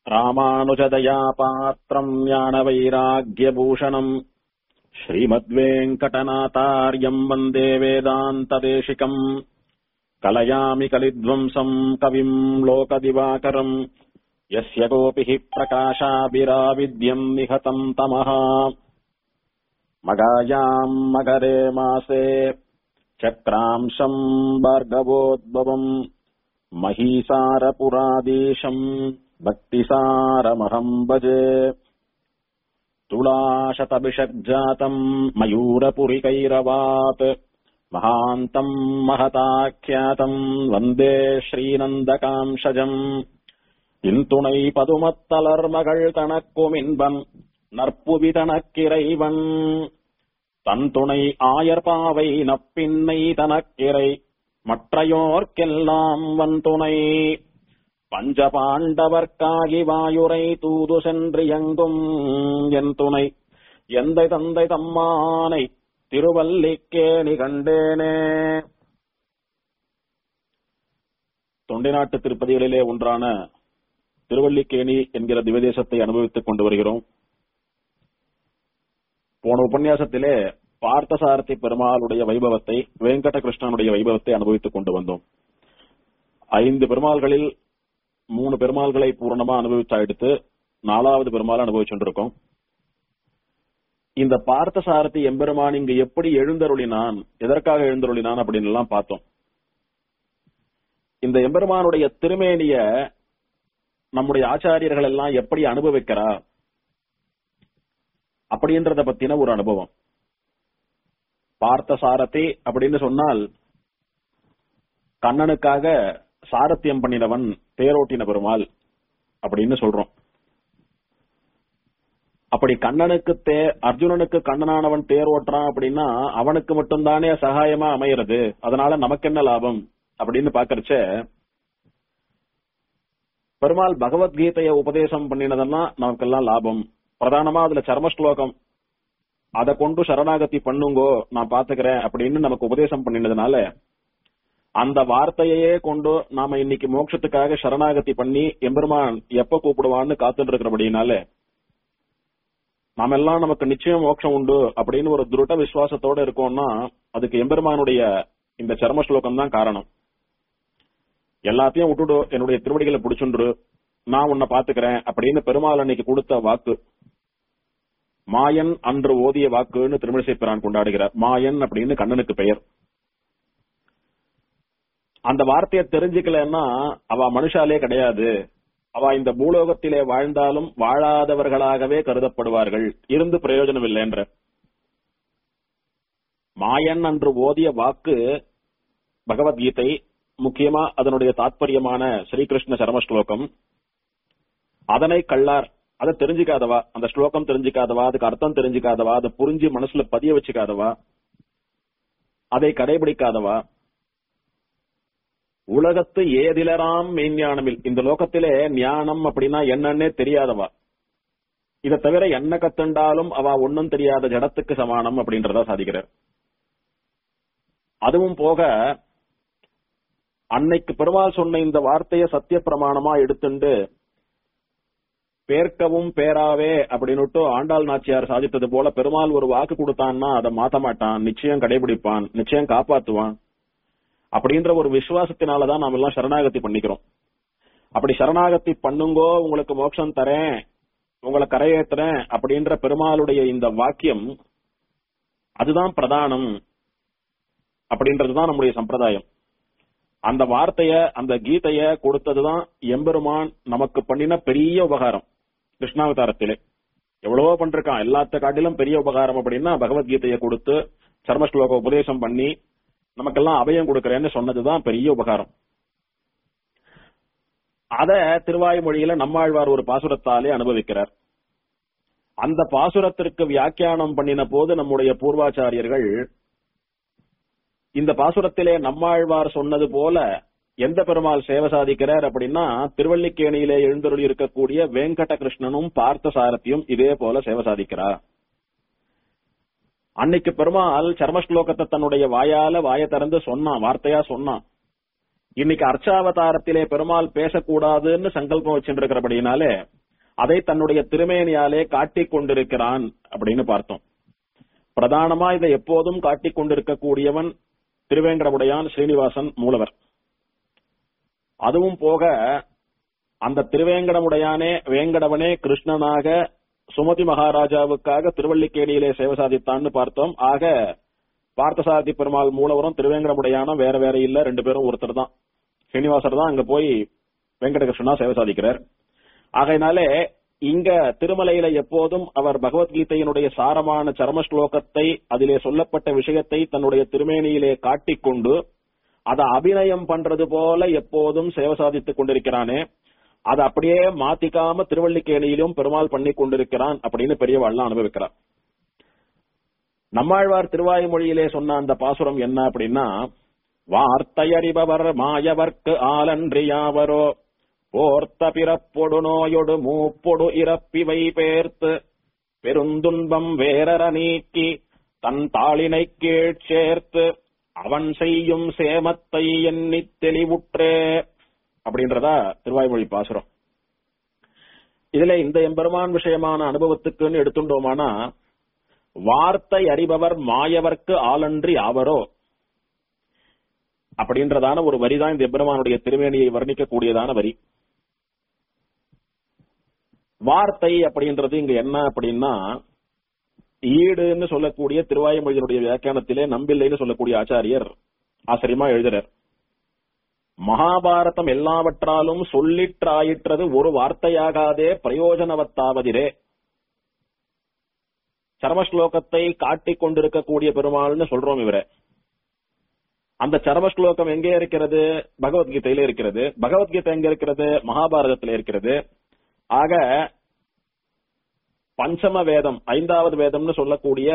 ராமானுஜதயா பாத்திரம் ஞானவைராக்கியபூஷணம் ஸ்ரீமத்வேங்கடநாதாரியம் வந்தே வேதாந்ததேசிகம் கலயாமி கலித்வம்சம் கவிம் லோகதிவாகரம் யஸ்ய கோபிः பிரகாशाभिराविद्यम् निहतम् तमः मगायाम् मकरे मासे चक्रांशम् भार्गवोद्भवम् महीसारपुरादीशम् भक्तिसारमहम् भजे तुलाशतभिषग्जातम् मयूरपुरिकैरवात् महान्तम् महताख्यातम् वन्दे श्रीनन्दकांशजम् இன்துணை பதுமத்தலர்மகள் தனக்கும் இன்பம் நற்புவி தனக்கிறைவன் தன் துணை ஆயர்பாவை நப்பின்னை தனக்கிறை மற்றையோர்க்கெல்லாம் வன் துணை பஞ்ச பாண்டவர்க்காகி வாயுரை தூது சென்று எங்கும் என் துணை எந்தை தந்தை தம்மானை திருவல்லிக்கேணி கண்டேனே தொண்டை நாட்டு திருப்பதிகளிலே ஒன்றான திருவல்லிக்கேணி என்கிற திவதேசத்தை அனுபவித்துக் கொண்டு வருகிறோம் போன உபன்யாசத்திலே பார்த்தசாரதி பெருமாளுடைய வைபவத்தை வெங்கட கிருஷ்ணனுடைய வைபவத்தை அனுபவித்துக் கொண்டு வந்தோம் ஐந்து பெருமாள்களில் மூணு பெருமாள்களை பூரணமா அனுபவிச்சா எடுத்து நாலாவது பெருமாள் அனுபவிச்சுருக்கோம் இந்த பார்த்தசாரதி எம்பெருமான் இங்கு எப்படி எழுந்தருளினான் எதற்காக எழுந்தருளினான் அப்படின்னு எல்லாம் பார்த்தோம் இந்த எம்பெருமானுடைய திருமேனிய நம்முடைய ஆச்சாரியர்கள் எல்லாம் எப்படி அனுபவிக்கிறா அப்படின்றத பத்தின ஒரு அனுபவம் பார்த்த சாரதி அப்படின்னு சொன்னால் கண்ணனுக்காக சாரத்தியம் பண்ணினவன் தேரோட்டின பெருமாள் அப்படின்னு சொல்றோம் அப்படி கண்ணனுக்கு தே அர்ஜுனனுக்கு கண்ணனானவன் தேர் ஓட்டுறான் அப்படின்னா அவனுக்கு மட்டும்தானே சகாயமா அமையிறது அதனால நமக்கு என்ன லாபம் அப்படின்னு பாக்கறச்ச பெருமாள் பகவத்கீதைய உபதேசம் பண்ணினதெல்லாம் நமக்கெல்லாம் லாபம் பிரதானமா அதுல சர்ம ஸ்லோகம் அதை கொண்டு சரணாகதி பண்ணுங்கோ நான் பாத்துக்கிறேன் அப்படின்னு நமக்கு உபதேசம் பண்ணினதுனால அந்த வார்த்தையே கொண்டு நாம இன்னைக்கு மோட்சத்துக்காக சரணாகதி பண்ணி எம்பெருமான் எப்ப கூப்பிடுவான்னு காத்துட்டு இருக்கிறபடினால நாம எல்லாம் நமக்கு நிச்சயம் மோட்சம் உண்டு அப்படின்னு ஒரு திருட விசுவாசத்தோட இருக்கோம்னா அதுக்கு எம்பெருமானுடைய இந்த சர்ம ஸ்லோகம் தான் காரணம் எல்லாத்தையும் விட்டுடு என்னுடைய திருவடிகளை பிடிச்சுன்று நான் உன்னை பாத்துக்கிறேன் அப்படின்னு பெருமாள் அன்னைக்கு கொடுத்த வாக்கு மாயன் அன்று ஓதிய வாக்குன்னு திருமணிசை பிரான் கொண்டாடுகிறார் மாயன் அப்படின்னு கண்ணனுக்கு பெயர் அந்த வார்த்தையை தெரிஞ்சுக்கலன்னா அவ மனுஷாலே கிடையாது அவ இந்த பூலோகத்திலே வாழ்ந்தாலும் வாழாதவர்களாகவே கருதப்படுவார்கள் இருந்து பிரயோஜனம் இல்லை என்ற மாயன் அன்று ஓதிய வாக்கு பகவத்கீதை முக்கியமா அதனுடைய தாத்பரியமான ஸ்ரீகிருஷ்ண சரம ஸ்லோகம் அதனை கள்ளார் அதை தெரிஞ்சுக்காதவா அந்த ஸ்லோகம் தெரிஞ்சுக்காதவா அதுக்கு அர்த்தம் தெரிஞ்சுக்காதவா அதை புரிஞ்சு மனசுல பதிய வச்சுக்காதவா அதை கடைபிடிக்காதவா உலகத்து ஏதிலராம் மெய்ஞானமில் இந்த லோகத்திலே ஞானம் அப்படின்னா என்னன்னே தெரியாதவா இதை தவிர என்ன கத்துண்டாலும் அவ ஒன்னும் தெரியாத ஜடத்துக்கு சமானம் அப்படின்றத சாதிக்கிறார் அதுவும் போக அன்னைக்கு பெருமாள் சொன்ன இந்த வார்த்தைய சத்திய பிரமாணமா எடுத்துண்டு பேர்க்கவும் பேராவே அப்படின்னுட்டு ஆண்டாள் நாச்சியார் சாதித்தது போல பெருமாள் ஒரு வாக்கு கொடுத்தான்னா அதை மாத்த மாட்டான் நிச்சயம் கடைபிடிப்பான் நிச்சயம் காப்பாத்துவான் அப்படின்ற ஒரு விசுவாசத்தினாலதான் நாம எல்லாம் சரணாகதி பண்ணிக்கிறோம் அப்படி சரணாகதி பண்ணுங்கோ உங்களுக்கு மோட்சம் தரேன் உங்களை கரையேத்துறேன் அப்படின்ற பெருமாளுடைய இந்த வாக்கியம் அதுதான் பிரதானம் அப்படின்றதுதான் நம்முடைய சம்பிரதாயம் அந்த வார்த்தைய அந்த கீதைய கொடுத்ததுதான் எம்பெருமான் நமக்கு பண்ணின பெரிய உபகாரம் கிருஷ்ணாவதாரத்திலே எவ்வளவோ பண்றான் எல்லாத்த காட்டிலும் பெரிய உபகாரம் அப்படின்னா பகவத்கீதைய கொடுத்து சர்மஸ்லோக உபதேசம் பண்ணி நமக்கெல்லாம் அபயம் கொடுக்கறேன்னு சொன்னதுதான் பெரிய உபகாரம் அத திருவாய்மொழியில நம்மாழ்வார் ஒரு பாசுரத்தாலே அனுபவிக்கிறார் அந்த பாசுரத்திற்கு வியாக்கியானம் பண்ணின போது நம்முடைய பூர்வாச்சாரியர்கள் இந்த பாசுரத்திலே நம்மாழ்வார் சொன்னது போல எந்த பெருமாள் சேவை சாதிக்கிறார் அப்படின்னா திருவள்ளிக்கேணியிலே எழுந்தருளி இருக்கக்கூடிய வெங்கட கிருஷ்ணனும் பார்த்த சாரத்தியும் இதே போல சேவை சாதிக்கிறார் அன்னைக்கு பெருமாள் சர்மஸ்லோகத்தை தன்னுடைய வாயால வாய திறந்து சொன்னான் வார்த்தையா சொன்னான் இன்னைக்கு அர்ச்சாவதாரத்திலே பெருமாள் பேசக்கூடாதுன்னு சங்கல்பம் வச்சுட்டு இருக்கிறபடினாலே அதை தன்னுடைய திருமேனியாலே காட்டிக் கொண்டிருக்கிறான் அப்படின்னு பார்த்தோம் பிரதானமா இதை எப்போதும் காட்டிக் கொண்டிருக்கக்கூடியவன் திருவேங்கடமுடையான் ஸ்ரீனிவாசன் மூலவர் அதுவும் போக அந்த திருவேங்கடமுடையானே வேங்கடவனே கிருஷ்ணனாக சுமதி மகாராஜாவுக்காக திருவள்ளிக்கேணியிலே சேவை சாதித்தான்னு பார்த்தோம் ஆக பார்த்தசாரதி பெருமாள் மூலவரும் திருவேங்கடமுடையானும் வேற வேற இல்ல ரெண்டு பேரும் ஒருத்தர் தான் ஸ்ரீனிவாசர் தான் அங்க போய் வெங்கடகிருஷ்ணனா சேவை சாதிக்கிறார் ஆகையினாலே இங்க திருமலையில எப்போதும் அவர் பகவத்கீதையினுடைய சாரமான சரம ஸ்லோகத்தை அதிலே சொல்லப்பட்ட விஷயத்தை தன்னுடைய திருமேனியிலே காட்டிக்கொண்டு அதை அபிநயம் பண்றது போல எப்போதும் சேவை சாதித்துக் கொண்டிருக்கிறானே அதை அப்படியே மாத்திக்காம திருவள்ளிக்கேணியிலும் பெருமாள் பண்ணி கொண்டிருக்கிறான் அப்படின்னு பெரியவாள்லாம் அனுபவிக்கிறார் நம்மாழ்வார் திருவாய்மொழியிலே சொன்ன அந்த பாசுரம் என்ன அப்படின்னா வார்த்தையறிபவர் மாயவர்க்கு ஆலன்றியாவரோ போர்த்த பிறப்பொடு நோயொடு மூப்பொடு இறப்பிவை பேர்த்து பெருந்துன்பம் வேரற நீக்கி தன் தாளினை கீழ் சேர்த்து அவன் செய்யும் சேமத்தை எண்ணித் தெளிவுற்றே அப்படின்றதா திருவாய்மொழி பாசுரம் இதுல இந்த எம்பெருமான் விஷயமான அனுபவத்துக்குன்னு எடுத்துட்டோமானா வார்த்தை அறிபவர் மாயவர்க்கு ஆளன்றி ஆவரோ அப்படின்றதான ஒரு வரிதான் இந்த எம்பெருமானுடைய திருவேணியை வர்ணிக்கக்கூடியதான வரி வார்த்தை அப்படின்றது இங்க என்ன அப்படின்னா ஈடுன்னு சொல்லக்கூடிய திருவாயுமொழியினுடைய வியாக்கியானத்திலே நம்பில்லைன்னு சொல்லக்கூடிய ஆச்சாரியர் ஆச்சரியமா எழுதுறார் மகாபாரதம் எல்லாவற்றாலும் சொல்லிற்றாயிற்றது ஒரு வார்த்தையாகாதே பிரயோஜனவத்தாவதிரே சரமஸ்லோகத்தை காட்டிக் கொண்டிருக்கக்கூடிய பெருமாள்னு சொல்றோம் இவரை அந்த சரமஸ்லோகம் எங்கே இருக்கிறது பகவத்கீதையில இருக்கிறது பகவத்கீதை எங்க இருக்கிறது மகாபாரதத்துல இருக்கிறது ஆக பஞ்சம வேதம் ஐந்தாவது வேதம்னு சொல்லக்கூடிய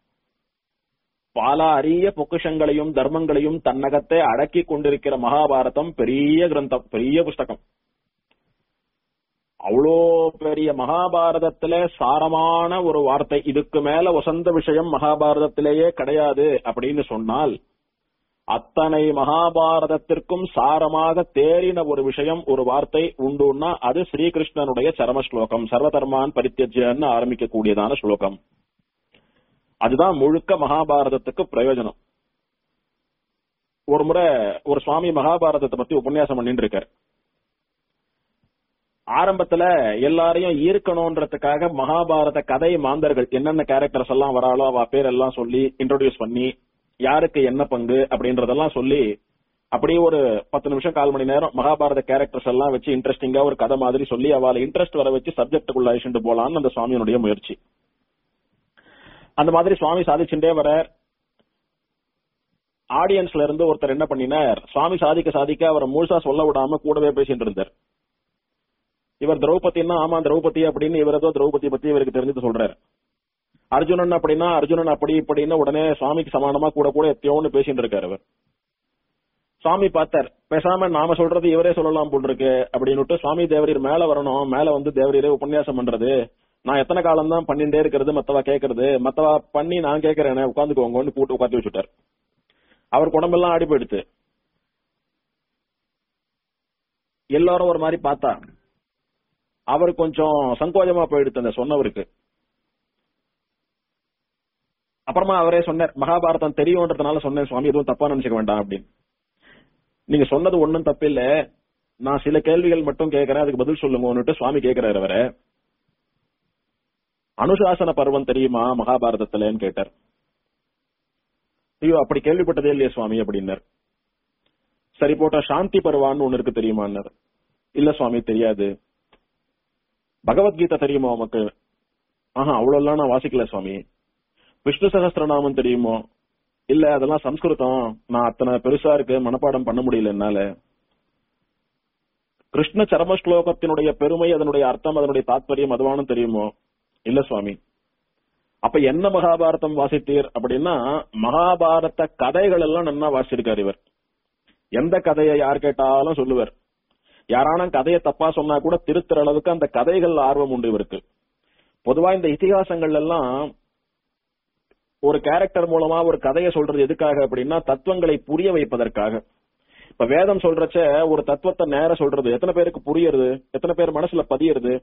பல அரிய பொக்கிஷங்களையும் தர்மங்களையும் தன்னகத்தை அடக்கி கொண்டிருக்கிற மகாபாரதம் பெரிய கிரந்தம் பெரிய புஸ்தகம் அவ்வளோ பெரிய மகாபாரதத்திலே சாரமான ஒரு வார்த்தை இதுக்கு மேல வசந்த விஷயம் மகாபாரதத்திலேயே கிடையாது அப்படின்னு சொன்னால் அத்தனை மகாபாரதத்திற்கும் சாரமாக தேறின ஒரு விஷயம் ஒரு வார்த்தை உண்டுன்னா அது ஸ்ரீகிருஷ்ணனுடைய சரம ஸ்லோகம் சர்வதர்மான் பரித்தியஜன்னு ஆரம்பிக்கக்கூடியதான ஸ்லோகம் அதுதான் முழுக்க மகாபாரதத்துக்கு பிரயோஜனம் ஒரு முறை ஒரு சுவாமி மகாபாரதத்தை பத்தி உபன்யாசம் பண்ணிட்டு இருக்காரு ஆரம்பத்துல எல்லாரையும் ஈர்க்கணும்ன்றதுக்காக மகாபாரத கதை மாந்தர்கள் என்னென்ன கேரக்டர்ஸ் எல்லாம் வராளோ அவ பேர் எல்லாம் சொல்லி இன்ட்ரோடியூஸ் பண்ணி யாருக்கு என்ன பங்கு அப்படின்றதெல்லாம் சொல்லி அப்படியே ஒரு பத்து நிமிஷம் கால் மணி நேரம் மகாபாரத கேரக்டர்ஸ் எல்லாம் வச்சு இன்ட்ரெஸ்டிங்கா ஒரு கதை மாதிரி சொல்லி அவளை இன்ட்ரெஸ்ட் வர வச்சு சப்ஜெக்டுக்குள்ள அழிச்சுட்டு போலான்னு அந்த சுவாமியினுடைய முயற்சி அந்த மாதிரி சுவாமி சாதிச்சுட்டே வர ஆடியன்ஸ்ல இருந்து ஒருத்தர் என்ன பண்ணினார் சுவாமி சாதிக்க சாதிக்க அவரை முழுசா சொல்ல விடாம கூடவே பேசிட்டு இருந்தார் இவர் திரௌபதினா ஆமா திரௌபதி அப்படின்னு இவர் ஏதோ திரௌபதி பத்தி இவருக்கு தெரிஞ்சது சொல்றாரு அர்ஜுனன் அப்படின்னா அர்ஜுனன் அப்படி இப்படின்னு உடனே சுவாமிக்கு சமானமா கூட கூட எத்தையோன்னு பேசிட்டு இருக்காரு அவர் சுவாமி பார்த்தார் பேசாம நாம சொல்றது இவரே சொல்லலாம் போல் இருக்கு அப்படின்னு சுவாமி தேவரீர் மேல வரணும் மேல வந்து தேவரீரே உபன்யாசம் பண்றது நான் எத்தனை காலம் தான் பண்ணிட்டே இருக்கிறது மத்தவா கேட்கறது மத்தவா பண்ணி நான் கேட்கறேன் உட்காந்துக்கோங்கன்னு கூட்டு உட்காந்து வச்சுட்டார் அவர் உடம்பெல்லாம் ஆடி போயிடுத்து எல்லாரும் ஒரு மாதிரி பார்த்தா அவர் கொஞ்சம் சங்கோஜமா போயிடுத்து அந்த சொன்னவருக்கு அப்புறமா அவரே சொன்னார் மகாபாரதம் தெரியும்ன்றதுனால சொன்னேன் சுவாமி எதுவும் தப்பா நினைச்சுக்க வேண்டாம் அப்படின்னு நீங்க சொன்னது ஒண்ணும் தப்பில்ல நான் சில கேள்விகள் மட்டும் கேட்கறேன் அதுக்கு பதில் சொல்லுங்கன்னுட்டு சுவாமி கேட்கிறாரு அவரை அனுசாசன பருவம் தெரியுமா மகாபாரதத்துலன்னு கேட்டார் ஐயோ அப்படி கேள்விப்பட்டதே இல்லையே சுவாமி அப்படின்னார் சரி போட்ட சாந்தி பருவான்னு ஒண்ணு இருக்கு தெரியுமான்னார் இல்ல சுவாமி தெரியாது பகவத்கீதை தெரியுமா உமக்கு ஆஹா அவ்வளவு நான் வாசிக்கல சுவாமி விஷ்ணு சகஸ்திரநாமம் தெரியுமோ இல்ல அதெல்லாம் சம்ஸ்கிருதம் நான் அத்தனை பெருசா இருக்கு மனப்பாடம் பண்ண முடியல என்னால கிருஷ்ண சரம ஸ்லோகத்தினுடைய பெருமை அதனுடைய அர்த்தம் அதனுடைய தாத்பரியம் அதுவானும் தெரியுமோ இல்ல சுவாமி அப்ப என்ன மகாபாரதம் வாசித்தீர் அப்படின்னா மகாபாரத கதைகள் எல்லாம் நன்னா வாசிச்சிருக்காரு இவர் எந்த கதையை யார் கேட்டாலும் சொல்லுவார் யாரான கதையை தப்பா சொன்னா கூட திருத்துற அளவுக்கு அந்த கதைகள் ஆர்வம் உண்டு இவருக்கு பொதுவா இந்த இதிகாசங்கள் எல்லாம் ஒரு கேரக்டர் மூலமா ஒரு கதையை சொல்றது எதுக்காக அப்படின்னா தத்துவங்களை புரிய வைப்பதற்காக இப்ப வேதம் சொல்றச்ச ஒரு தத்துவத்தை நேர சொல்றது எத்தனை பேருக்கு புரியுறது எத்தனை பேர் மனசுல பதியுறது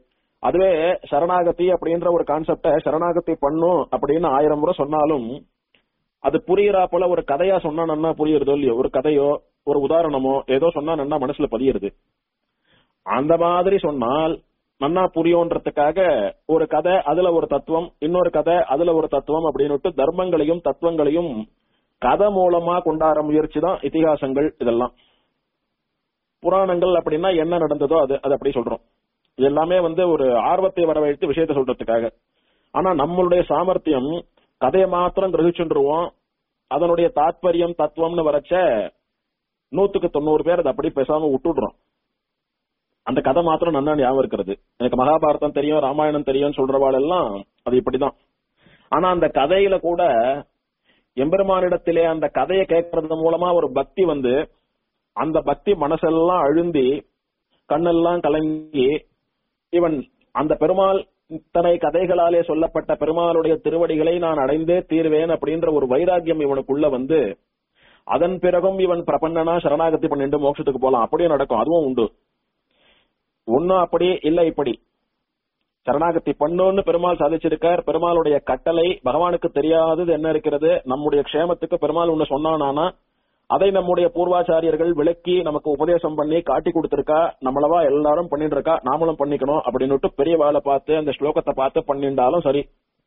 அதுவே சரணாகதி அப்படின்ற ஒரு கான்செப்ட சரணாகதி பண்ணும் அப்படின்னு ஆயிரம் முறை சொன்னாலும் அது புரியுறா போல ஒரு கதையா சொன்னா நன்னா புரியுறதோ இல்லையோ ஒரு கதையோ ஒரு உதாரணமோ ஏதோ சொன்னா நன்னா மனசுல பதியுறது அந்த மாதிரி சொன்னால் நன்னா புரியும்ன்றதுக்காக ஒரு கதை அதுல ஒரு தத்துவம் இன்னொரு கதை அதுல ஒரு தத்துவம் அப்படின்னுட்டு தர்மங்களையும் தத்துவங்களையும் கதை மூலமா கொண்டாட முயற்சி தான் இதிகாசங்கள் இதெல்லாம் புராணங்கள் அப்படின்னா என்ன நடந்ததோ அது அது அப்படி சொல்றோம் இது எல்லாமே வந்து ஒரு ஆர்வத்தை வரவழைத்து விஷயத்தை சொல்றதுக்காக ஆனா நம்மளுடைய சாமர்த்தியம் கதையை மாத்திரம் கிரகிச்சுருவோம் அதனுடைய தாத்பரியம் தத்துவம்னு வரச்ச நூத்துக்கு தொண்ணூறு பேர் அதை அப்படி பேசாம விட்டுடுறோம் அந்த கதை மாத்திரம் நன்னா ஞாபகம் இருக்கிறது எனக்கு மகாபாரதம் தெரியும் ராமாயணம் தெரியும் சொல்றவாள் எல்லாம் அது இப்படிதான் ஆனா அந்த கதையில கூட எம்பெருமானிடத்திலே அந்த கதையை கேட்கறது மூலமா ஒரு பக்தி வந்து அந்த பக்தி மனசெல்லாம் அழுந்தி கண்ணெல்லாம் கலங்கி இவன் அந்த பெருமாள் இத்தனை கதைகளாலே சொல்லப்பட்ட பெருமாளுடைய திருவடிகளை நான் அடைந்தே தீர்வேன் அப்படின்ற ஒரு வைராக்கியம் இவனுக்குள்ள வந்து அதன் பிறகும் இவன் பிரபன்னனா சரணாகதி பண்ணிட்டு மோட்சத்துக்கு போலாம் அப்படியே நடக்கும் அதுவும் உண்டு ஒன்னும் அப்படி இல்ல இப்படி சரணாகதி பண்ணுன்னு பெருமாள் சாதிச்சிருக்கார் பெருமாளுடைய கட்டளை பகவானுக்கு தெரியாதது என்ன இருக்கிறது நம்முடைய க்ஷேமத்துக்கு பெருமாள் ஒண்ணு சொன்னானா அதை நம்முடைய பூர்வாச்சாரியர்கள் விளக்கி நமக்கு உபதேசம் பண்ணி காட்டி கொடுத்திருக்கா நம்மளவா எல்லாரும் பண்ணிட்டு இருக்கா நாமளும் பண்ணிக்கணும் அப்படின்னுட்டு பெரிய வேலை பார்த்து அந்த ஸ்லோகத்தை பார்த்து பண்ணிண்டாலும் சரி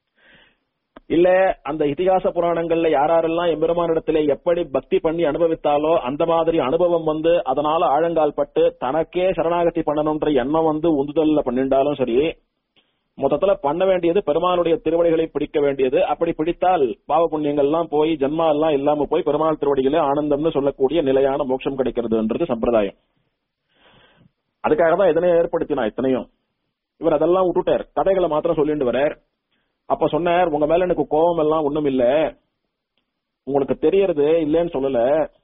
இல்ல அந்த இதிகாச புராணங்கள்ல யாரெல்லாம் எம்பெருமானிடத்திலே எப்படி பக்தி பண்ணி அனுபவித்தாலோ அந்த மாதிரி அனுபவம் வந்து அதனால ஆழங்கால் பட்டு தனக்கே சரணாகதி பண்ணணும்ன்ற எண்ணம் வந்து உந்துதல்ல பண்ணிண்டாலும் சரி மொத்தத்துல பண்ண வேண்டியது பெருமாளுடைய திருவடிகளை பிடிக்க வேண்டியது அப்படி பிடித்தால் பாவ புண்ணியங்கள்லாம் போய் ஜென்மா எல்லாம் இல்லாம போய் பெருமாள் திருவடிகளே ஆனந்தம்னு சொல்லக்கூடிய நிலையான மோட்சம் கிடைக்கிறதுன்றது சம்பிரதாயம் அதுக்காக தான் இதனை ஏற்படுத்தினா இத்தனையும் இவர் அதெல்லாம் விட்டுட்டார் கதைகளை மாத்திரம் சொல்லிட்டு வரார் அப்ப சொன்னார் உங்க மேல எனக்கு கோபம் எல்லாம் ஒண்ணும் இல்ல உங்களுக்கு தெரியறது இல்லைன்னு சொல்லல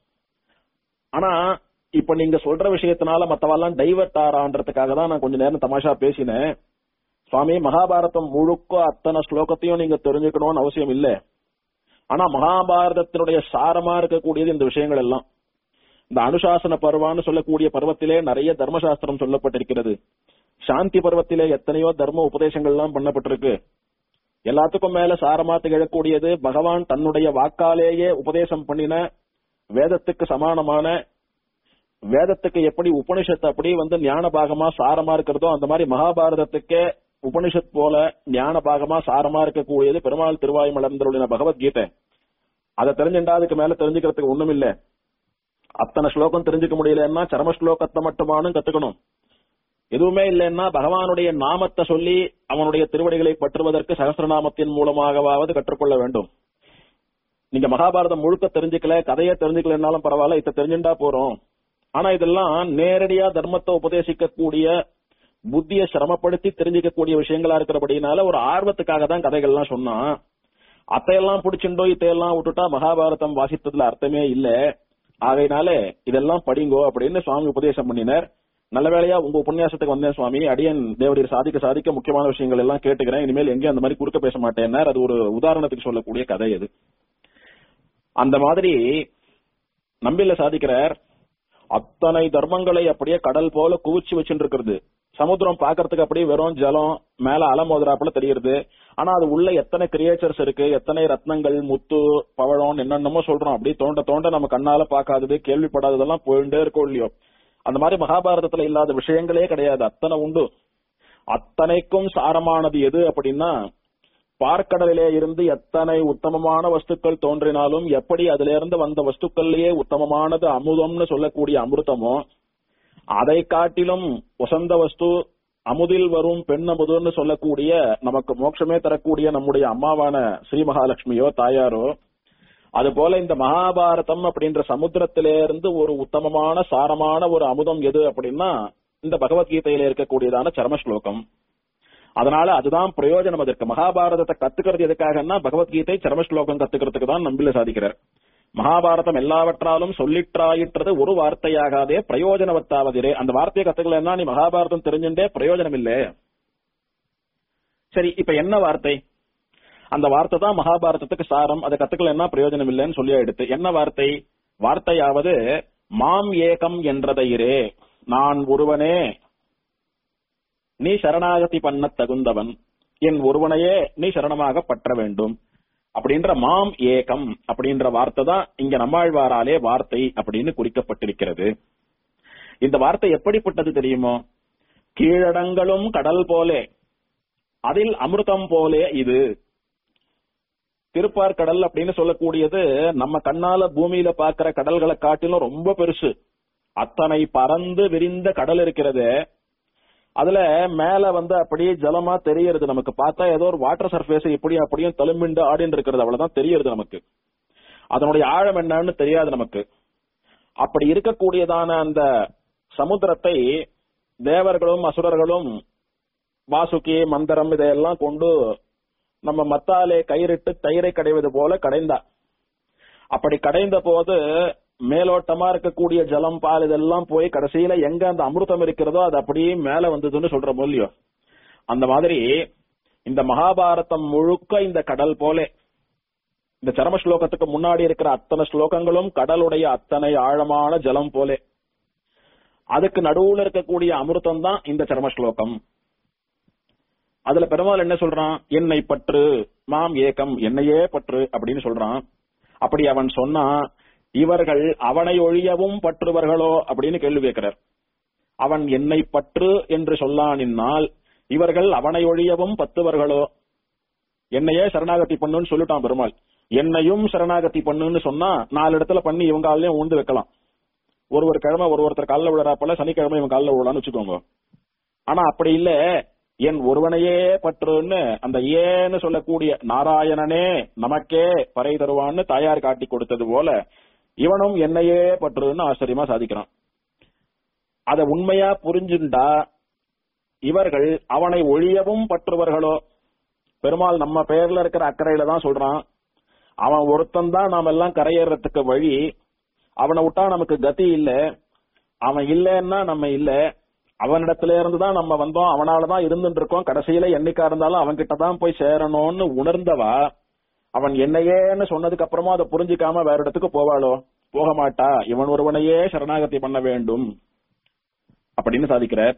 ஆனா இப்ப நீங்க சொல்ற விஷயத்தினால மத்தவெல்லாம் டைவர்ட் ஆறான்றதுக்காக தான் நான் கொஞ்ச நேரம் தமாஷா பேசினேன் சுவாமி மகாபாரதம் முழுக்க அத்தனை ஸ்லோகத்தையும் நீங்க தெரிஞ்சுக்கணும்னு அவசியம் இல்ல ஆனா மகாபாரதத்தினுடைய சாரமா இருக்கக்கூடியது இந்த விஷயங்கள் எல்லாம் இந்த அனுசாசன பருவான்னு சொல்லக்கூடிய பருவத்திலே நிறைய தர்மசாஸ்திரம் சொல்லப்பட்டிருக்கிறது சாந்தி பருவத்திலே எத்தனையோ தர்ம உபதேசங்கள்லாம் பண்ணப்பட்டிருக்கு எல்லாத்துக்கும் மேல சாரமா திகழக்கூடியது பகவான் தன்னுடைய வாக்காலேயே உபதேசம் பண்ணின வேதத்துக்கு சமானமான வேதத்துக்கு எப்படி உபனிஷத்து அப்படி வந்து ஞான பாகமா சாரமா இருக்கிறதோ அந்த மாதிரி மகாபாரதத்துக்கே உபனிஷத் போல ஞான பாகமா சாரமா இருக்கக்கூடியது பெருமாள் திருவாய் மலர்ந்தருளின பகவத்கீதை அதை தெரிஞ்சுட்டா அதுக்கு மேல தெரிஞ்சுக்கிறதுக்கு ஒண்ணும் இல்ல அத்தனை ஸ்லோகம் தெரிஞ்சுக்க முடியலன்னா சரம ஸ்லோகத்தை மட்டுமானும் கத்துக்கணும் எதுவுமே இல்லைன்னா பகவானுடைய நாமத்தை சொல்லி அவனுடைய திருவடிகளை பற்றுவதற்கு சகசிரநாமத்தின் மூலமாகவாவது கற்றுக்கொள்ள வேண்டும் நீங்க மகாபாரதம் முழுக்க தெரிஞ்சுக்கல கதையை தெரிஞ்சுக்கலனாலும் பரவாயில்ல இத தெரிஞ்சுட்டா போறோம் ஆனா இதெல்லாம் நேரடியா தர்மத்தை உபதேசிக்கக்கூடிய புத்திய சிரமப்படுத்தி தெரிஞ்சுக்கக்கூடிய விஷயங்களா இருக்கிறபடினால ஒரு ஆர்வத்துக்காக தான் கதைகள்லாம் சொன்னா அத்தையெல்லாம் பிடிச்சுண்டோ இத்தையெல்லாம் விட்டுட்டா மகாபாரதம் வாசித்ததுல அர்த்தமே இல்ல ஆகையினால இதெல்லாம் படிங்கோ அப்படின்னு சுவாமி உபதேசம் பண்ணினார் நல்ல வேளையா உங்க உபன்யாசத்துக்கு வந்தேன் சுவாமி அடியன் தேவரீர் சாதிக்க சாதிக்க முக்கியமான விஷயங்கள் எல்லாம் கேட்டுக்கிறேன் இனிமேல் எங்கேயும் அந்த மாதிரி குறுக்க பேச மாட்டேன்னார் அது ஒரு உதாரணத்துக்கு சொல்லக்கூடிய கதை அது அந்த மாதிரி நம்பில சாதிக்கிறார் அத்தனை தர்மங்களை அப்படியே கடல் போல குவிச்சு வச்சுட்டு இருக்கிறது சமுத்திரம் பாக்குறதுக்கு அப்படியே வெறும் ஜலம் மேல அலை மோதுறாப்புல தெரியுது ஆனா அது உள்ள எத்தனை கிரியேச்சர்ஸ் இருக்கு எத்தனை ரத்னங்கள் முத்து பவழம் என்னென்னமோ சொல்றோம் அப்படியே தோண்ட தோண்ட நம்ம கண்ணால பாக்காதது கேள்விப்படாததெல்லாம் போயிட்டே இருக்கோம் இல்லையோ அந்த மாதிரி மகாபாரதத்துல இல்லாத விஷயங்களே கிடையாது அத்தனை உண்டு அத்தனைக்கும் சாரமானது எது அப்படின்னா பார்க்கடலிலே இருந்து எத்தனை உத்தமமான வஸ்துக்கள் தோன்றினாலும் எப்படி அதுல இருந்து வந்த வஸ்துக்கள்லயே உத்தமமானது அமுதம்னு சொல்லக்கூடிய அமிர்தமோ அதை காட்டிலும் வசந்த வஸ்து அமுதில் வரும் பெண் அமுதுன்னு சொல்லக்கூடிய நமக்கு மோட்சமே தரக்கூடிய நம்முடைய அம்மாவான ஸ்ரீ மகாலட்சுமியோ தாயாரோ அது போல இந்த மகாபாரதம் அப்படின்ற சமுத்திரத்திலே இருந்து ஒரு உத்தமமான சாரமான ஒரு அமுதம் எது அப்படின்னா இந்த பகவத்கீதையில இருக்கக்கூடியதான சரம ஸ்லோகம் அதனால அதுதான் பிரயோஜனம் அதற்கு மகாபாரதத்தை கத்துக்கிறது எதுக்காகன்னா பகவத்கீதை சரம ஸ்லோகம் கத்துக்கிறதுக்கு தான் நம்பில சாதிக்கிறார் மகாபாரதம் எல்லாவற்றாலும் சொல்லிற்றாயிற்றது ஒரு வார்த்தையாகாதே பிரயோஜனவத்தாவதிரே அந்த வார்த்தையை கத்துக்கலன்னா நீ மகாபாரதம் தெரிஞ்சுட்டே பிரயோஜனம் இல்ல சரி இப்ப என்ன வார்த்தை அந்த வார்த்தை தான் மகாபாரதத்துக்கு சாரம் அதை கத்துக்கலன்னா பிரயோஜனம் இல்லைன்னு சொல்லி எடுத்து என்ன வார்த்தை வார்த்தையாவது மாம் ஏகம் என்றதையிரே நான் ஒருவனே நீ சரணாகதி பண்ண தகுந்தவன் என் ஒருவனையே நீ சரணமாக பற்ற வேண்டும் அப்படின்ற மாம் ஏகம் அப்படின்ற வார்த்தை தான் இங்க நம்மாழ்வாராலே வார்த்தை அப்படின்னு குறிக்கப்பட்டிருக்கிறது இந்த வார்த்தை எப்படிப்பட்டது தெரியுமோ கீழடங்களும் கடல் போலே அதில் அமிர்தம் போலே இது திருப்பார் கடல் அப்படின்னு சொல்லக்கூடியது நம்ம கண்ணால பூமியில பாக்குற கடல்களை காட்டிலும் ரொம்ப பெருசு அத்தனை பறந்து விரிந்த கடல் இருக்கிறது அதுல மேல வந்து அப்படியே ஜலமா தெரியறது நமக்கு பார்த்தா ஏதோ ஒரு வாட்டர் சர்ஃபேஸ் இப்படி அப்படியும் தழும்பிண்டு ஆடின்னு இருக்கிறது அவ்வளவுதான் தெரியறது நமக்கு அதனுடைய ஆழம் என்னன்னு தெரியாது நமக்கு அப்படி இருக்கக்கூடியதான அந்த சமுத்திரத்தை தேவர்களும் அசுரர்களும் வாசுகி மந்திரம் இதையெல்லாம் கொண்டு நம்ம மத்தாலே கயிறிட்டு தயிரை கடைவது போல கடைந்தா அப்படி கடைந்த போது மேலோட்டமா இருக்கக்கூடிய ஜலம் பால் இதெல்லாம் போய் கடைசியில எங்க அந்த அமிர்தம் இருக்கிறதோ அது அப்படியே மேல வந்ததுன்னு சொல்ற மூலியோ அந்த மாதிரி இந்த மகாபாரதம் முழுக்க இந்த கடல் போலே இந்த சரம ஸ்லோகத்துக்கு முன்னாடி இருக்கிற அத்தனை ஸ்லோகங்களும் கடலுடைய அத்தனை ஆழமான ஜலம் போலே அதுக்கு நடுவுல இருக்கக்கூடிய அமிர்தம் தான் இந்த சரம ஸ்லோகம் அதுல பெருமாள் என்ன சொல்றான் என்னை பற்று மாம் ஏகம் என்னையே பற்று அப்படின்னு சொல்றான் அப்படி அவன் சொன்னா இவர்கள் அவனை ஒழியவும் பற்றுவர்களோ அப்படின்னு கேள்வி கேட்கிறார் அவன் என்னை பற்று என்று சொல்லானின்னால் இவர்கள் அவனை ஒழியவும் பத்துவர்களோ என்னையே சரணாகதி பண்ணுன்னு சொல்லிட்டான் பெருமாள் என்னையும் சரணாகதி பண்ணுன்னு சொன்னா நாலு இடத்துல பண்ணி இவங்க காலையும் உண்டு வைக்கலாம் ஒரு ஒரு கிழமை ஒரு ஒருத்தர் காலில் விழுறாப்பல சனிக்கிழமை இவன் காலில் விழலான்னு வச்சுக்கோங்க ஆனா அப்படி இல்ல என் ஒருவனையே பற்றுன்னு அந்த ஏன்னு சொல்லக்கூடிய நாராயணனே நமக்கே பறை தருவான்னு தாயார் காட்டி கொடுத்தது போல இவனும் என்னையே பற்றுன்னு ஆச்சரியமா சாதிக்கிறான் அத உண்மையா புரிஞ்சுண்டா இவர்கள் அவனை ஒழியவும் பற்றுவர்களோ பெருமாள் நம்ம பெயர்ல இருக்கிற அக்கறையில தான் சொல்றான் அவன் ஒருத்தன் தான் நாம எல்லாம் கரையேறதுக்கு வழி அவனை விட்டா நமக்கு கதி இல்ல அவன் இல்லைன்னா நம்ம இல்ல அவனிடத்துல இருந்து தான் நம்ம வந்தோம் அவனால தான் இருந்துட்டு இருக்கோம் கடைசியில என்னைக்கா இருந்தாலும் அவன்கிட்ட தான் போய் சேரணும்னு உணர்ந்தவா அவன் என்னையேன்னு சொன்னதுக்கு அப்புறமா அதை புரிஞ்சுக்காம வேற இடத்துக்கு போவாளோ போக மாட்டா இவன் ஒருவனையே சரணாகதி பண்ண வேண்டும் அப்படின்னு சாதிக்கிறார்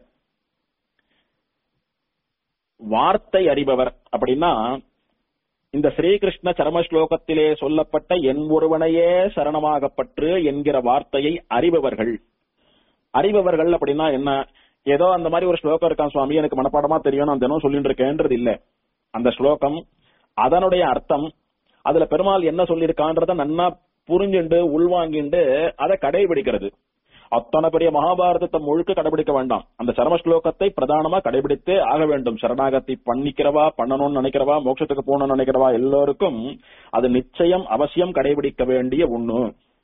வார்த்தை அறிபவர் அப்படின்னா இந்த ஸ்ரீகிருஷ்ண சரம ஸ்லோகத்திலே சொல்லப்பட்ட என் ஒருவனையே சரணமாகப்பற்று என்கிற வார்த்தையை அறிபவர்கள் அறிபவர்கள் அப்படின்னா என்ன ஏதோ அந்த மாதிரி ஒரு ஸ்லோகம் இருக்கான் சுவாமி எனக்கு மனப்பாடமா தெரியும் நான் தினம் சொல்லிட்டு இருக்கேன்றது இல்ல அந்த ஸ்லோகம் அதனுடைய அர்த்தம் அதுல பெருமாள் என்ன சொல்லியிருக்கான்றத நன்னா புரிஞ்சுண்டு உள்வாங்கிண்டு அதை கடைபிடிக்கிறது அத்தனை பெரிய மகாபாரதத்தை முழுக்க கடைபிடிக்க வேண்டாம் அந்த சரம ஸ்லோகத்தை பிரதானமா கடைபிடித்தே ஆக வேண்டும் சரணாகதி பண்ணிக்கிறவா பண்ணணும்னு நினைக்கிறவா மோட்சத்துக்கு போகணும்னு நினைக்கிறவா எல்லோருக்கும் அது நிச்சயம் அவசியம் கடைபிடிக்க வேண்டிய ஒண்ணு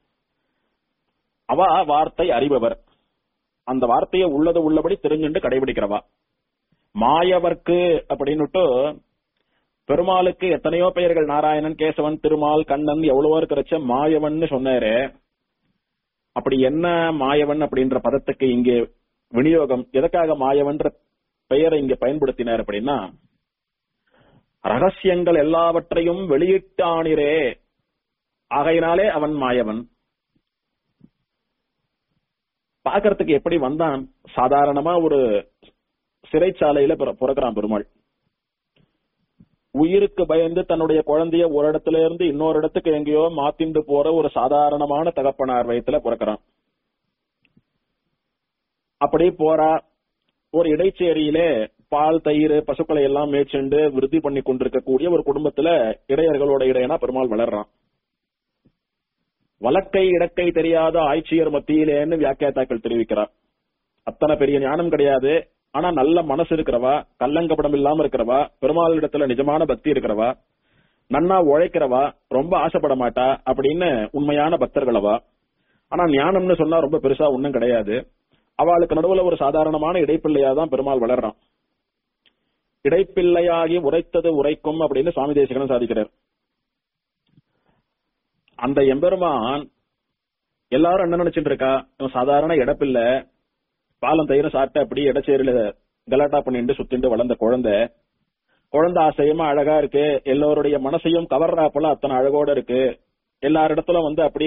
அவ வார்த்தை அறிபவர் அந்த வார்த்தையை உள்ளது உள்ளபடி தெரிஞ்சுண்டு கடைபிடிக்கிறவா மாயவர்க்கு அப்படின்னுட்டு பெருமாளுக்கு எத்தனையோ பெயர்கள் நாராயணன் கேசவன் திருமால் கண்ணன் எவ்வளவோ இருக்கிறச்ச மாயவன் சொன்னாரு அப்படி என்ன மாயவன் அப்படின்ற பதத்துக்கு இங்கே விநியோகம் எதற்காக மாயவன்ற பெயரை இங்க பயன்படுத்தினார் அப்படின்னா ரகசியங்கள் எல்லாவற்றையும் வெளியிட்டானிரே ஆகையினாலே அவன் மாயவன் பாக்குறதுக்கு எப்படி வந்தான் சாதாரணமா ஒரு சிறைச்சாலையில பிறக்கிறான் பெருமாள் உயிருக்கு பயந்து தன்னுடைய குழந்தைய ஒரு இடத்துல இருந்து இன்னொரு இடத்துக்கு எங்கேயோ மாத்திண்டு போற ஒரு சாதாரணமான தகப்பனார் வயத்துல பிறக்கிறான் அப்படி போறா ஒரு இடைச்சேரியிலே பால் தயிர் பசுக்களை எல்லாம் மேய்ச்செண்டு விருத்தி பண்ணி கொண்டிருக்கக்கூடிய ஒரு குடும்பத்துல இடையர்களோட இடையனா பெருமாள் வளர்றான் வழக்கை இடக்கை தெரியாத ஆய்ச்சியர் மத்தியிலேன்னு வியாக்கியாத்தாக்கள் தெரிவிக்கிறார் அத்தனை பெரிய ஞானம் கிடையாது ஆனா நல்ல மனசு இருக்கிறவா கல்லங்கப்படம் இல்லாம இருக்கிறவா பெருமாள் இடத்துல நிஜமான பக்தி இருக்கிறவா நன்னா உழைக்கிறவா ரொம்ப ஆசைப்பட மாட்டா அப்படின்னு உண்மையான பக்தர்களவா ஆனா ஞானம்னு சொன்னா ரொம்ப பெருசா ஒண்ணும் கிடையாது அவளுக்கு நடுவுல ஒரு சாதாரணமான இடைப்பிள்ளையா தான் பெருமாள் வளர்றான் இடைப்பிள்ளையாகி உரைத்தது உரைக்கும் அப்படின்னு சுவாமி தேசிகனும் சாதிக்கிறார் அந்த எம்பெருமான் எல்லாரும் என்ன நினைச்சிட்டு இருக்கா இவன் சாதாரண இடப்பில்லை பாலம் தயிரும் சாப்பிட்டு அப்படி இடச்சேரியில கலாட்டா பண்ணிட்டு சுத்திண்டு வளர்ந்த குழந்தை குழந்தை ஆசையமா அழகா இருக்கு எல்லோருடைய மனசையும் கவர்றாப்பல அத்தனை அழகோட இருக்கு எல்லாரிடத்துல வந்து அப்படி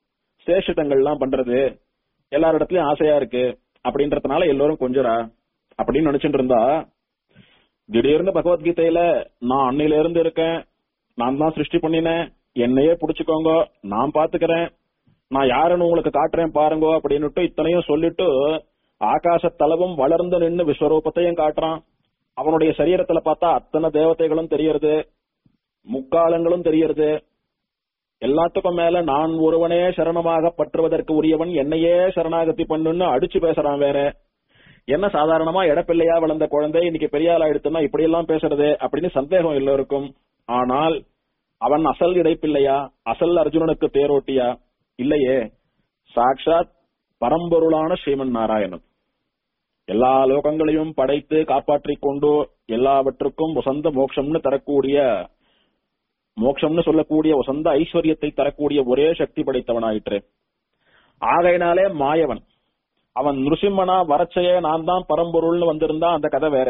சேஷிதங்கள் எல்லாம் பண்றது எல்லாரிடத்துலயும் ஆசையா இருக்கு அப்படின்றதுனால எல்லோரும் கொஞ்சரா அப்படின்னு நினைச்சிட்டு இருந்தா திடீர்னு பகவத்கீதையில நான் அன்னையில இருந்து இருக்கேன் நான் தான் சிருஷ்டி பண்ணினேன் என்னையே புடிச்சுக்கோங்க நான் பாத்துக்கிறேன் நான் யாருன்னு உங்களுக்கு காட்டுறேன் பாருங்க அப்படின்னுட்டு இத்தனையும் சொல்லிட்டு ஆகாசத்தளவும் வளர்ந்து நின்னு விஸ்வரூபத்தையும் காட்டுறான் அவனுடைய சரீரத்துல பார்த்தா அத்தனை தேவதைகளும் தெரியறது முக்காலங்களும் தெரியறது எல்லாத்துக்கும் மேல நான் ஒருவனே சரணமாக பற்றுவதற்கு உரியவன் என்னையே சரணாகதி பண்ணுன்னு அடிச்சு பேசுறான் வேற என்ன சாதாரணமா இடப்பிள்ளையா வளர்ந்த குழந்தை இன்னைக்கு பெரிய ஆள் ஆயிடுத்துன்னா இப்படி எல்லாம் பேசுறது அப்படின்னு சந்தேகம் எல்லோருக்கும் ஆனால் அவன் அசல் இடைப்பிள்ளையா அசல் அர்ஜுனனுக்கு தேரோட்டியா இல்லையே சாட்சாத் பரம்பொருளான ஸ்ரீமன் நாராயணன் எல்லா லோகங்களையும் படைத்து காப்பாற்றிக் கொண்டு எல்லாவற்றுக்கும் வசந்த மோட்சம்னு தரக்கூடிய மோட்சம்னு சொல்லக்கூடிய வசந்த ஐஸ்வர்யத்தை தரக்கூடிய ஒரே சக்தி படைத்தவனாயிற்று ஆகையினாலே மாயவன் அவன் நிருசிம்மனா வரச்சையே நான் தான் பரம்பொருள்னு வந்திருந்தா அந்த கதை வேற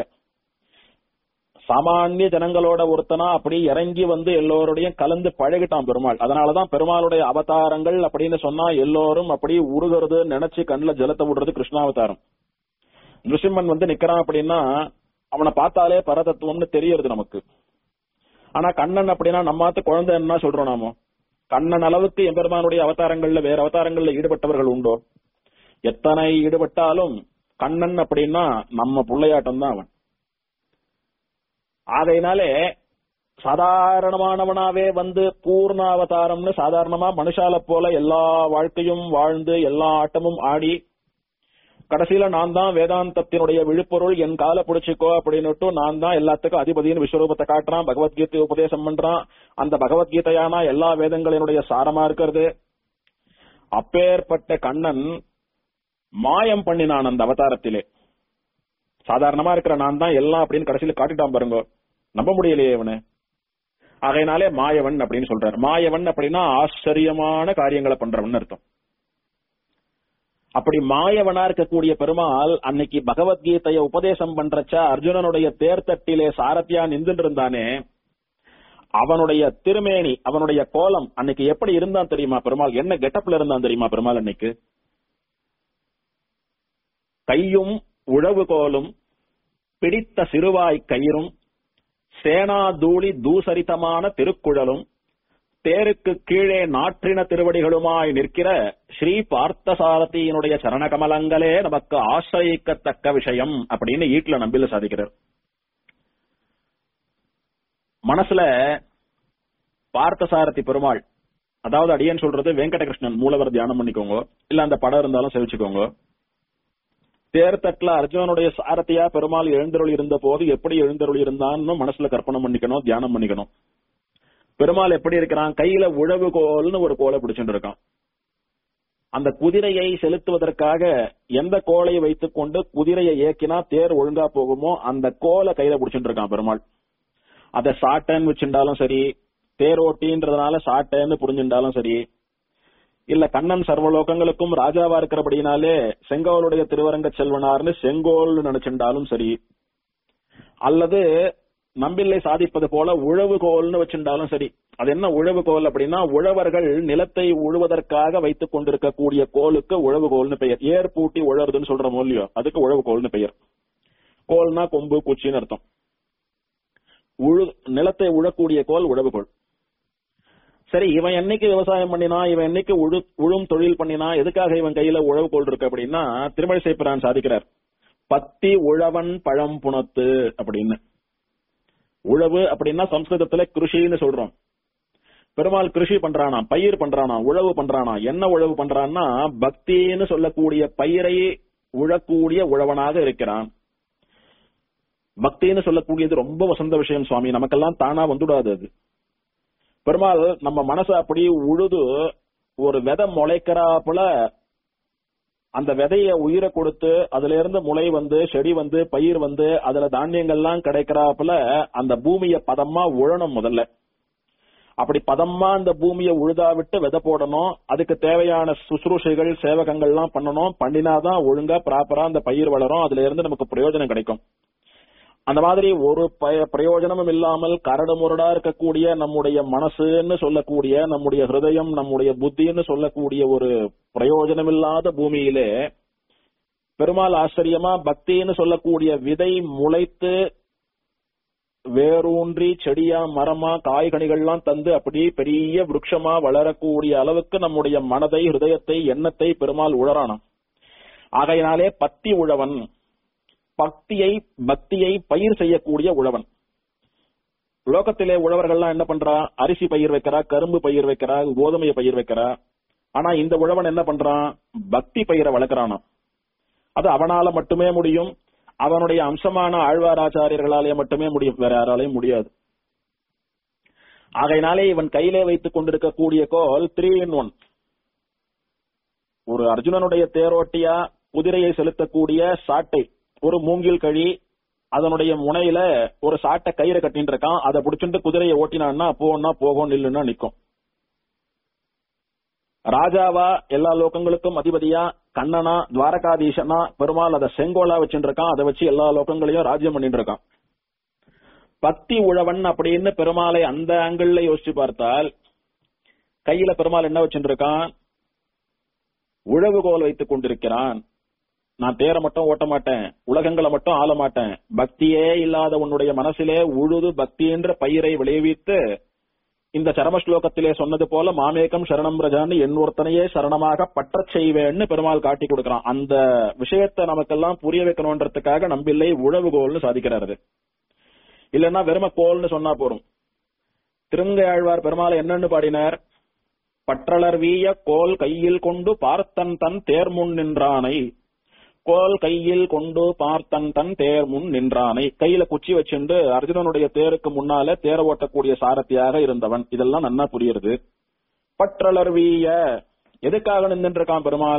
சாமானிய ஜனங்களோட ஒருத்தனா அப்படி இறங்கி வந்து எல்லோருடையும் கலந்து பழகிட்டான் பெருமாள் அதனாலதான் பெருமாளுடைய அவதாரங்கள் அப்படின்னு சொன்னா எல்லோரும் அப்படி உருகிறது நினைச்சு கண்ணுல ஜலத்தை விடுறது கிருஷ்ணாவதாரம் நிருசிம்மன் வந்து நிக்கிறான் அப்படின்னா அவனை பார்த்தாலே பரதத்துவம்னு தெரியறது நமக்கு ஆனா கண்ணன் அப்படின்னா நம்மாத்து குழந்தை என்ன சொல்றோம் நாமோ கண்ணன் அளவுக்கு எம்பெருமானுடைய அவதாரங்கள்ல வேற அவதாரங்கள்ல ஈடுபட்டவர்கள் உண்டோ எத்தனை ஈடுபட்டாலும் கண்ணன் அப்படின்னா நம்ம புள்ளையாட்டம் தான் அவன் ஆகையினாலே சாதாரணமானவனாவே வந்து பூர்ண அவதாரம்னு சாதாரணமா மனுஷால போல எல்லா வாழ்க்கையும் வாழ்ந்து எல்லா ஆட்டமும் ஆடி கடைசியில நான் தான் வேதாந்தத்தினுடைய விழுப்பொருள் என் காலை பிடிச்சிக்கோ அப்படின்னுட்டு நான் தான் எல்லாத்துக்கும் அதிபதியின் விஸ்வரூபத்தை காட்டுறான் பகவத்கீதை உபதேசம் பண்றான் அந்த பகவத்கீதையான எல்லா வேதங்களினுடைய சாரமா இருக்கிறது அப்பேற்பட்ட கண்ணன் மாயம் பண்ணினான் அந்த அவதாரத்திலே சாதாரணமா இருக்கிற நான் தான் எல்லாம் அப்படின்னு கடைசியில காட்டிட்டான் பாருங்க நம்ப முடியலையே இவனு ஆகையினாலே மாயவன் அப்படின்னு சொல்றாரு மாயவன் அப்படின்னா ஆச்சரியமான காரியங்களை பண்றவன் அர்த்தம் அப்படி மாயவனா இருக்கக்கூடிய பெருமாள் அன்னைக்கு பகவத்கீதைய உபதேசம் பண்றச்ச அர்ஜுனனுடைய தேர்தட்டிலே சாரத்தியா நின்றுட்டு இருந்தானே அவனுடைய திருமேனி அவனுடைய கோலம் அன்னைக்கு எப்படி இருந்தான் தெரியுமா பெருமாள் என்ன கெட்டப்ல இருந்தான் தெரியுமா பெருமாள் அன்னைக்கு கையும் உழவு கோலும் பிடித்த சிறுவாய் கயிறும் சேனா தூளி தூசரிதமான திருக்குழலும் தேருக்கு கீழே நாற்றின திருவடிகளுமாய் நிற்கிற ஸ்ரீ பார்த்தசாரதியினுடைய சரணகமலங்களே நமக்கு ஆசிரியக்கத்தக்க விஷயம் அப்படின்னு ஈட்ல நம்பில சாதிக்கிறார் மனசுல பார்த்தசாரதி பெருமாள் அதாவது அடியன் சொல்றது வெங்கடகிருஷ்ணன் மூலவர் தியானம் பண்ணிக்கோங்க இல்ல அந்த படம் இருந்தாலும் செவிச்சுக்கோங்க தேர்தட்டுல அர்ஜுனனுடைய சாரதியா பெருமாள் எழுந்தருள் இருந்த போது எப்படி எழுந்தருள் இருந்தான்னு மனசுல கற்பனை பண்ணிக்கணும் தியானம் பண்ணிக்கணும் பெருமாள் எப்படி இருக்கிறான் கையில உழவு கோல்னு ஒரு கோலை பிடிச்சிட்டு இருக்கான் அந்த குதிரையை செலுத்துவதற்காக எந்த கோலை வைத்துக் கொண்டு குதிரையை இயக்கினா தேர் ஒழுங்கா போகுமோ அந்த கோலை கையில பிடிச்சிட்டு இருக்கான் பெருமாள் அத சாட்டைன்னு வச்சுட்டாலும் சரி தேர் ஓட்டின்றதுனால சாட்டைன்னு புரிஞ்சுட்டாலும் சரி இல்ல கண்ணன் சர்வலோகங்களுக்கும் ராஜாவா இருக்கிறபடினாலே செங்கோலுடைய திருவரங்க செல்வனார்னு செங்கோல்னு நினைச்சிருந்தாலும் சரி அல்லது நம்பில்லை சாதிப்பது போல உழவு கோல்னு வச்சிருந்தாலும் சரி அது என்ன உழவு கோல் அப்படின்னா உழவர்கள் நிலத்தை உழுவதற்காக வைத்துக் கொண்டிருக்கக்கூடிய கோலுக்கு உழவு கோல்னு பெயர் ஏர் பூட்டி உழறதுன்னு சொல்ற மூலியோ அதுக்கு உழவு கோல்னு பெயர் கோல்னா கொம்பு குச்சின்னு அர்த்தம் உழு நிலத்தை உழக்கூடிய கோல் உழவு கோல் சரி இவன் என்னைக்கு விவசாயம் பண்ணினா இவன் என்னைக்கு உழு உழும் தொழில் பண்ணினா எதுக்காக இவன் கையில உழவு கோல் இருக்கு அப்படின்னா திருமலை சேப்பிரான் சாதிக்கிறார் பத்தி உழவன் பழம் புணத்து அப்படின்னு உழவு அப்படின்னா சம்ஸ்கிருதத்துல கிருஷின்னு சொல்றோம் பெருமாள் கிருஷி பண்றானா பயிர் பண்றானா உழவு பண்றானா என்ன உழவு பண்றான்னா பக்தின்னு சொல்லக்கூடிய பயிரை உழக்கூடிய உழவனாக இருக்கிறான் பக்தின்னு சொல்லக்கூடியது ரொம்ப வசந்த விஷயம் சுவாமி நமக்கெல்லாம் தானா வந்துடாது அது பெருமாள் நம்ம மனச அப்படி உழுது ஒரு விதை முளைக்கிறாப்புல அந்த விதைய உயிரை கொடுத்து அதுல இருந்து முளை வந்து செடி வந்து பயிர் வந்து அதுல தானியங்கள்லாம் கிடைக்கிறாப்புல அந்த பூமிய பதமா உழணும் முதல்ல அப்படி பதமா அந்த பூமியை உழுதா விட்டு விதை போடணும் அதுக்கு தேவையான சுசுரூஷைகள் சேவகங்கள்லாம் பண்ணணும் பண்ணினாதான் ஒழுங்கா ப்ராப்பரா அந்த பயிர் வளரும் அதுல இருந்து நமக்கு பிரயோஜனம் கிடைக்கும் அந்த மாதிரி ஒரு பய- பிரயோஜனமும் இல்லாமல் கரடு முரடா இருக்கக்கூடிய நம்முடைய மனசுன்னு சொல்லக்கூடிய நம்முடைய ஹிருதயம் நம்முடைய புத்தின்னு சொல்லக்கூடிய ஒரு பிரயோஜனமில்லாத பூமியிலே பெருமாள் ஆச்சரியமா பக்தின்னு சொல்லக்கூடிய விதை முளைத்து வேரூன்றி செடியா மரமா காய்கனிகள்லாம் தந்து அப்படி பெரிய விருட்சமா வளரக்கூடிய அளவுக்கு நம்முடைய மனதை ஹிருதயத்தை எண்ணத்தை பெருமாள் உழறானாம் ஆகையினாலே பத்தி உழவன் பக்தியை பக்தியை பயிர் செய்யக்கூடிய உழவன் லோகத்திலே உழவர்கள்லாம் என்ன பண்றா அரிசி பயிர் வைக்கிறா கரும்பு பயிர் வைக்கிறா கோதுமையை பயிர் வைக்கிறா ஆனா இந்த உழவன் என்ன பண்றான் பக்தி பயிரை வளர்க்கறானாம் அது அவனால மட்டுமே முடியும் அவனுடைய அம்சமான ஆழ்வாராச்சாரியர்களாலே மட்டுமே முடியும் வேற யாராலையும் முடியாது ஆகையினாலே இவன் கையிலே வைத்துக் கொண்டிருக்கக்கூடிய கோல் த்ரீ இன் ஒன் ஒரு அர்ஜுனனுடைய தேரோட்டியா குதிரையை செலுத்தக்கூடிய சாட்டை ஒரு மூங்கில் கழி அதனுடைய முனையில ஒரு சாட்டை கயிறை கட்டின்னு இருக்கான் அதை புடிச்சுட்டு குதிரையை ஓட்டினான்னா போனா போகும் நில்லுன்னா நிக்கும் ராஜாவா எல்லா லோகங்களுக்கும் அதிபதியா கண்ணனா துவாரகாதீசனா பெருமாள் அதை செங்கோலா வச்சுட்டு இருக்கான் அதை வச்சு எல்லா லோகங்களையும் ராஜ்யம் பண்ணிட்டு இருக்கான் பக்தி உழவன் அப்படின்னு பெருமாளை அந்த ஆங்கிள் யோசிச்சு பார்த்தால் கையில பெருமாள் என்ன வச்சுட்டு இருக்கான் உழவுகோல் வைத்துக் கொண்டிருக்கிறான் நான் தேர மட்டும் ஓட்ட மாட்டேன் உலகங்களை மட்டும் ஆள மாட்டேன் பக்தியே இல்லாத உன்னுடைய மனசிலே உழுது பக்தி என்ற பயிரை விளைவித்து இந்த சரம ஸ்லோகத்திலே சொன்னது போல மாமேகம் சரணம் ரஜான்னு என் ஒருத்தனையே சரணமாக பற்றச் செய்வேன்னு பெருமாள் காட்டி கொடுக்கிறான் அந்த விஷயத்தை நமக்கெல்லாம் புரிய வைக்கணும்ன்றதுக்காக நம்பில்லை உழவுகோல்னு சாதிக்கிறாரு இல்லன்னா வெறும கோல்னு சொன்னா போறோம் திருங்கையாழ்வார் பெருமாள் என்னன்னு பாடினார் பற்றளர் வீய கோல் கையில் கொண்டு பார்த்தன் தன் தேர்முன் நின்றானை கோல் கையில் கொண்டு பார்த்தன் தன் தேர் முன் நின்றானை கையில குச்சி வச்சுண்டு அர்ஜுனனுடைய தேருக்கு முன்னால தேர ஓட்டக்கூடிய சாரதியாக இருந்தவன் இதெல்லாம் நன்னா புரியுது பற்றளர் வீய எதுக்காக நின்று இருக்கான் பெருமாள்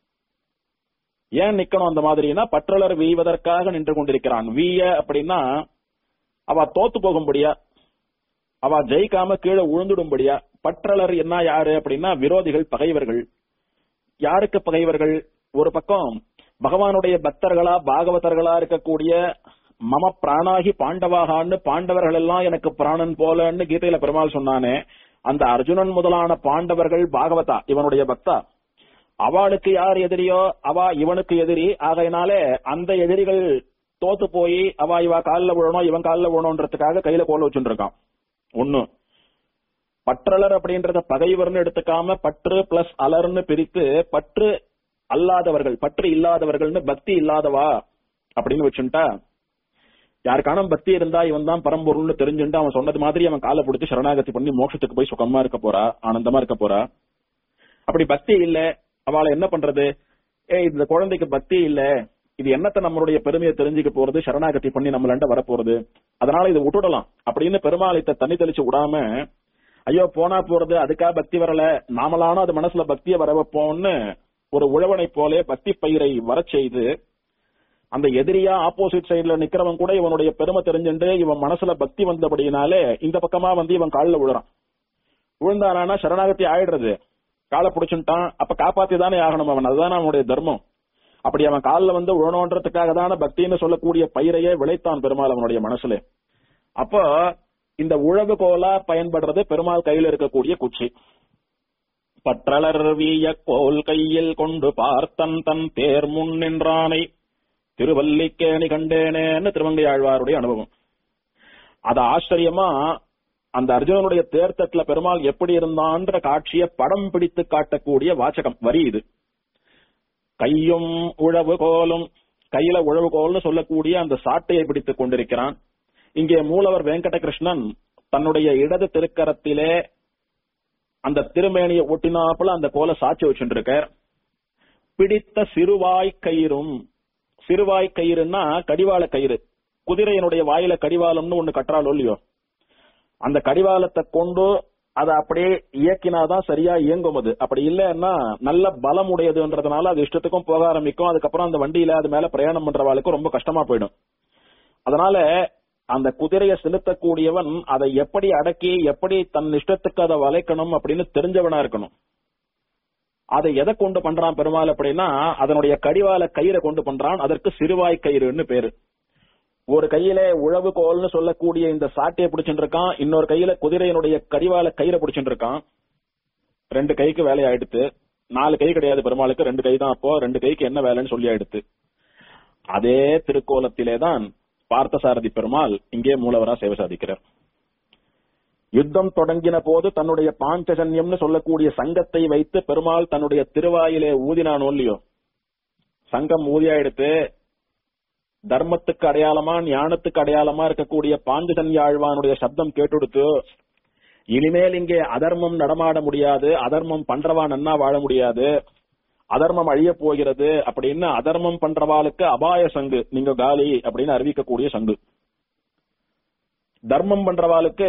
ஏன் நிக்கணும் அந்த மாதிரினா பற்றளர் வீவதற்காக நின்று கொண்டிருக்கிறான் வீய அப்படின்னா அவ தோத்து போகும்படியா அவ ஜெயிக்காம கீழே உழுந்துடும்படியா பற்றளர் என்ன யாரு அப்படின்னா விரோதிகள் பகைவர்கள் யாருக்கு பகைவர்கள் ஒரு பக்கம் பகவானுடைய பக்தர்களா பாகவதர்களா இருக்கக்கூடிய மம பிராணாகி பாண்டவாகான்னு பாண்டவர்கள் எல்லாம் எனக்கு பிராணன் போலன்னு கீதையில பெருமாள் சொன்னானே அந்த அர்ஜுனன் முதலான பாண்டவர்கள் பாகவதா இவனுடைய பக்தா அவளுக்கு யார் எதிரியோ அவ இவனுக்கு எதிரி ஆகையினாலே அந்த எதிரிகள் தோத்து போய் அவ இவ காலில் விழணும் இவன் காலில் விழணுன்றதுக்காக கையில கோல வச்சுட்டு இருக்கான் ஒண்ணு பற்றலர் அப்படின்றத பகைவர்னு எடுத்துக்காம பற்று பிளஸ் அலர்னு பிரித்து பற்று அல்லாதவர்கள் பற்று இல்லாதவர்கள்னு பக்தி இல்லாதவா அப்படின்னு வச்சுட்டா யாருக்கான பக்தி இருந்தா இவன் தான் பரம்பொருள்னு தெரிஞ்சுட்டு அவன் சொன்னது மாதிரி அவன் காலை பிடிச்சி சரணாகதி பண்ணி மோட்சத்துக்கு போய் சுகமா இருக்க போறா ஆனந்தமா இருக்க போறா அப்படி பக்தி இல்ல அவளை என்ன பண்றது ஏ இந்த குழந்தைக்கு பக்தி இல்ல இது என்னத்த நம்மளுடைய பெருமையை தெரிஞ்சுக்க போறது சரணாகதி பண்ணி நம்மளண்ட வரப்போறது அதனால இதை விட்டுடலாம் அப்படின்னு பெருமாளத்தை தண்ணி தெளிச்சு விடாம ஐயோ போனா போறது அதுக்கா பக்தி வரல நாமளான அது மனசுல பக்தியை வர வைப்போம்னு ஒரு உழவனை போலே பக்தி பயிரை வரச் செய்து அந்த எதிரியா ஆப்போசிட் சைடுல நிக்கிறவன் கூட இவனுடைய பெருமை தெரிஞ்சுட்டு இவன் மனசுல பக்தி வந்தபடியினாலே இந்த பக்கமா வந்து இவன் காலில் விழுறான் விழுந்தானா சரணாகதி ஆயிடுறது காலை புடிச்சுட்டான் அப்ப காப்பாத்தி தானே ஆகணும் அவன் அதுதானே அவனுடைய தர்மம் அப்படி அவன் காலில் வந்து விழணுன்றதுக்காக தானே பக்தின்னு சொல்லக்கூடிய பயிரையே விளைத்தான் பெருமாள் அவனுடைய மனசுல அப்போ இந்த உழவு கோலா பயன்படுறது பெருமாள் கையில இருக்கக்கூடிய குச்சி பற்றளர் வீய கோல் கையில் கொண்டு பார்த்தன் தன் தேர் முன் நின்றானை திருவல்லிக்கேணி கண்டேனேன்னு திருவங்கை ஆழ்வாருடைய அனுபவம் அது ஆச்சரியமா அந்த அர்ஜுனனுடைய தேர்தட்டுல பெருமாள் எப்படி இருந்தான்ற காட்சியை படம் பிடித்து காட்டக்கூடிய வாசகம் வரி இது கையும் உழவு கோலும் கையில உழவு கோல்னு சொல்லக்கூடிய அந்த சாட்டையை பிடித்துக் கொண்டிருக்கிறான் இங்கே மூலவர் வெங்கடகிருஷ்ணன் தன்னுடைய இடது திருக்கரத்திலே அந்த திருமேனியை ஒட்டினாப்புல அந்த கோலை சாட்சி வச்சுட்டு இருக்க பிடித்த சிறுவாய் கயிறும் சிறுவாய் கயிறுன்னா கடிவாள கயிறு குதிரையினுடைய வாயில கடிவாளம்னு ஒண்ணு கட்டுறாளோ இல்லையோ அந்த கடிவாளத்தை கொண்டு அதை அப்படியே இயக்கினாதான் சரியா இயங்கும் அது அப்படி இல்லைன்னா நல்ல பலம் உடையதுன்றதுனால அது இஷ்டத்துக்கும் போக ஆரம்பிக்கும் அதுக்கப்புறம் அந்த வண்டியில அது மேல பிரயாணம் பண்றவாளுக்கு ரொம்ப கஷ்டமா போயிடும் அதனால அந்த குதிரையை செலுத்தக்கூடியவன் அதை எப்படி அடக்கி எப்படி தன் இஷ்டத்துக்கு அதை வளைக்கணும் அப்படின்னு தெரிஞ்சவனா இருக்கணும் அதை எதை கொண்டு பண்றான் பெருமாள் அப்படின்னா அதனுடைய கடிவால கயிறை கொண்டு பண்றான் அதற்கு சிறுவாய் கயிறுன்னு பேரு ஒரு கையில உழவு கோல்னு சொல்லக்கூடிய இந்த சாட்டையை பிடிச்சிட்டு இருக்கான் இன்னொரு கையில குதிரையினுடைய கடிவால கயிறை பிடிச்சிட்டு இருக்கான் ரெண்டு கைக்கு வேலை ஆயிடுத்து நாலு கை கிடையாது பெருமாளுக்கு ரெண்டு கை தான் அப்போ ரெண்டு கைக்கு என்ன வேலைன்னு சொல்லி ஆயிடுத்து அதே திருக்கோலத்திலேதான் பார்த்தசாரதி பெருமாள் இங்கே மூலவரா சேவை சாதிக்கிறார் யுத்தம் தொடங்கின போது தன்னுடைய பாஞ்சஜன்யம்னு சொல்லக்கூடிய சங்கத்தை வைத்து பெருமாள் தன்னுடைய திருவாயிலே ஊதினானோ இல்லையோ சங்கம் ஊதியா எடுத்து தர்மத்துக்கு அடையாளமா ஞானத்துக்கு அடையாளமா இருக்கக்கூடிய பாஞ்சஜன்யாழ்வானுடைய சப்தம் கேட்டுடுத்து இனிமேல் இங்கே அதர்மம் நடமாட முடியாது அதர்மம் பண்றவா நன்னா வாழ முடியாது அதர்மம் அழிய போகிறது அப்படின்னு அதர்மம் பண்றவாளுக்கு அபாய சங்கு நீங்க காலி அப்படின்னு அறிவிக்கக்கூடிய சங்கு தர்மம் பண்றவாளுக்கு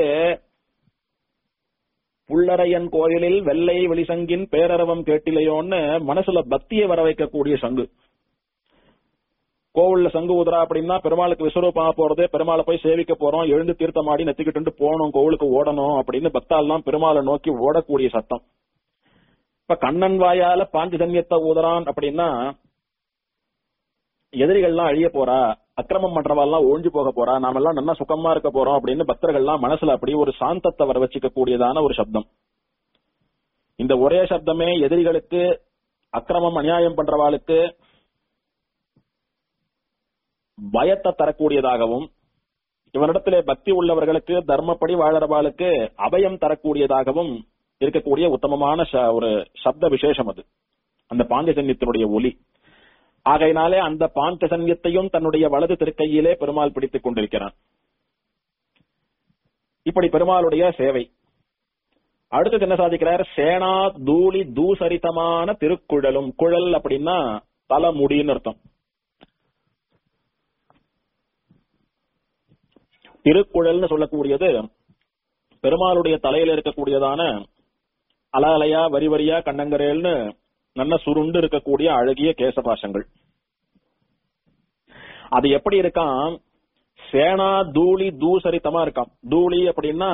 புள்ளரையன் கோயிலில் வெள்ளை வெளிசங்கின் பேரரவம் கேட்டிலையோன்னு மனசுல பக்தியை வர வைக்கக்கூடிய சங்கு கோவில்ல சங்கு ஊதுறா அப்படின்னா பெருமாளுக்கு விஸ்வரூபமா போறது பெருமாளை போய் சேவிக்க போறோம் எழுந்து தீர்த்தமாடி நெத்திக்கிட்டு போகணும் கோவிலுக்கு ஓடணும் அப்படின்னு பக்தாலாம் பெருமாளை நோக்கி ஓடக்கூடிய சத்தம் இப்ப கண்ணன் வாயால பாஞ்சஜன்யத்தை ஊதுறான் அப்படின்னா எதிரிகள்லாம் அழிய போறா அக்கிரமம் பண்றவாள்லாம் ஒழிஞ்சு போக போறா நாமெல்லாம் நல்லா சுகமா இருக்க போறோம் அப்படின்னு பக்தர்கள்லாம் மனசுல அப்படி ஒரு சாந்தத்தை வர வச்சுக்க கூடியதான ஒரு சப்தம் இந்த ஒரே சப்தமே எதிரிகளுக்கு அக்கிரமம் அநியாயம் பண்றவாளுக்கு பயத்தை தரக்கூடியதாகவும் இவனிடத்திலே பக்தி உள்ளவர்களுக்கு தர்மப்படி வாழறவாளுக்கு அபயம் தரக்கூடியதாகவும் இருக்கக்கூடிய உத்தமமான ச- ஒரு சப்த விசேஷம் அது அந்த பாஞ்சஜன்யத்தினுடைய ஒலி ஆகையினாலே அந்த பாஞ்சஜன்யத்தையும் தன்னுடைய வலது திருக்கையிலே பெருமாள் பிடித்துக் கொண்டிருக்கிறான் இப்படி பெருமாளுடைய சேவை அடுத்தது என்ன சாதிக்கிறார் சேனா தூளி தூசரிதமான திருக்குழலும் குழல் அப்படின்னா தலைமுடின்னு அர்த்தம் திருக்குழல்னு சொல்லக்கூடியது பெருமாளுடைய தலையில இருக்கக்கூடியதான அல அலையா வரி வரியா கண்ணங்கரேல்னு நல்ல சுருண்டு இருக்கக்கூடிய அழகிய கேசபாசங்கள் அது எப்படி இருக்கான் சேனா தூளி தூசரித்தமா இருக்கான் தூளி அப்படின்னா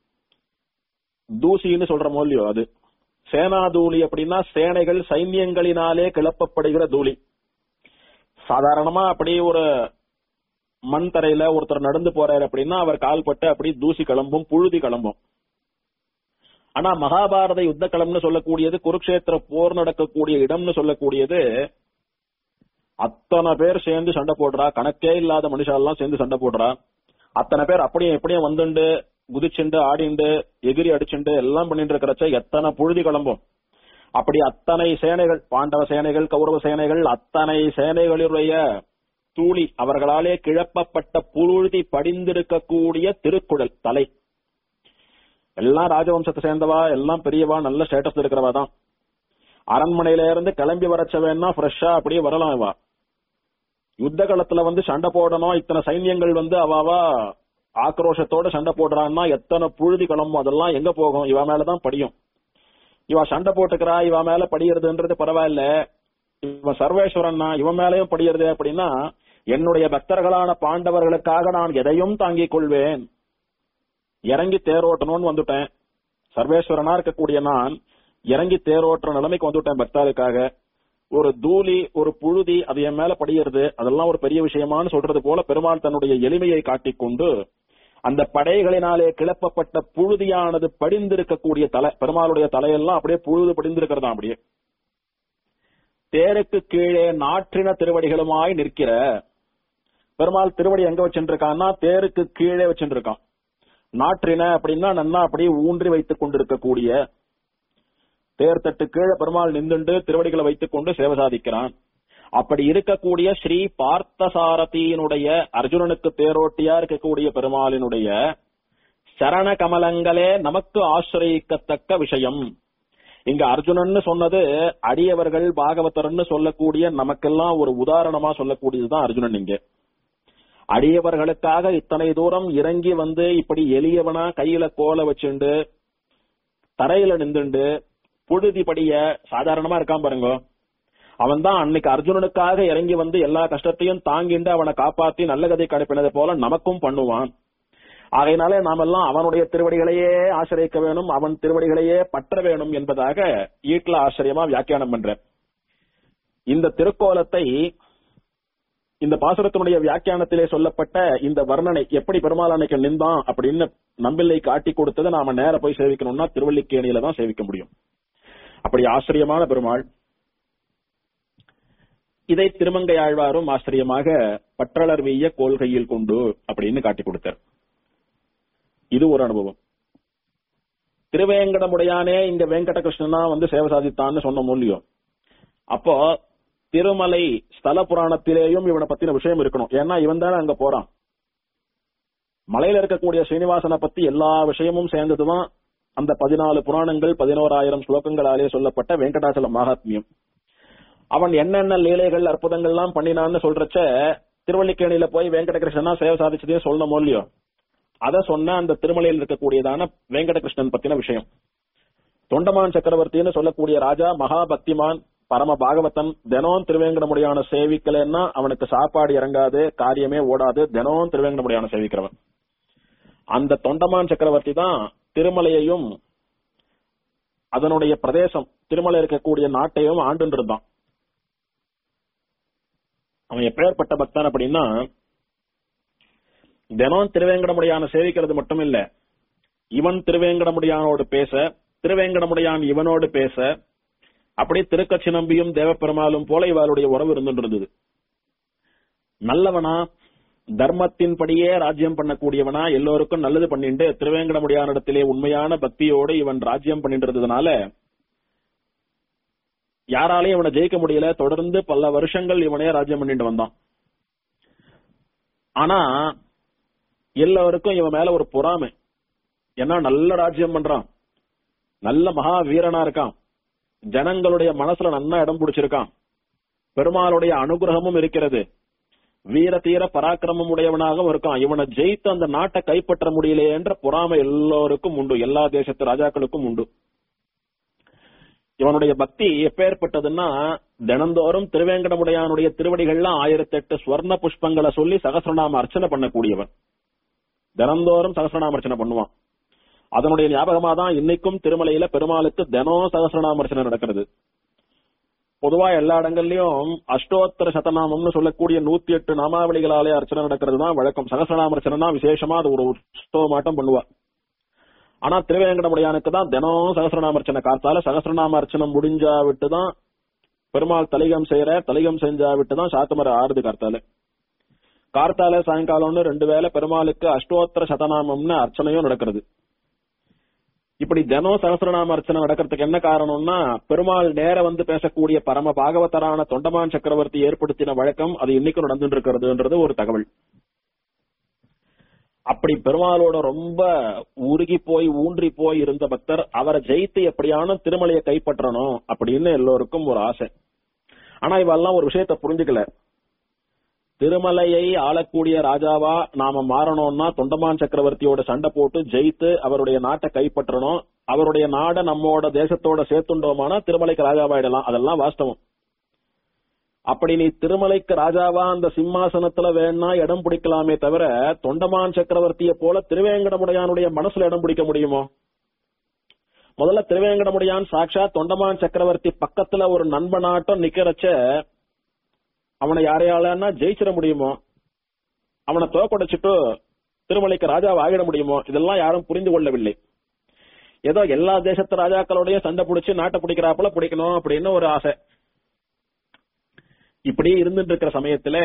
தூசின்னு சொல்ற இல்லையோ அது சேனா தூளி அப்படின்னா சேனைகள் சைன்யங்களினாலே கிளப்பப்படுகிற தூளி சாதாரணமா அப்படி ஒரு மண் தரையில ஒருத்தர் நடந்து போறாரு அப்படின்னா அவர் கால்பட்டு அப்படி தூசி கிளம்பும் புழுதி கிளம்பும் ஆனா மகாபாரத யுத்த களம்னு சொல்லக்கூடியது குருக்ஷேத்திர போர் நடக்கக்கூடிய இடம்னு சொல்லக்கூடியது அத்தனை பேர் சேர்ந்து சண்டை போடுறா கணக்கே இல்லாத மனுஷாலாம் சேர்ந்து சண்டை போடுறா அத்தனை பேர் அப்படியே எப்படியும் வந்துண்டு குதிச்சுண்டு ஆடிண்டு எகிரி அடிச்சுண்டு எல்லாம் பண்ணிட்டு இருக்கிறச்ச எத்தனை புழுதி கிளம்பும் அப்படி அத்தனை சேனைகள் பாண்டவ சேனைகள் கௌரவ சேனைகள் அத்தனை சேனைகளுடைய தூளி அவர்களாலே கிளப்பப்பட்ட புழுதி படிந்திருக்கக்கூடிய திருக்குழல் தலை எல்லாம் ராஜவம்சத்தை சேர்ந்தவா எல்லாம் பெரியவா நல்ல ஸ்டேட்டஸ் இருக்கிறவா தான் அரண்மனையில இருந்து கிளம்பி வரச்ச வேணா ஃப்ரெஷ்ஷா அப்படியே வரலாம் இவா யுத்த களத்துல வந்து சண்டை போடணும் இத்தனை சைன்யங்கள் வந்து அவாவா ஆக்ரோஷத்தோட சண்டை போடுறான்னா எத்தனை புழுதி கிளம்பும் அதெல்லாம் எங்க போகும் இவ மேலதான் படியும் இவ சண்டை போட்டுக்கிறா இவ மேல படிக்கிறதுன்றது பரவாயில்ல இவன் சர்வேஸ்வரன்னா இவன் மேலயும் படிக்கிறது அப்படின்னா என்னுடைய பக்தர்களான பாண்டவர்களுக்காக நான் எதையும் தாங்கிக் கொள்வேன் இறங்கி தேரோட்டணும்னு வந்துட்டேன் சர்வேஸ்வரனா இருக்கக்கூடிய நான் இறங்கி தேரோட்டுற நிலைமைக்கு வந்துட்டேன் பக்தாளுக்காக ஒரு தூளி ஒரு புழுதி அது என் மேல படிகிறது அதெல்லாம் ஒரு பெரிய விஷயமான்னு சொல்றது போல பெருமாள் தன்னுடைய எளிமையை காட்டிக்கொண்டு அந்த படைகளினாலே கிளப்பப்பட்ட புழுதியானது படிந்திருக்கக்கூடிய தலை பெருமாளுடைய தலையெல்லாம் அப்படியே புழுது படிந்திருக்கிறதா அப்படியே தேருக்கு கீழே நாற்றின திருவடிகளுமாய் நிற்கிற பெருமாள் திருவடி எங்க வச்சுருக்கான்னா தேருக்கு கீழே வச்சுருக்கான் நாற்றின அப்படின்னா நன்னா அப்படியே ஊன்றி வைத்துக் கொண்டிருக்கக்கூடிய தேர்தட்டு கீழே பெருமாள் நின்றுண்டு திருவடிகளை வைத்துக் கொண்டு சேவை சாதிக்கிறான் அப்படி இருக்கக்கூடிய ஸ்ரீ பார்த்தசாரதியினுடைய அர்ஜுனனுக்கு தேரோட்டியா இருக்கக்கூடிய பெருமாளினுடைய சரண கமலங்களே நமக்கு ஆசிரியக்கத்தக்க விஷயம் இங்க அர்ஜுனன்னு சொன்னது அடியவர்கள் பாகவதர்னு சொல்லக்கூடிய நமக்கெல்லாம் ஒரு உதாரணமா சொல்லக்கூடியதுதான் அர்ஜுனன் இங்க அடியவர்களுக்காக இத்தனை தூரம் இறங்கி வந்து இப்படி எளியவனா கையில கோல வச்சுண்டு தரையில நின்றுண்டு புழுதி படிய சாதாரணமா இருக்கான் பாருங்க அவன் தான் அன்னைக்கு அர்ஜுனனுக்காக இறங்கி வந்து எல்லா கஷ்டத்தையும் தாங்கிண்டு அவனை காப்பாத்தி நல்ல கதை கடைப்பினதை போல நமக்கும் பண்ணுவான் ஆகையினாலே நாமெல்லாம் அவனுடைய திருவடிகளையே ஆசிரியக்க வேணும் அவன் திருவடிகளையே பற்ற வேணும் என்பதாக ஈட்ல ஆச்சரியமா வியாக்கியானம் பண்ற இந்த திருக்கோலத்தை இந்த பாசுரத்தினுடைய வியாக்கியானத்திலே சொல்லப்பட்ட இந்த வர்ணனை எப்படி பெருமாள் அன்னைக்கு நின்றான் அப்படின்னு நம்பிள்ளை காட்டி கொடுத்ததை நாம நேர போய் சேவிக்கணும்னா திருவல்லிக்கேணியில தான் சேவிக்க முடியும் அப்படி ஆச்சரியமான பெருமாள் இதை திருமங்கை ஆழ்வாரும் ஆச்சரியமாக பற்றளர் வெய்ய கோல்கையில் கொண்டு அப்படின்னு காட்டி கொடுத்தார் இது ஒரு அனுபவம் திருவேங்கடமுடையானே இங்க வெங்கடகிருஷ்ணனா வந்து சேவை சாதித்தான்னு சொன்ன மூலியம் அப்போ திருமலை ஸ்தல புராணத்திலேயும் இவனை பத்தின விஷயம் இருக்கணும் ஏன்னா இவன் தானே அங்க போறான் மலையில இருக்கக்கூடிய ஸ்ரீனிவாசனை பத்தி எல்லா விஷயமும் சேர்ந்ததுதான் அந்த பதினாலு புராணங்கள் பதினோராயிரம் ஸ்லோகங்களாலே சொல்லப்பட்ட வெங்கடாச்சல மகாத்மியம் அவன் என்னென்ன லீலைகள் அற்புதங்கள்லாம் பண்ணினான்னு சொல்றச்ச திருவள்ளிக்கேணியில போய் வெங்கடகிருஷ்ணனா சேவை சாதிச்சதையும் சொல்லணும் இல்லையோ அத சொன்ன அந்த திருமலையில் இருக்கக்கூடியதான வெங்கடகிருஷ்ணன் பத்தின விஷயம் தொண்டமான் சக்கரவர்த்தின்னு சொல்லக்கூடிய ராஜா மகா பக்திமான் பரம பாகவதன் தினம் திருவேங்கடமுடியான சேவிக்கலன்னா அவனுக்கு சாப்பாடு இறங்காது காரியமே ஓடாது தினம் திருவேங்கடமுடியான சேவிக்கிறவன் அந்த தொண்டமான் சக்கரவர்த்தி தான் திருமலையையும் அதனுடைய பிரதேசம் திருமலை இருக்கக்கூடிய நாட்டையும் ஆண்டு இருந்தான் அவன் எப்பேற்பட்ட பக்தன் அப்படின்னா தினம் திருவேங்கடமுடியான சேவிக்கிறது மட்டும் இல்ல இவன் திருவேங்கடமுடியானோடு பேச திருவேங்கடமுடியான் இவனோடு பேச அப்படியே திருக்கட்சி நம்பியும் தேவப்பெருமாளும் போல இவளுடைய உறவு இருந்துட்டு இருந்தது நல்லவனா தர்மத்தின்படியே ராஜ்யம் பண்ணக்கூடியவனா எல்லோருக்கும் நல்லது பண்ணிட்டு திருவேங்கடமுடியானிடத்திலே உண்மையான பக்தியோடு இவன் ராஜ்யம் பண்ணிட்டு இருந்ததுனால யாராலையும் இவனை ஜெயிக்க முடியல தொடர்ந்து பல வருஷங்கள் இவனே ராஜ்யம் பண்ணிட்டு வந்தான் ஆனா எல்லோருக்கும் இவன் மேல ஒரு பொறாமை ஏன்னா நல்ல ராஜ்யம் பண்றான் நல்ல மகா வீரனா இருக்கான் ஜனங்களுடைய மனசுல நன்னா இடம் பிடிச்சிருக்கான் பெருமாளுடைய அனுகிரகமும் இருக்கிறது வீர தீர பராக்கிரமம் உடையவனாகவும் இருக்கான் இவனை ஜெயித்து அந்த நாட்டை கைப்பற்ற முடியலையே என்ற பொறாமை எல்லோருக்கும் உண்டு எல்லா தேசத்து ராஜாக்களுக்கும் உண்டு இவனுடைய பக்தி எப்பேற்பட்டதுன்னா தினந்தோறும் திருவேங்கடமுடையானுடைய திருவடிகள்லாம் ஆயிரத்தி எட்டு ஸ்வர்ண புஷ்பங்களை சொல்லி சகசிரநாம அர்ச்சனை பண்ணக்கூடியவன் தினந்தோறும் சகசிரநாம அர்ச்சனை பண்ணுவான் அதனுடைய ஞாபகமா தான் இன்னைக்கும் திருமலையில பெருமாளுக்கு தினம் சகசிரநாம அர்ச்சனை நடக்கிறது பொதுவா எல்லா இடங்கள்லயும் அஷ்டோத்தர சதநாமம்னு சொல்லக்கூடிய நூத்தி எட்டு நாமாவளிகளாலே அர்ச்சனை நடக்கிறது தான் வழக்கம் சகசிரநாம அர்ச்சனை தான் விசேஷமா அது ஒரு உற்சவமாட்டம் பண்ணுவா ஆனா திருவேங்கடமுடையானுக்கு தான் தினம் சகசிரநாம அர்ச்சனை காத்தால சகசிரநாம அர்ச்சனை முடிஞ்சா விட்டு தான் பெருமாள் தலிகம் செய்யற தலிகம் செஞ்சா விட்டு தான் சாத்துமர ஆறுது கார்த்தால கார்த்தால சாயங்காலம்னு ரெண்டு வேளை பெருமாளுக்கு அஷ்டோத்தர சதநாமம்னு அர்ச்சனையும் நடக்கிறது இப்படி தினம் சகசிரநாம அர்ச்சனை நடக்கிறதுக்கு என்ன காரணம்னா பெருமாள் நேர வந்து பேசக்கூடிய பரம பாகவதரான தொண்டமான் சக்கரவர்த்தி ஏற்படுத்தின வழக்கம் அது இன்னைக்கும் நடந்துட்டு இருக்கிறதுன்றது ஒரு தகவல் அப்படி பெருமாளோட ரொம்ப உருகி போய் ஊன்றி போய் இருந்த பக்தர் அவரை ஜெயித்து எப்படியான திருமலையை கைப்பற்றணும் அப்படின்னு எல்லோருக்கும் ஒரு ஆசை ஆனா இவெல்லாம் ஒரு விஷயத்த புரிஞ்சுக்கல திருமலையை ஆளக்கூடிய ராஜாவா நாம மாறணும்னா தொண்டமான் சக்கரவர்த்தியோட சண்டை போட்டு ஜெயித்து அவருடைய நாட்டை கைப்பற்றணும் அவருடைய நாடை நம்மோட தேசத்தோட சேர்த்துண்டோமானா திருமலைக்கு ராஜாவாயிடலாம் அதெல்லாம் வாஸ்தவம் அப்படி நீ திருமலைக்கு ராஜாவா அந்த சிம்மாசனத்துல வேணா இடம் பிடிக்கலாமே தவிர தொண்டமான் சக்கரவர்த்திய போல திருவேங்கடமுடையானுடைய மனசுல இடம் பிடிக்க முடியுமோ முதல்ல திருவேங்கடமுடையான் சாட்சா தொண்டமான் சக்கரவர்த்தி பக்கத்துல ஒரு நண்பனாட்டம் நிக்கிறச்ச அவனை யாரையாலன்னா ஜெயிச்சிட முடியுமோ அவனை தோக்கடைச்சிட்டு திருமலைக்கு ராஜாவை ஆகிட முடியுமோ இதெல்லாம் யாரும் புரிந்து கொள்ளவில்லை ஏதோ எல்லா தேசத்து ராஜாக்களோடய சண்டை பிடிச்சு நாட்டை பிடிக்கிறாப்புல பிடிக்கணும் அப்படின்னு ஒரு ஆசை இப்படி இருந்துட்டு இருக்கிற சமயத்துல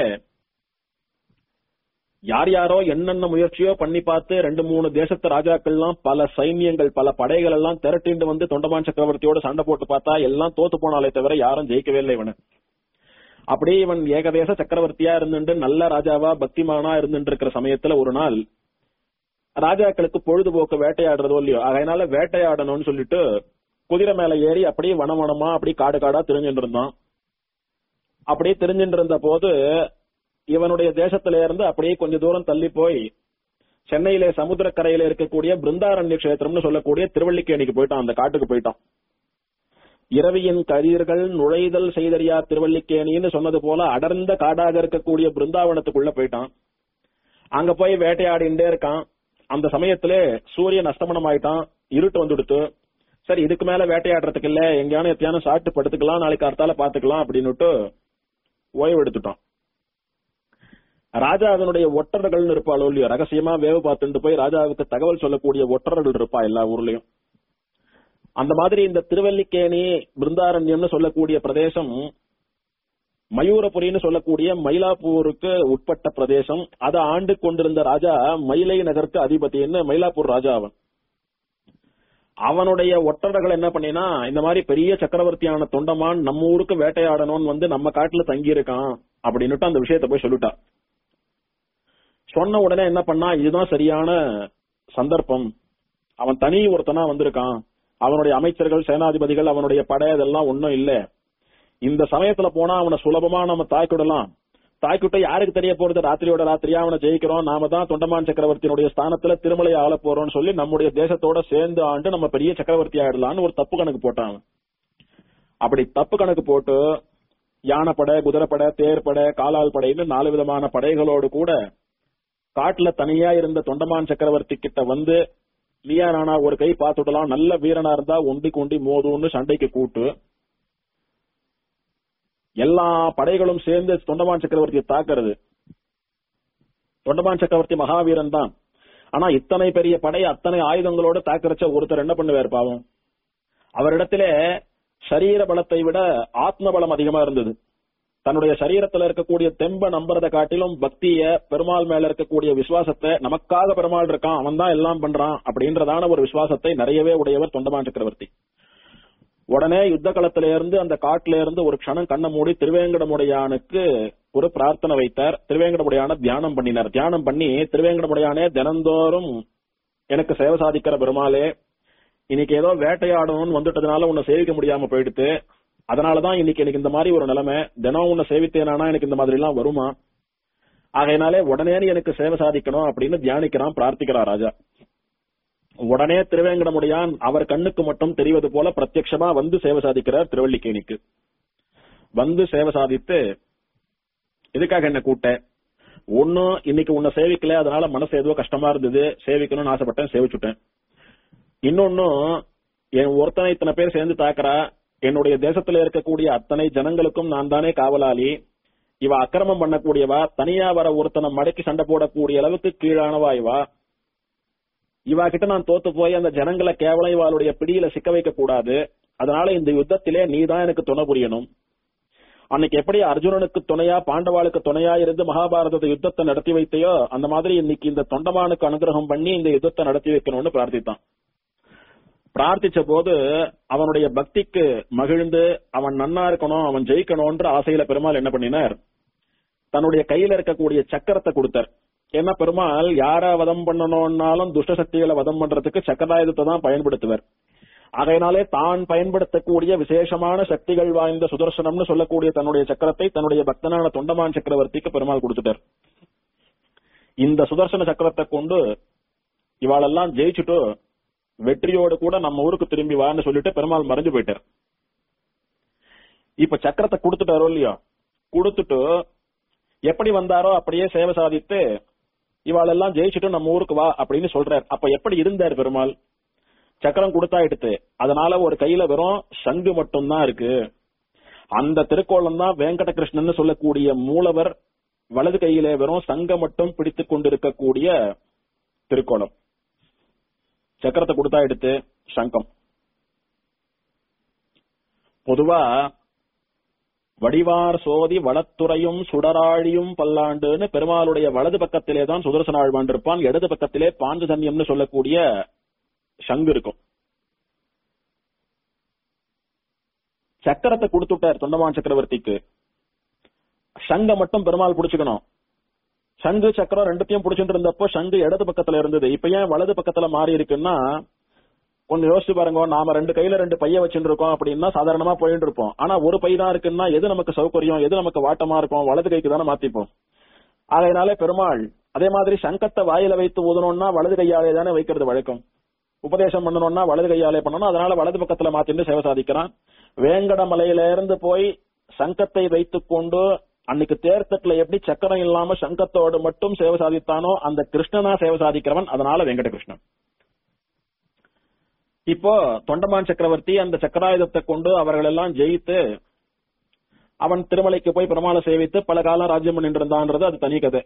யார் யாரோ என்னென்ன முயற்சியோ பண்ணி பார்த்து ரெண்டு மூணு தேசத்து ராஜாக்கள்லாம் பல சைன்யங்கள் பல படைகள் எல்லாம் திரட்டிண்டு வந்து தொண்டமான் சக்கரவர்த்தியோட சண்டை போட்டு பார்த்தா எல்லாம் தோத்து போனாலே தவிர யாரும் ஜெயிக்கவே இல்லை இவனை அப்படியே இவன் ஏகதேச சக்கரவர்த்தியா இருந்துட்டு நல்ல ராஜாவா பக்திமானா இருந்துட்டு இருக்கிற சமயத்துல ஒரு நாள் ராஜாக்களுக்கு பொழுதுபோக்கு வேட்டையாடுறதோ இல்லையோ அதனால வேட்டையாடணும்னு சொல்லிட்டு குதிரை மேல ஏறி அப்படியே வனவனமா அப்படியே காடு காடா தெரிஞ்சுட்டு இருந்தான் அப்படியே தெரிஞ்சுட்டு இருந்த போது இவனுடைய தேசத்தில இருந்து அப்படியே கொஞ்ச தூரம் தள்ளி போய் சென்னையிலே சமுத்திரக்கரையில இருக்கக்கூடிய பிருந்தாரண்ய கஷேத்திரம்னு சொல்லக்கூடிய திருவள்ளிக்கேணிக்கு போயிட்டான் அந்த காட்டுக்கு போயிட்டான் இரவியின் கதிர்கள் நுழைதல் செய்தறியா திருவள்ளிக்கேணின்னு சொன்னது போல அடர்ந்த காடாக இருக்கக்கூடிய பிருந்தாவனத்துக்குள்ள போயிட்டான் அங்க போய் வேட்டையாடிண்டே இருக்கான் அந்த சமயத்திலே சூரியன் அஸ்தமனம் ஆயிட்டான் இருட்டு வந்துடுத்து சரி இதுக்கு மேல வேட்டையாடுறதுக்கு இல்ல எங்கேயான எத்தியான சாப்பிட்டு படுத்துக்கலாம் நாளைக்கு அர்த்தால பாத்துக்கலாம் அப்படின்னுட்டு ஓய்வு எடுத்துட்டான் ராஜா அதனுடைய ஒற்றர்கள்னு இருப்பாளோ இல்லையோ ரகசியமா வேவு பார்த்துட்டு போய் ராஜாவுக்கு தகவல் சொல்லக்கூடிய ஒற்றர்கள் இருப்பா எல்லா ஊர்லயும் அந்த மாதிரி இந்த திருவல்லிக்கேணி பிருந்தாரண்யம்னு சொல்லக்கூடிய பிரதேசம் மயூரபுரின்னு சொல்லக்கூடிய மயிலாப்பூருக்கு உட்பட்ட பிரதேசம் அதை ஆண்டு கொண்டிருந்த ராஜா மயிலை நகருக்கு அதிபதின்னு மயிலாப்பூர் ராஜா அவன் அவனுடைய ஒற்றர்கள் என்ன பண்ணினா இந்த மாதிரி பெரிய சக்கரவர்த்தியான தொண்டமான் நம்ம ஊருக்கு வேட்டையாடணும்னு வந்து நம்ம காட்டுல தங்கி இருக்கான் அப்படின்னுட்டு அந்த விஷயத்த போய் சொல்லிட்டா சொன்ன உடனே என்ன பண்ணா இதுதான் சரியான சந்தர்ப்பம் அவன் தனி ஒருத்தனா வந்திருக்கான் அவனுடைய அமைச்சர்கள் சேனாதிபதிகள் அவனுடைய படை இதெல்லாம் ஒண்ணும் இல்ல இந்த சமயத்துல போனா அவனை சுலபமா நம்ம தாக்கிடலாம் தாக்கிட்ட யாருக்கு தெரிய போறது ராத்திரியோட ராத்திரியா அவனை ஜெயிக்கிறோம் நாம தான் தொண்டமான் சக்கரவர்த்தியினுடைய ஸ்தானத்துல திருமலை ஆள போறோம்னு சொல்லி நம்முடைய தேசத்தோட சேர்ந்து ஆண்டு நம்ம பெரிய சக்கரவர்த்தி ஆயிடலாம்னு ஒரு தப்பு கணக்கு போட்டான் அவன். அப்படி தப்பு கணக்கு போட்டு யானைப்படை குதிரைப்படை தேர்ப்படை காலால் படைன்னு நாலு விதமான படைகளோடு கூட காட்டுல தனியா இருந்த தொண்டமான் சக்கரவர்த்தி கிட்ட வந்து நீயா நானா ஒரு கை பார்த்துடலாம் நல்ல வீரனா இருந்தா ஒண்டி கொண்டி மோதுன்னு சண்டைக்கு கூட்டு எல்லா படைகளும் சேர்ந்து தொண்டமான் சக்கரவர்த்தியை தாக்குறது தொண்டமான் சக்கரவர்த்தி மகாவீரன் தான் ஆனா இத்தனை பெரிய படை அத்தனை ஆயுதங்களோட தாக்கறச்ச ஒருத்தர் என்ன பண்ணுவார் பாவம் அவரிடத்திலே சரீர பலத்தை விட ஆத்ம பலம் அதிகமா இருந்தது தன்னுடைய சரீரத்துல இருக்கக்கூடிய தெம்ப நம்புறதை காட்டிலும் பக்திய பெருமாள் மேல இருக்கக்கூடிய விசுவாசத்தை நமக்காக பெருமாள் இருக்கான் அவன் தான் எல்லாம் பண்றான் அப்படின்றதான ஒரு விசுவாசத்தை நிறையவே உடையவர் தொண்டமான் சக்கரவர்த்தி உடனே யுத்த களத்தில இருந்து அந்த காட்டுல இருந்து ஒரு க்ஷணம் கண்ணை மூடி திருவேங்கடமுடையானுக்கு ஒரு பிரார்த்தனை வைத்தார் திருவேங்கடமுடையான தியானம் பண்ணினார் தியானம் பண்ணி திருவேங்கடமுடையானே தினந்தோறும் எனக்கு சேவை சாதிக்கிற பெருமாளே இன்னைக்கு ஏதோ வேட்டையாடணும்னு வந்துட்டதுனால உன்னை சேவிக்க முடியாம போயிடுத்து அதனாலதான் இன்னைக்கு எனக்கு இந்த மாதிரி ஒரு நிலைமை தினம் உன்னை சேவித்தேனானா எனக்கு இந்த மாதிரி எல்லாம் வருமா ஆகையினாலே உடனே நீ எனக்கு சேவை சாதிக்கணும் அப்படின்னு தியானிக்கிறான் பிரார்த்திக்கிறான் ராஜா உடனே திருவேங்கடமுடையான் அவர் கண்ணுக்கு மட்டும் தெரிவது போல பிரத்யட்சமா வந்து சேவை சாதிக்கிறார் திருவள்ளிக்கேணிக்கு வந்து சேவை சாதித்து எதுக்காக என்ன கூட்ட ஒன்னும் இன்னைக்கு உன்னை சேவிக்கல அதனால மனசு ஏதோ கஷ்டமா இருந்தது சேவிக்கணும்னு ஆசைப்பட்டேன் சேவிச்சுட்டேன் இன்னொன்னும் என் ஒருத்தனை இத்தனை பேர் சேர்ந்து தாக்குறா என்னுடைய தேசத்துல இருக்கக்கூடிய அத்தனை ஜனங்களுக்கும் நான் தானே காவலாளி இவ அக்கிரமம் பண்ணக்கூடியவா தனியா வர ஒருத்தனை மடக்கி சண்டை போடக்கூடிய அளவுக்கு கீழானவா இவா இவா கிட்ட நான் தோத்து போய் அந்த ஜனங்களை கேவலம் இவாளுடைய பிடியில சிக்க வைக்க கூடாது அதனால இந்த யுத்தத்திலே நீ தான் எனக்கு துணை புரியணும் அன்னைக்கு எப்படி அர்ஜுனனுக்கு துணையா பாண்டவாளுக்கு துணையா இருந்து மகாபாரதத்தை யுத்தத்தை நடத்தி வைத்தையோ அந்த மாதிரி இன்னைக்கு இந்த தொண்டமானுக்கு அனுகிரகம் பண்ணி இந்த யுத்தத்தை நடத்தி வைக்கணும்னு பிரார்த்தித்தான் பிரார்த்திச்ச போது அவனுடைய பக்திக்கு மகிழ்ந்து அவன் நன்னா இருக்கணும் அவன் ஜெயிக்கணும்ன்ற ஆசையில பெருமாள் என்ன பண்ணினார் தன்னுடைய கையில இருக்கக்கூடிய சக்கரத்தை கொடுத்தார் ஏன்னா பெருமாள் யார வதம் பண்ணணும்னாலும் துஷ்ட சக்திகளை வதம் பண்றதுக்கு சக்கராயுதத்தை தான் பயன்படுத்துவர் அதனாலே தான் பயன்படுத்தக்கூடிய விசேஷமான சக்திகள் வாய்ந்த சுதர்சனம்னு சொல்லக்கூடிய தன்னுடைய சக்கரத்தை தன்னுடைய பக்தனான தொண்டமான் சக்கரவர்த்திக்கு பெருமாள் கொடுத்துட்டார் இந்த சுதர்சன சக்கரத்தை கொண்டு இவாளெல்லாம் ஜெயிச்சுட்டு வெற்றியோடு கூட நம்ம ஊருக்கு திரும்பி வான்னு சொல்லிட்டு பெருமாள் மறைஞ்சு போயிட்டார் இப்ப சக்கரத்தை கொடுத்துட்டாரோ இல்லையோ கொடுத்துட்டு எப்படி வந்தாரோ அப்படியே சேவை சாதித்து இவாளெல்லாம் ஜெயிச்சுட்டு நம்ம ஊருக்கு வா அப்படின்னு சொல்றார் அப்ப எப்படி இருந்தார் பெருமாள் சக்கரம் கொடுத்தா எடுத்து அதனால ஒரு கையில வெறும் சங்கு மட்டும்தான் இருக்கு அந்த திருக்கோலம் தான் வெங்கடகிருஷ்ணன் சொல்லக்கூடிய மூலவர் வலது கையிலே வெறும் சங்க மட்டும் பிடித்துக் கொண்டிருக்கக்கூடிய திருக்கோலம் சக்கரத்தை கொடுத்தா எடுத்து சங்கம் பொதுவா வடிவார் சோதி வளத்துறையும் சுடராழியும் பல்லாண்டுன்னு பெருமாளுடைய வலது பக்கத்திலே தான் சுதர்சன ஆழ்வான் இருப்பான் இடது பக்கத்திலே பாஞ்சஜன்யம்னு சொல்லக்கூடிய சங்கு இருக்கும் சக்கரத்தை கொடுத்துட்டார் தொண்டமான் சக்கரவர்த்திக்கு சங்க மட்டும் பெருமாள் புடிச்சுக்கணும் சங்கு சக்கரம் ரெண்டுத்தையும் புடிச்சுட்டு இருந்தப்போ சங்கு இடது பக்கத்துல இருந்தது இப்ப ஏன் வலது பக்கத்துல மாறி இருக்குன்னா கொஞ்சம் யோசிச்சு பாருங்க நாம ரெண்டு கையில ரெண்டு பைய வச்சுட்டு இருக்கோம் அப்படின்னா சாதாரணமா போயிட்டு இருப்போம் ஆனா ஒரு பை தான் இருக்குன்னா எது நமக்கு சௌகரியம் எது நமக்கு வாட்டமா இருக்கும் வலது கைக்கு தானே மாத்திப்போம் அதனாலே பெருமாள் அதே மாதிரி சங்கத்தை வாயில வைத்து ஊதணும்னா வலது கையாலே தானே வைக்கிறது வழக்கம் உபதேசம் பண்ணணும்னா வலது கையாலே பண்ணணும் அதனால வலது பக்கத்துல மாத்திட்டு சேவை சாதிக்கிறான் வேங்கட மலையில இருந்து போய் சங்கத்தை வைத்துக் கொண்டு அன்னைக்கு தேர்தட்டுல எப்படி சக்கரம் இல்லாம சங்கத்தோடு மட்டும் சேவை சாதித்தானோ அந்த கிருஷ்ணனா சேவை சாதிக்கிறவன் அதனால வெங்கட கிருஷ்ணன் இப்போ தொண்டமான் சக்கரவர்த்தி அந்த சக்கராயுதத்தை கொண்டு அவர்கள் எல்லாம் ஜெயித்து அவன் திருமலைக்கு போய் பெருமாளை சேவித்து பல காலம் ராஜ்யம் பண்ணிட்டு இருந்தான்றது அது தனி கதை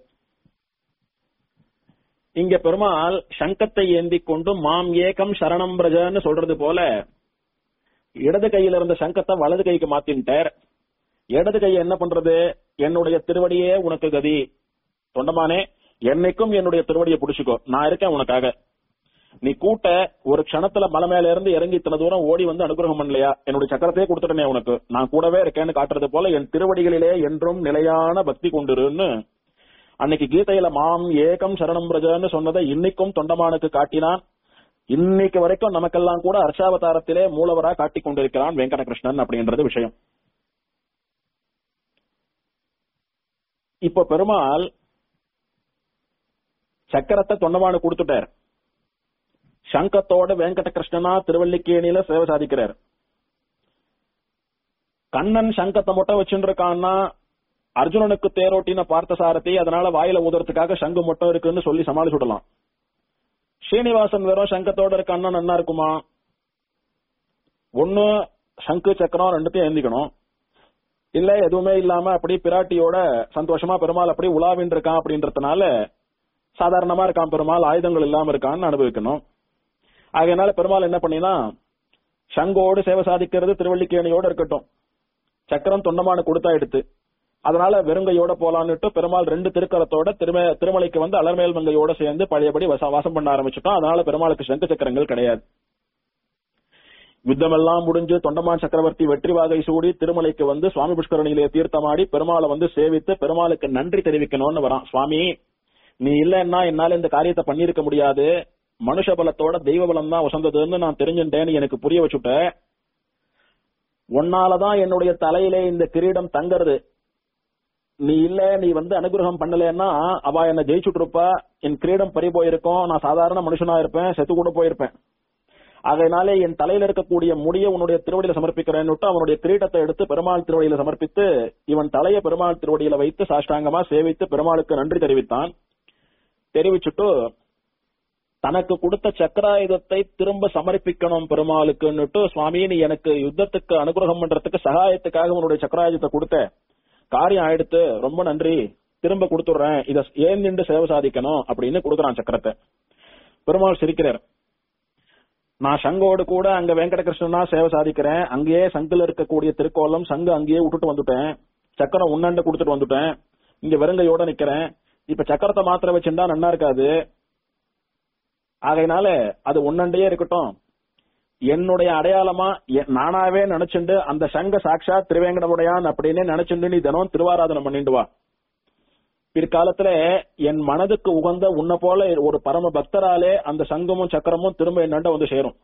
இங்க பெருமாள் சங்கத்தை ஏந்தி கொண்டு மாம் ஏகம் சரணம் பிரஜன்னு சொல்றது போல இடது கையில இருந்த சங்கத்தை வலது கைக்கு மாத்தின்ட்டார் இடது கையை என்ன பண்றது என்னுடைய திருவடியே உனக்கு கதி தொண்டமானே என்னைக்கும் என்னுடைய திருவடியை புடிச்சுக்கோ நான் இருக்கேன் உனக்காக நீ கூட்ட ஒரு க்ஷணத்துல மலை மேல இருந்து இறங்கி இத்தனை தூரம் ஓடி வந்து அனுகிரகம் பண்ணலையா என்னுடைய சக்கரத்தையே கொடுத்துட்டனே உனக்கு நான் கூடவே இருக்கேன்னு காட்டுறது போல என் திருவடிகளிலே என்றும் நிலையான பக்தி கொண்டிருன்னு அன்னைக்கு கீதையில மாம் ஏகம் சரணம் பிரஜன்னு சொன்னதை இன்னைக்கும் தொண்டமானுக்கு காட்டினான் இன்னைக்கு வரைக்கும் நமக்கெல்லாம் கூட அர்ஷாவதாரத்திலே மூலவரா காட்டிக் கொண்டிருக்கிறான் வெங்கடகிருஷ்ணன் அப்படின்றது விஷயம் இப்ப பெருமாள் சக்கரத்தை தொண்டமானு கொடுத்துட்டார் சங்கத்தோட வெங்கடகிருஷ்ணனா திருவல்லிக்கேணியில சேவை சாதிக்கிறார் கண்ணன் சங்கத்தை மட்டும் வச்சுட்டு இருக்கான்னா அர்ஜுனனுக்கு தேரோட்டின பார்த்த சாரதி அதனால வாயில ஊதுறதுக்காக சங்கு மட்டும் இருக்குன்னு சொல்லி சமாளிச்சுடலாம் ஸ்ரீனிவாசன் வெறும் சங்கத்தோட இருக்கான்னா நன்னா இருக்குமா ஒண்ணு சங்கு சக்கரம் ரெண்டுத்தையும் ஏந்திக்கணும் இல்ல எதுவுமே இல்லாம அப்படி பிராட்டியோட சந்தோஷமா பெருமாள் அப்படி உலாவின் இருக்கான் அப்படின்றதுனால சாதாரணமா இருக்கான் பெருமாள் ஆயுதங்கள் இல்லாம இருக்கான்னு அனுபவிக்கணும் ஆகையனால பெருமாள் என்ன பண்ணினா சங்கோடு சேவை சாதிக்கிறது திருவள்ளிக்கேணியோட இருக்கட்டும் சக்கரம் தொண்டமான கொடுத்தா எடுத்து அதனால வெறுங்கையோட போலான்னுட்டு பெருமாள் ரெண்டு திருக்கரத்தோட திரும திருமலைக்கு வந்து அலர்மேல் மங்கையோட சேர்ந்து பழையபடி வச- வாசம் பண்ண ஆரம்பிச்சுட்டோம் அதனால பெருமாளுக்கு சங்கு சக்கரங்கள் கிடையாது யுத்தமெல்லாம் முடிஞ்சு தொண்டமான் சக்கரவர்த்தி வெற்றி வாகை சூடி திருமலைக்கு வந்து சுவாமி புஷ்கரணியிலே தீர்த்தமாடி பெருமாளை வந்து சேவித்து பெருமாளுக்கு நன்றி தெரிவிக்கணும்னு வரான் சுவாமி நீ இல்லைன்னா என்னால இந்த காரியத்தை பண்ணியிருக்க முடியாது மனுஷ பலத்தோட தெய்வ பலம் தான் வசந்ததுன்னு நான் தெரிஞ்சுட்டேன்னு எனக்கு புரிய வச்சுட்ட உன்னாலதான் என்னுடைய தலையிலே இந்த கிரீடம் தங்கறது நீ இல்ல நீ வந்து அனுகிரகம் பண்ணலன்னா அவ என்ன ஜெயிச்சுட்டு இருப்பா என் கிரீடம் பறி போயிருக்கும் நான் சாதாரண மனுஷனா இருப்பேன் செத்து கூட போயிருப்பேன் ஆகையினாலே என் தலையில இருக்கக்கூடிய முடிய உன்னுடைய திருவடியில சமர்ப்பிக்கிறேன்னுட்டு அவனுடைய கிரீடத்தை எடுத்து பெருமாள் திருவடியில சமர்ப்பித்து இவன் தலையை பெருமாள் திருவடியில வைத்து சாஷ்டாங்கமா சேவித்து பெருமாளுக்கு நன்றி தெரிவித்தான் தெரிவிச்சுட்டு தனக்கு கொடுத்த சக்கராயுதத்தை திரும்ப சமர்ப்பிக்கணும் பெருமாளுக்குன்னுட்டு சுவாமி நீ எனக்கு யுத்தத்துக்கு அனுகிரகம் பண்றதுக்கு சகாயத்துக்காக உன்னுடைய சக்கராயுதத்தை கொடுத்த காரியம் ஆயிடுத்து ரொம்ப நன்றி திரும்ப கொடுத்துடுறேன் இத ஏன் நின்று சேவை சாதிக்கணும் அப்படின்னு கொடுக்குறான் சக்கரத்தை பெருமாள் சிரிக்கிறார் நான் சங்கோடு கூட அங்க வெங்கடகிருஷ்ணனா சேவை சாதிக்கிறேன் அங்கேயே சங்குல இருக்கக்கூடிய திருக்கோலம் சங்கு அங்கேயே விட்டுட்டு வந்துட்டேன் சக்கரம் உன்னாண்ட கொடுத்துட்டு வந்துட்டேன் இங்க வெறுங்கையோட நிக்கிறேன் இப்ப சக்கரத்தை மாத்திர வச்சுட்டா நன்னா இருக்காது ஆகையினால அது உன்னண்டையே இருக்கட்டும் என்னுடைய அடையாளமா எ- நானாவே நினைச்சுண்டு அந்த சங்க சாட்சா திருவேங்கடமுடையான் அப்படின்னு நினைச்சுண்டு நீ தினம் திருவாராதனை பண்ணிட்டு வா பிற்காலத்துல என் மனதுக்கு உகந்த உன்னை போல ஒரு பரம பக்தராலே அந்த சங்கமும் சக்கரமும் திரும்ப என்னண்ட வந்து சேரும்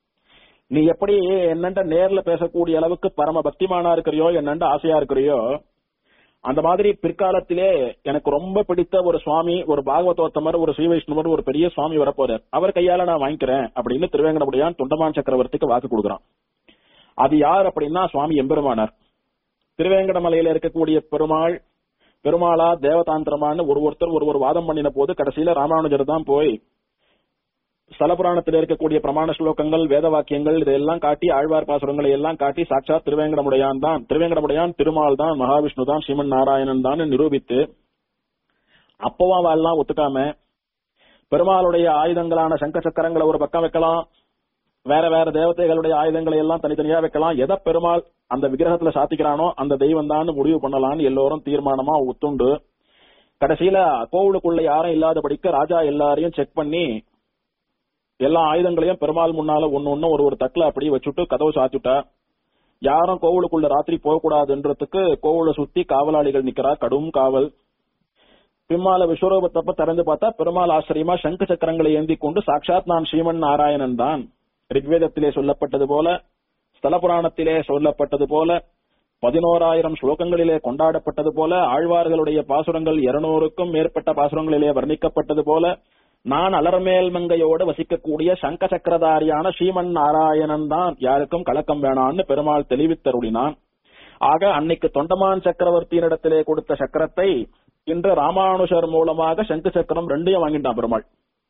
நீ எப்படி என்னண்ட நேர்ல பேசக்கூடிய அளவுக்கு பரம பக்திமானா இருக்கிறியோ என்னண்ட ஆசையா இருக்கிறியோ அந்த மாதிரி பிற்காலத்திலே எனக்கு ரொம்ப பிடித்த ஒரு சுவாமி ஒரு பாகவதோத்தமர் ஒரு ஸ்ரீ வைஷ்ணவர் ஒரு பெரிய சுவாமி வரப்போறார் அவர் கையால நான் வாங்கிக்கிறேன் அப்படின்னு திருவேங்கடமுடியான் தொண்டமான் சக்கரவர்த்திக்கு வாக்கு கொடுக்குறான் அது யார் அப்படின்னா சுவாமி எம்பெருமானார் திருவேங்கடமலையில இருக்கக்கூடிய பெருமாள் பெருமாளா தேவதாந்திரமான்னு ஒரு ஒருத்தர் ஒரு ஒரு வாதம் பண்ணின போது கடைசியில ராமானுஜர் தான் போய் ஸ்தல புராணத்தில் இருக்கக்கூடிய பிரமாண ஸ்லோகங்கள் வேத வாக்கியங்கள் இதெல்லாம் காட்டி ஆழ்வார் பாசுரங்களை எல்லாம் காட்டி சாட்சாத் திருவேங்கடமுடையான் தான் திருவேங்கடமுடையான் திருமால் தான் மகாவிஷ்ணு தான் ஸ்ரீமன் நாராயணன் தான் நிரூபித்து அப்பவும் அவ எல்லாம் ஒத்துக்காம பெருமாளுடைய ஆயுதங்களான சங்க சக்கரங்களை ஒரு பக்கம் வைக்கலாம் வேற வேற தேவதைகளுடைய ஆயுதங்களை எல்லாம் தனித்தனியா வைக்கலாம் எதை பெருமாள் அந்த விக்கிரகத்துல சாத்திக்கிறானோ அந்த தெய்வம் தான் முடிவு பண்ணலாம்னு எல்லோரும் தீர்மானமா ஒத்துண்டு கடைசியில கோவிலுக்குள்ள யாரும் இல்லாதபடிக்கு ராஜா எல்லாரையும் செக் பண்ணி எல்லா ஆயுதங்களையும் பெருமாள் முன்னால ஒன்னு ஒன்னு ஒரு ஒரு தட்டுல அப்படியே வச்சுட்டு கதவு சாத்திட்டா யாரும் கோவிலுக்குள்ள ராத்திரி போகக்கூடாதுன்றதுக்கு கோவிலை சுத்தி காவலாளிகள் நிக்கிறா கடும் காவல் பிம்மால விஸ்வரூபத்தப்ப திறந்து பார்த்தா பெருமாள் ஆச்சரியமா சங்கு சக்கரங்களை ஏந்தி கொண்டு சாட்சாத் நான் ஸ்ரீமன் நாராயணன் தான் ரிக்வேதத்திலே சொல்லப்பட்டது போல ஸ்தல புராணத்திலே சொல்லப்பட்டது போல பதினோராயிரம் ஸ்லோகங்களிலே கொண்டாடப்பட்டது போல ஆழ்வார்களுடைய பாசுரங்கள் இருநூறுக்கும் மேற்பட்ட பாசுரங்களிலே வர்ணிக்கப்பட்டது போல நான் அலர்மேல் மங்கையோடு வசிக்கக்கூடிய சங்க சக்கரதாரியான ஸ்ரீமன் நாராயணன் தான் யாருக்கும் கலக்கம் வேணான்னு பெருமாள் தெளிவித்தருளினான் ஆக அன்னைக்கு தொண்டமான் சக்கரவர்த்தியினிடத்திலே கொடுத்த சக்கரத்தை இன்று ராமானுஷர் மூலமாக சங்கு சக்கரம் ரெண்டையும் வாங்கிட்டான் பெருமாள்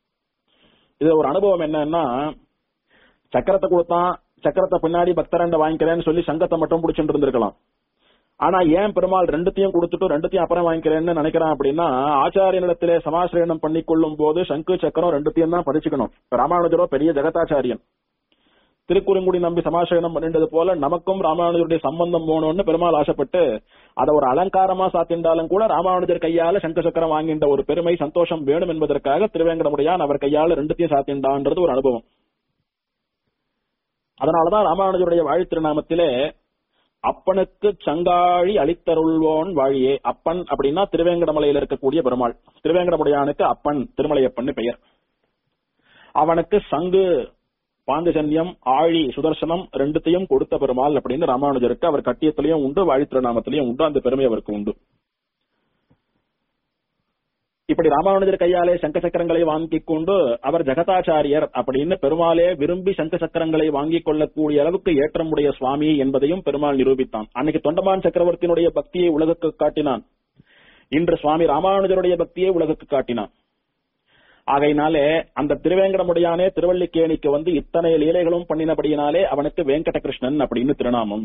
இது ஒரு அனுபவம் என்னன்னா சக்கரத்தை கொடுத்தான் சக்கரத்தை பின்னாடி பக்தரண்ட வாங்கிக்கிறேன்னு சொல்லி சங்கத்தை மட்டும் பிடிச்சிட்டு இருந்திருக்கலாம் ஆனா ஏன் பெருமாள் ரெண்டுத்தையும் கொடுத்துட்டு ரெண்டுத்தையும் அப்புறம் வாங்கிக்கிறேன்னு நினைக்கிறான் அப்படின்னா ஆச்சாரியனிடத்திலே சமாசிரியனம் பண்ணி கொள்ளும் போது சங்கு சக்கரம் ரெண்டுத்தையும் தான் பதிச்சுக்கணும் இப்ப ராமானுஜரோ பெரிய ஜெகதாச்சாரியன் திருக்குறுங்குடி நம்பி சமாசயனம் பண்ணிட்டது போல நமக்கும் ராமானுஜருடைய சம்பந்தம் போகணும்னு பெருமாள் ஆசைப்பட்டு அதை ஒரு அலங்காரமா சாத்தின்றாலும் கூட ராமானுஜர் கையால சங்க சக்கரம் வாங்கின்ற ஒரு பெருமை சந்தோஷம் வேணும் என்பதற்காக திருவேங்கடமுடையான் அவர் கையால ரெண்டுத்தையும் சாத்தின்றான்றது ஒரு அனுபவம் அதனாலதான் ராமானுஜருடைய வாழி திருநாமத்திலே அப்பனுக்கு சங்காழி அளித்தருள்வோன் வாழியே அப்பன் அப்படின்னா திருவேங்கடமலையில் இருக்கக்கூடிய பெருமாள் திருவேங்கடமுடையானுக்கு அப்பன் திருமலையப்பன் பெயர் அவனுக்கு சங்கு பாஞ்சஜன்யம் ஆழி சுதர்சனம் ரெண்டுத்தையும் கொடுத்த பெருமாள் அப்படின்னு ராமானுஜருக்கு அவர் கட்டியத்திலையும் உண்டு வாழி திருநாமத்திலையும் உண்டு அந்த பெருமை அவருக்கு உண்டு இப்படி ராமானுஜர் கையாலே சங்க சக்கரங்களை வாங்கிக் கொண்டு அவர் ஜெகதாச்சாரியர் அப்படின்னு பெருமாளே விரும்பி சங்க சக்கரங்களை வாங்கிக் கொள்ளக்கூடிய அளவுக்கு ஏற்றமுடைய சுவாமி என்பதையும் பெருமாள் நிரூபித்தான் அன்னைக்கு தொண்டமான் சக்கரவர்த்தியினுடைய பக்தியை உலகுக்கு காட்டினான் இன்று சுவாமி ராமானுஜருடைய பக்தியை உலகுக்கு காட்டினான் ஆகையினாலே அந்த திருவேங்கடமுடையானே திருவள்ளிக்கேணிக்கு வந்து இத்தனை லீலைகளும் பண்ணினபடியினாலே அவனுக்கு வெங்கடகிருஷ்ணன் அப்படின்னு திருநாமம்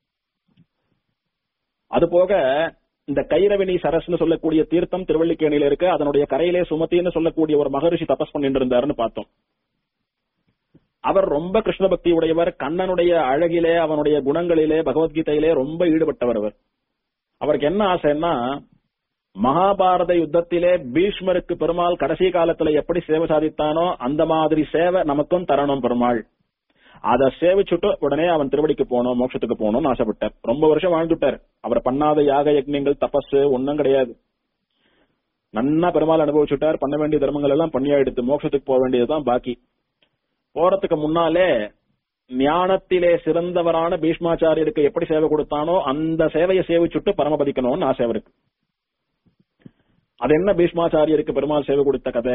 அதுபோக இந்த கைரவினி சரஸ்னு சொல்லக்கூடிய தீர்த்தம் திருவள்ளிக்கேணியில இருக்கு அதனுடைய கரையிலே சுமத்தின்னு சொல்லக்கூடிய ஒரு மகரிஷி தபஸ் பண்ணிட்டு இருந்தாருன்னு பார்த்தோம் அவர் ரொம்ப கிருஷ்ண பக்தி உடையவர் கண்ணனுடைய அழகிலே அவனுடைய குணங்களிலே பகவத்கீதையிலே ரொம்ப ஈடுபட்டவர் அவர் அவருக்கு என்ன ஆசைன்னா மகாபாரத யுத்தத்திலே பீஷ்மருக்கு பெருமாள் கடைசி காலத்துல எப்படி சேவை சாதித்தானோ அந்த மாதிரி சேவை நமக்கும் தரணும் பெருமாள் அதை சேவிச்சுட்டு உடனே அவன் திருவடிக்கு போகணும் மோட்சத்துக்கு போகணும்னு ஆசைப்பட்டார் ரொம்ப வருஷம் வாழ்ந்துட்டார் அவர் பண்ணாத யாக யக்ஞங்கள் தபஸ் ஒன்னும் கிடையாது நன்னா பெருமாள் அனுபவிச்சுட்டார் பண்ண வேண்டிய தர்மங்கள் எல்லாம் பண்ணியாயிடுத்து மோட்சத்துக்கு போக வேண்டியதுதான் பாக்கி போறதுக்கு முன்னாலே ஞானத்திலே சிறந்தவரான பீஷ்மாச்சாரியருக்கு எப்படி சேவை கொடுத்தானோ அந்த சேவையை சேவிச்சுட்டு பரமபதிக்கணும்னு ஆசை அவருக்கு அது என்ன பீஷ்மாச்சாரியருக்கு பெருமாள் சேவை கொடுத்த கதை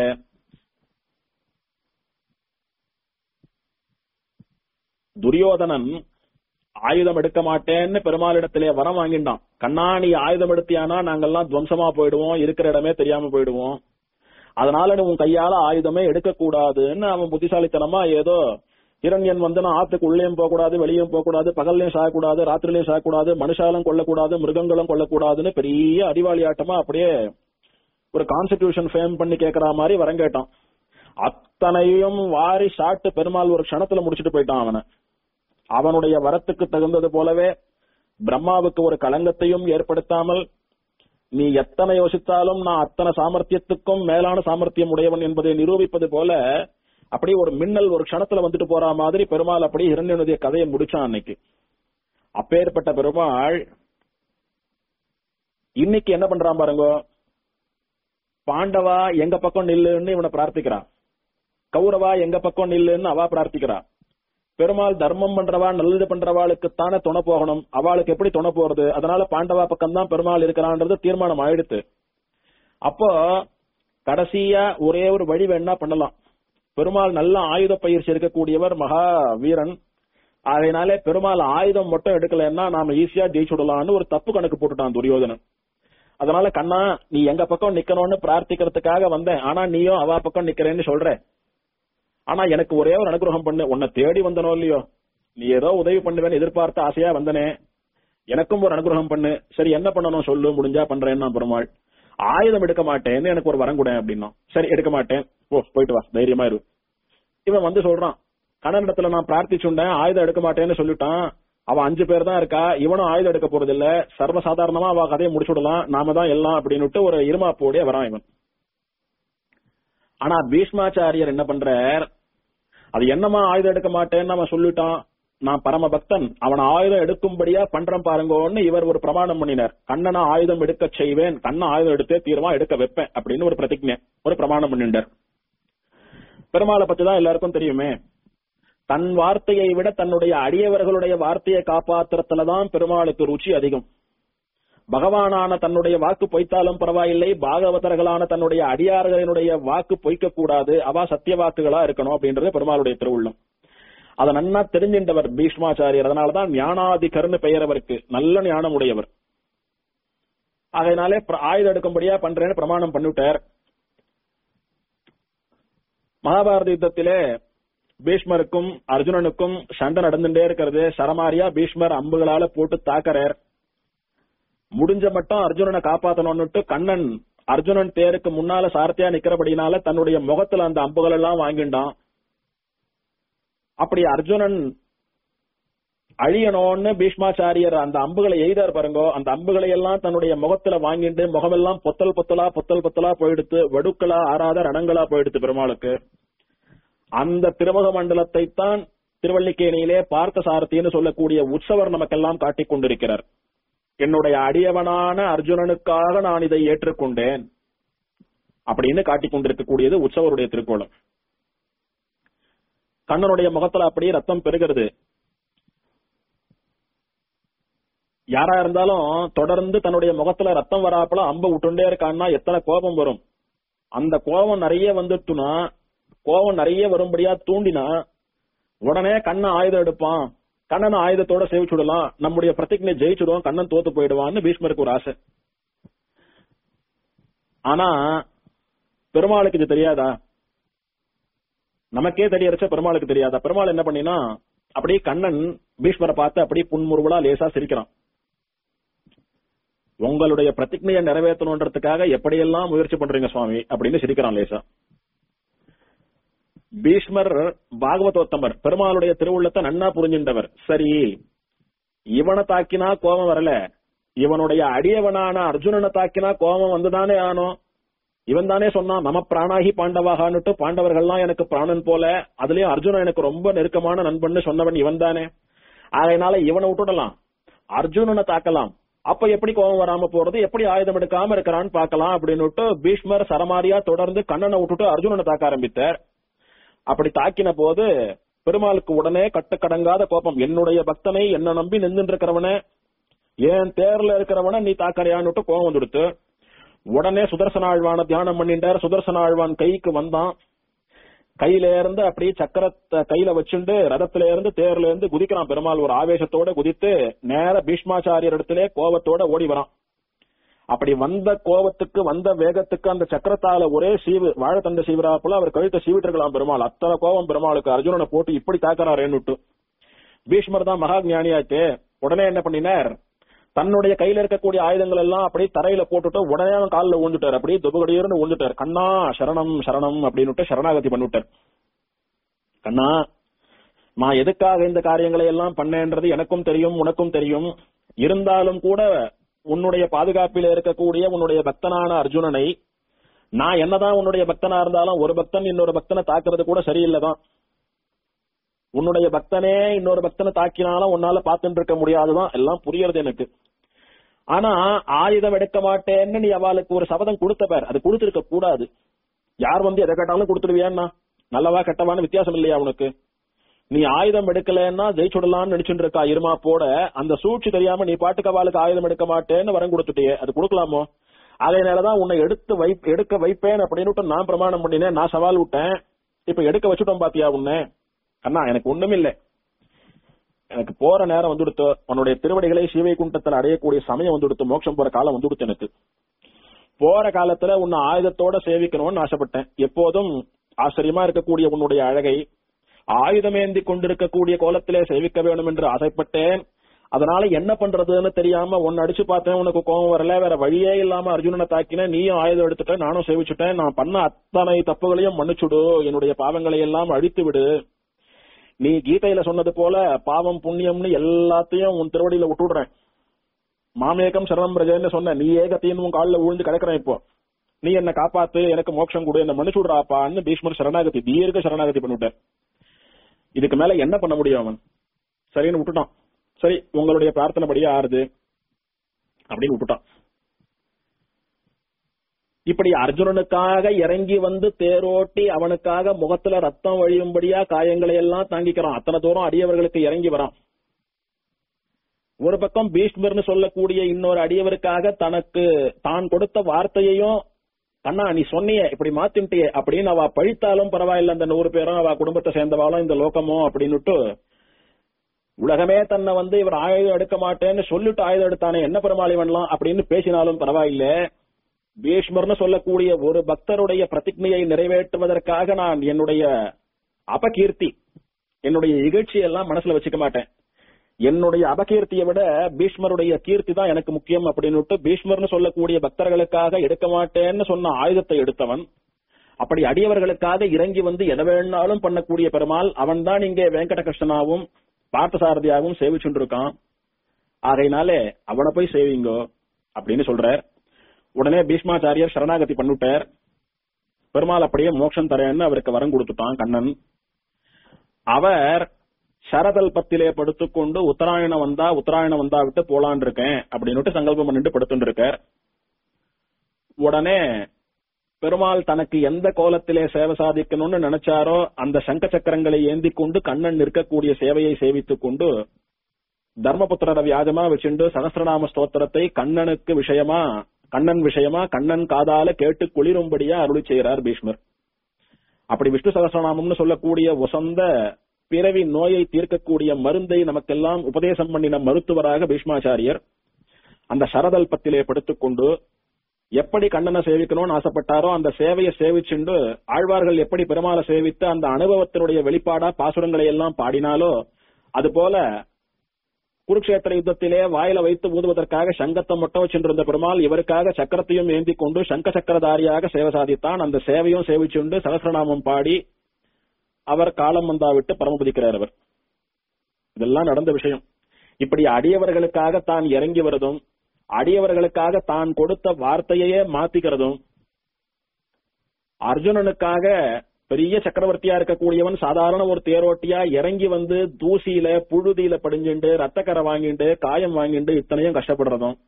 துரியோதனன் ஆயுதம் எடுக்க மாட்டேன்னு பெருமாளிடத்திலே வரம் வாங்கிட்டான் கண்ணா நீ ஆயுதம் எடுத்தியானா நாங்கெல்லாம் துவம்சமா போயிடுவோம் இருக்கிற இடமே தெரியாம போயிடுவோம் அதனால நீ உன் கையால ஆயுதமே எடுக்க கூடாதுன்னு அவன் புத்திசாலித்தனமா ஏதோ இரண்யன் வந்து நான் ஆத்துக்கு உள்ளேயும் போக கூடாது வெளியும் போக கூடாது பகல்லையும் சாயக்கூடாது ராத்திரிலையும் சாயக்கூடாது மனுஷாலும் கொல்லக்கூடாது மிருகங்களும் கொல்லக்கூடாதுன்னு பெரிய அறிவாளி ஆட்டமா அப்படியே ஒரு கான்ஸ்டிடியூஷன் ஃபேம் பண்ணி கேக்குற மாதிரி வரம் கேட்டான் அத்தனையும் வாரி சாட்டு பெருமாள் ஒரு க்ஷணத்துல முடிச்சிட்டு போயிட்டான் அவனை அவனுடைய வரத்துக்கு தகுந்தது போலவே பிரம்மாவுக்கு ஒரு களங்கத்தையும் ஏற்படுத்தாமல் நீ எத்தனை யோசித்தாலும் நான் அத்தனை சாமர்த்தியத்துக்கும் மேலான சாமர்த்தியம் உடையவன் என்பதை நிரூபிப்பது போல அப்படியே ஒரு மின்னல் ஒரு க்ஷணத்துல வந்துட்டு போற மாதிரி பெருமாள் அப்படியே இரண்டனுடைய கதையை முடிச்சான் அன்னைக்கு அப்பேற்பட்ட பெருமாள் இன்னைக்கு என்ன பண்றான் பாருங்க பாண்டவா எங்க பக்கம் நில்லுன்னு இவனை பிரார்த்திக்கிறான் கௌரவா எங்க பக்கம் நில்லுன்னு அவா பிரார்த்திக்கிறா பெருமாள் தர்மம் பண்றவா நல்லது பண்றவாளுக்கு தானே துணை போகணும் அவளுக்கு எப்படி துணை போறது அதனால பாண்டவா பக்கம் தான் பெருமாள் இருக்கிறான்றது தீர்மானம் ஆயிடுத்து அப்போ கடைசியா ஒரே ஒரு வழி வேணா பண்ணலாம் பெருமாள் நல்ல ஆயுத பயிற்சி இருக்கக்கூடியவர் மகா வீரன் அதனாலே பெருமாள் ஆயுதம் மட்டும் எடுக்கலன்னா நாம ஈஸியா ஜெயிச்சுடலாம்னு ஒரு தப்பு கணக்கு போட்டுட்டான் துரியோதனன் அதனால கண்ணா நீ எங்க பக்கம் நிக்கணும்னு பிரார்த்திக்கிறதுக்காக வந்தேன் ஆனா நீயும் அவ பக்கம் நிக்கிறேன்னு சொல்ற ஆனா எனக்கு ஒரே ஒரு அனுகிரகம் பண்ணு உன்னை தேடி வந்தனோ இல்லையோ நீ ஏதோ உதவி பண்ணுவேன்னு எதிர்பார்த்து ஆசையா வந்தனே எனக்கும் ஒரு அனுகிரகம் பண்ணு சரி என்ன பண்ணணும் சொல்லு முடிஞ்சா பண்றேன்னா பெருமாள் ஆயுதம் எடுக்க மாட்டேன்னு எனக்கு ஒரு வரம் கூட அப்படின்னா சரி எடுக்க மாட்டேன் போ போயிட்டு வா தைரியமா இரு இவன் வந்து சொல்றான் கண்ணனிடத்துல நான் பிரார்த்திச்சுண்டேன் ஆயுதம் எடுக்க மாட்டேன்னு சொல்லிட்டான் அவன் அஞ்சு பேர் தான் இருக்கா இவனும் ஆயுதம் எடுக்க போறது இல்ல சர்வசாதாரணமா அவ கதையை முடிச்சுடலாம் நாம தான் எல்லாம் அப்படின்னுட்டு ஒரு இருமாப்போடைய வரான் இவன் ஆனா பீஷ்மாச்சாரியர் என்ன பண்றார் அது என்னமா ஆயுதம் எடுக்க மாட்டேன்னு அவன் சொல்லிட்டான் நான் பரம பக்தன் அவன் ஆயுதம் எடுக்கும்படியா பண்றேன் பாருங்கன்னு இவர் ஒரு பிரமாணம் பண்ணினார் கண்ணனை ஆயுதம் எடுக்க செய்வேன் கண்ணை ஆயுதம் எடுத்தே தீர்மா எடுக்க வைப்பேன் அப்படின்னு ஒரு பிரதிஜை ஒரு பிரமாணம் பண்ணிட்டார் பெருமாளை பத்தி தான் எல்லாருக்கும் தெரியுமே தன் வார்த்தையை விட தன்னுடைய அடியவர்களுடைய வார்த்தையை காப்பாத்துறதுலதான் பெருமாளுக்கு ருச்சி அதிகம் பகவானான தன்னுடைய வாக்கு பொய்த்தாலும் பரவாயில்லை பாகவதர்களான தன்னுடைய அடியார்களினுடைய வாக்கு பொய்க்க கூடாது அவா சத்திய வாக்குகளா இருக்கணும் அப்படின்றது பெருமாளுடைய திருவுள்ளம் அதை நன்னா தெரிஞ்சின்றவர் பீஷ்மாச்சாரியர் அதனாலதான் ஞானாதிகர்னு பெயர் அவருக்கு நல்ல ஞானம் உடையவர் அதனாலே பிர- ஆயுதம் எடுக்கும்படியா பண்றேன்னு பிரமாணம் பண்ணிவிட்டார் மகாபாரத யுத்தத்திலே பீஷ்மருக்கும் அர்ஜுனனுக்கும் சண்டை நடந்துட்டே இருக்கிறது சரமாரியா பீஷ்மர் அம்புகளால போட்டு தாக்கறார் முடிஞ்ச மட்டும் அர்ஜுனனை காப்பாத்தணும்னுட்டு கண்ணன் அர்ஜுனன் தேருக்கு முன்னால சாரத்தியா நிக்கிறபடினால தன்னுடைய முகத்துல அந்த அம்புகள் எல்லாம் வாங்கிண்டான் அப்படி அர்ஜுனன் அழியணும்னு பீஷ்மாச்சாரியர் அந்த அம்புகளை எய்தார் பாருங்க அந்த அம்புகளை எல்லாம் தன்னுடைய முகத்துல வாங்கிட்டு முகமெல்லாம் பொத்தல் பொத்தலா பொத்தல் பொத்தலா போயிடுத்து வடுக்களா ஆறாத ரணங்களா போயிடுத்து பெருமாளுக்கு அந்த திருமுக மண்டலத்தை தான் திருவள்ளிக்கேணியிலே பார்த்த சாரதின்னு சொல்லக்கூடிய உற்சவர் நமக்கெல்லாம் காட்டிக் கொண்டிருக்கிறார் என்னுடைய அடியவனான அர்ஜுனனுக்காக நான் இதை ஏற்றுக்கொண்டேன் அப்படின்னு காட்டிக் கொண்டிருக்கக்கூடியது உற்சவருடைய திருக்கோலம் கண்ணனுடைய முகத்துல அப்படியே ரத்தம் பெருகிறது யாரா இருந்தாலும் தொடர்ந்து தன்னுடைய முகத்துல ரத்தம் வராப்பல அம்ப விட்டுண்டே இருக்கான்னா எத்தனை கோபம் வரும் அந்த கோபம் நிறைய வந்துட்டுனா கோபம் நிறைய வரும்படியா தூண்டினா உடனே கண்ணன் ஆயுதம் எடுப்பான் கண்ணன் ஆயுதத்தோட சேவிச்சுடலாம் நம்முடைய பிரதிஜை ஜெயிச்சுடுவோம் கண்ணன் தோத்து போயிடுவான்னு பீஷ்மருக்கு ஒரு ஆசை ஆனா பெருமாளுக்கு இது தெரியாதா நமக்கே தெரியறச்ச பெருமாளுக்கு தெரியாதா பெருமாள் என்ன பண்ணினா அப்படியே கண்ணன் பீஷ்மரை பார்த்து அப்படியே புன்முறுவலா லேசா சிரிக்கிறான் உங்களுடைய பிரதிஜையை நிறைவேற்றணுன்றதுக்காக எப்படியெல்லாம் முயற்சி பண்றீங்க சுவாமி அப்படின்னு சிரிக்கிறான் லேசா பீஷ்மர் பாகவதோத்தமர் பெருமாளுடைய திருவுள்ளத்தை நன்னா புரிஞ்சின்றவர் சரி இவனை தாக்கினா கோபம் வரல இவனுடைய அடியவனான அர்ஜுனனை தாக்கினா கோபம் வந்துதானே ஆனோம் இவன் தானே சொன்னான் மம பிராணாகி பாண்டவாகான்னுட்டு பாண்டவர்கள்லாம் எனக்கு பிராணன் போல அதுலயும் அர்ஜுனன் எனக்கு ரொம்ப நெருக்கமான நண்பன்னு சொன்னவன் இவன் தானே அதனால இவனை விட்டுடலாம் அர்ஜுனனை தாக்கலாம் அப்ப எப்படி கோபம் வராம போறது எப்படி ஆயுதம் எடுக்காம இருக்கிறான்னு பார்க்கலாம் அப்படின்னு பீஷ்மர் சரமாரியா தொடர்ந்து கண்ணனை விட்டுட்டு அர்ஜுனனை தாக்க ஆரம்பித்தார் அப்படி தாக்கின போது பெருமாளுக்கு உடனே கட்டுக்கடங்காத கோபம் என்னுடைய பக்தனை என்ன நம்பி நின்று இருக்கிறவன ஏன் தேர்ல இருக்கிறவன நீ தாக்கறையான்னுட்டு கோபம் வந்துடுத்து உடனே சுதர்சன ஆழ்வான தியானம் பண்ணிட்டார் சுதர்சன ஆழ்வான் கைக்கு வந்தான் கையில இருந்து அப்படியே சக்கரத்தை கையில வச்சுண்டு ரதத்துல இருந்து தேர்ல இருந்து குதிக்கிறான் பெருமாள் ஒரு ஆவேசத்தோட குதித்து நேர பீஷ்மாச்சாரியர் இடத்திலே கோபத்தோட ஓடி வரான் அப்படி வந்த கோபத்துக்கு வந்த வேகத்துக்கு அந்த சக்கரத்தால ஒரே சீவு வாழைத்தண்ட சீவராப்புல அவர் கழுத்தை சீவிட்டிருக்கலாம் பெருமாள் அத்தனை கோபம் பெருமாளுக்கு அர்ஜுனனை போட்டு இப்படி தாக்கறாருன்னுட்டு பீஷ்மர் தான் மகா ஞானியாச்சு உடனே என்ன பண்ணினார் தன்னுடைய கையில இருக்கக்கூடிய ஆயுதங்கள் எல்லாம் அப்படியே தரையில போட்டுட்டு உடனே அவன் காலில் ஊந்துட்டார் அப்படியே துபகடியர்னு ஊந்துட்டார் கண்ணா சரணம் சரணம் அப்படின்னு சரணாகதி பண்ணிவிட்டார் கண்ணா நான் எதுக்காக இந்த காரியங்களை எல்லாம் பண்ணேன்றது எனக்கும் தெரியும் உனக்கும் தெரியும் இருந்தாலும் கூட உன்னுடைய பாதுகாப்பில் இருக்கக்கூடிய உன்னுடைய பக்தனான அர்ஜுனனை நான் என்னதான் உன்னுடைய பக்தனா இருந்தாலும் ஒரு பக்தன் இன்னொரு பக்தனை தாக்குறது கூட சரியில்லைதான் உன்னுடைய பக்தனே இன்னொரு பக்தனை தாக்கினாலும் உன்னால பார்த்துட்டு இருக்க முடியாதுதான் எல்லாம் புரியறது எனக்கு ஆனா ஆயுதம் எடுக்க மாட்டேன்னு நீ அவளுக்கு ஒரு சபதம் கொடுத்த பேர் அது கொடுத்திருக்க கூடாது யார் வந்து எதை கேட்டாலும் கொடுத்துருவியான்னா நல்லவா கெட்டவான்னு வித்தியாசம் இல்லையா உனக்கு நீ ஆயுதம் எடுக்கலன்னா ஜெயிச்சுடலாம்னு நினைச்சுட்டு இருக்கா இருமா போட அந்த சூழ்ச்சி தெரியாம நீ பாட்டுக்கு அவளுக்கு ஆயுதம் எடுக்க மாட்டேன்னு வரம் கொடுத்துட்டியே அது கொடுக்கலாமோ அதனாலதான் உன்னை எடுத்து வை எடுக்க வைப்பேன் அப்படின்னு நான் பிரமாணம் பண்ணினேன் நான் சவால் விட்டேன் இப்ப எடுக்க வச்சுட்டோம் பாத்தியா உன்னை அண்ணா எனக்கு ஒண்ணும் இல்ல எனக்கு போற நேரம் வந்துடுத்து உன்னுடைய திருவடிகளை சீவை குண்டத்தில் அடையக்கூடிய சமயம் வந்துடுத்து மோட்சம் போற காலம் வந்துடுத்து எனக்கு போற காலத்துல உன்னை ஆயுதத்தோட சேவிக்கணும்னு ஆசைப்பட்டேன் எப்போதும் ஆச்சரியமா இருக்கக்கூடிய உன்னுடைய அழகை ஆயுதமேந்தி கொண்டிருக்கக்கூடிய கோலத்திலே சேவிக்க வேணும் என்று ஆசைப்பட்டேன் அதனால என்ன பண்றதுன்னு தெரியாம உன்னை அடிச்சு பார்த்தேன் உனக்கு கோபம் வரல வேற வழியே இல்லாம அர்ஜுனனை தாக்கினேன் நீயும் ஆயுதம் எடுத்துட்ட நானும் சேவிச்சுட்டேன் நான் பண்ண அத்தனை தப்புகளையும் மன்னிச்சுடு என்னுடைய பாவங்களை எல்லாம் அழித்து விடு நீ கீதையில சொன்னது போல பாவம் புண்ணியம்னு எல்லாத்தையும் உன் திருவடியில விட்டுடுறேன் மாமேகம் சரணம் பிரஜன்னு சொன்ன நீ ஏகத்தையும் உன் காலில் விழுந்து கிடக்குறேன் இப்போ நீ என்ன காப்பாத்து எனக்கு மோட்சம் கொடு என்ன மன்னிச்சு விடுறாப்பான்னு பீஷ்மர் சரணாகதி தீர்க்க சரணாகதி பண்ணிவிட்டேன் இதுக்கு மேல என்ன பண்ண முடியும் அவன் சரின்னு விட்டுட்டான் சரி உங்களுடைய பிரார்த்தனை படியே ஆறுது அப்படின்னு விட்டுட்டான் இப்படி அர்ஜுனனுக்காக இறங்கி வந்து தேரோட்டி அவனுக்காக முகத்துல ரத்தம் வழியும்படியா காயங்களை எல்லாம் தாங்கிக்கிறான் அத்தனை தூரம் அடியவர்களுக்கு இறங்கி வரான் ஒரு பக்கம் பீஷ்மர்னு சொல்லக்கூடிய இன்னொரு அடியவருக்காக தனக்கு தான் கொடுத்த வார்த்தையையும் கண்ணா நீ சொன்னியே இப்படி மாத்தின்ட்டியே அப்படின்னு அவ பழித்தாலும் பரவாயில்ல அந்த நூறு பேரும் அவ குடும்பத்தை சேர்ந்தவாளும் இந்த லோகமோ அப்படின்னுட்டு உலகமே தன்னை வந்து இவர் ஆயுதம் எடுக்க மாட்டேன்னு சொல்லிட்டு ஆயுதம் எடுத்தானே என்ன பெருமாளி பண்ணலாம் அப்படின்னு பேசினாலும் பரவாயில்ல பீஷ்மர்னு சொல்லக்கூடிய ஒரு பக்தருடைய பிரதிஜையை நிறைவேற்றுவதற்காக நான் என்னுடைய அபகீர்த்தி என்னுடைய இகழ்ச்சி எல்லாம் மனசுல வச்சுக்க மாட்டேன் என்னுடைய அபகீர்த்தியை விட பீஷ்மருடைய கீர்த்தி தான் எனக்கு முக்கியம் அப்படின்னு பீஷ்மர்னு சொல்லக்கூடிய பக்தர்களுக்காக எடுக்க மாட்டேன்னு சொன்ன ஆயுதத்தை எடுத்தவன் அப்படி அடியவர்களுக்காக இறங்கி வந்து எதை வேணாலும் பண்ணக்கூடிய பெருமாள் அவன்தான் இங்கே வெங்கடகிருஷ்ணனாவும் பார்த்தசாரதியாகவும் சேவிச்சுட்டு இருக்கான் ஆகையினாலே அவனை போய் சேவிங்கோ அப்படின்னு சொல்றார் உடனே பீஷ்மாச்சாரியர் சரணாகதி பண்ணிவிட்டார் பெருமாள் அப்படியே மோட்சம் தரேன்னு அவருக்கு வரம் கொடுத்துட்டான் கண்ணன் அவர் சரதல்பத்திலே படுத்துக்கொண்டு உத்தராயணம் வந்தா உத்தராயணம் வந்தா விட்டு போலான் இருக்கேன் அப்படின்னு சங்கல்பம் பண்ணிட்டு படுத்துட்டு இருக்கார் உடனே பெருமாள் தனக்கு எந்த கோலத்திலே சேவை சாதிக்கணும்னு நினைச்சாரோ அந்த சங்க சக்கரங்களை ஏந்தி கொண்டு கண்ணன் நிற்கக்கூடிய சேவையை சேவித்துக் கொண்டு தர்மபுத்திரரை வியாஜமா வச்சுண்டு சகசிரநாம ஸ்தோத்திரத்தை கண்ணனுக்கு விஷயமா கண்ணன் விஷயமா கண்ணன் காதால கேட்டு குளிரும்படியா அருளி செய்கிறார் பீஷ்மர் அப்படி விஷ்ணு சகசிரநாமம்னு சொல்லக்கூடிய உசந்த பிறவி நோயை தீர்க்கக்கூடிய மருந்தை நமக்கெல்லாம் உபதேசம் பண்ணின மருத்துவராக பீஷ்மாச்சாரியர் அந்த சரதல்பத்திலே படுத்துக்கொண்டு எப்படி கண்ணனை சேவிக்கணும்னு ஆசைப்பட்டாரோ அந்த சேவையை சேவிச்சுண்டு ஆழ்வார்கள் எப்படி பெருமாளை சேவித்து அந்த அனுபவத்தினுடைய வெளிப்பாடா பாசுரங்களை எல்லாம் பாடினாலோ அதுபோல குருக்ஷேத்திர யுத்தத்திலே வாயில வைத்து ஊதுவதற்காக சங்கத்தை மட்டும் வச்சிருந்த பெருமாள் இவருக்காக சக்கரத்தையும் ஏந்தி கொண்டு சங்க சக்கரதாரியாக சேவை சாதித்தான் அந்த சேவையும் சேவிச்சுண்டு சகசிரநாமம் பாடி அவர் காலம் வந்தா விட்டு பரமபதிக்கிறார் அவர் இதெல்லாம் நடந்த விஷயம் இப்படி அடியவர்களுக்காக தான் இறங்கி வருதும் அடியவர்களுக்காக தான் கொடுத்த வார்த்தையையே மாத்திக்கிறதும் அர்ஜுனனுக்காக பெரிய சக்கரவர்த்தியா இருக்கக்கூடியவன் சாதாரண ஒரு தேரோட்டியா இறங்கி வந்து தூசியில புழுதியில படிஞ்சுண்டு ரத்தக்கரை வாங்கிண்டு காயம் வாங்கிண்டு இத்தனையும் கஷ்டப்படுறதும்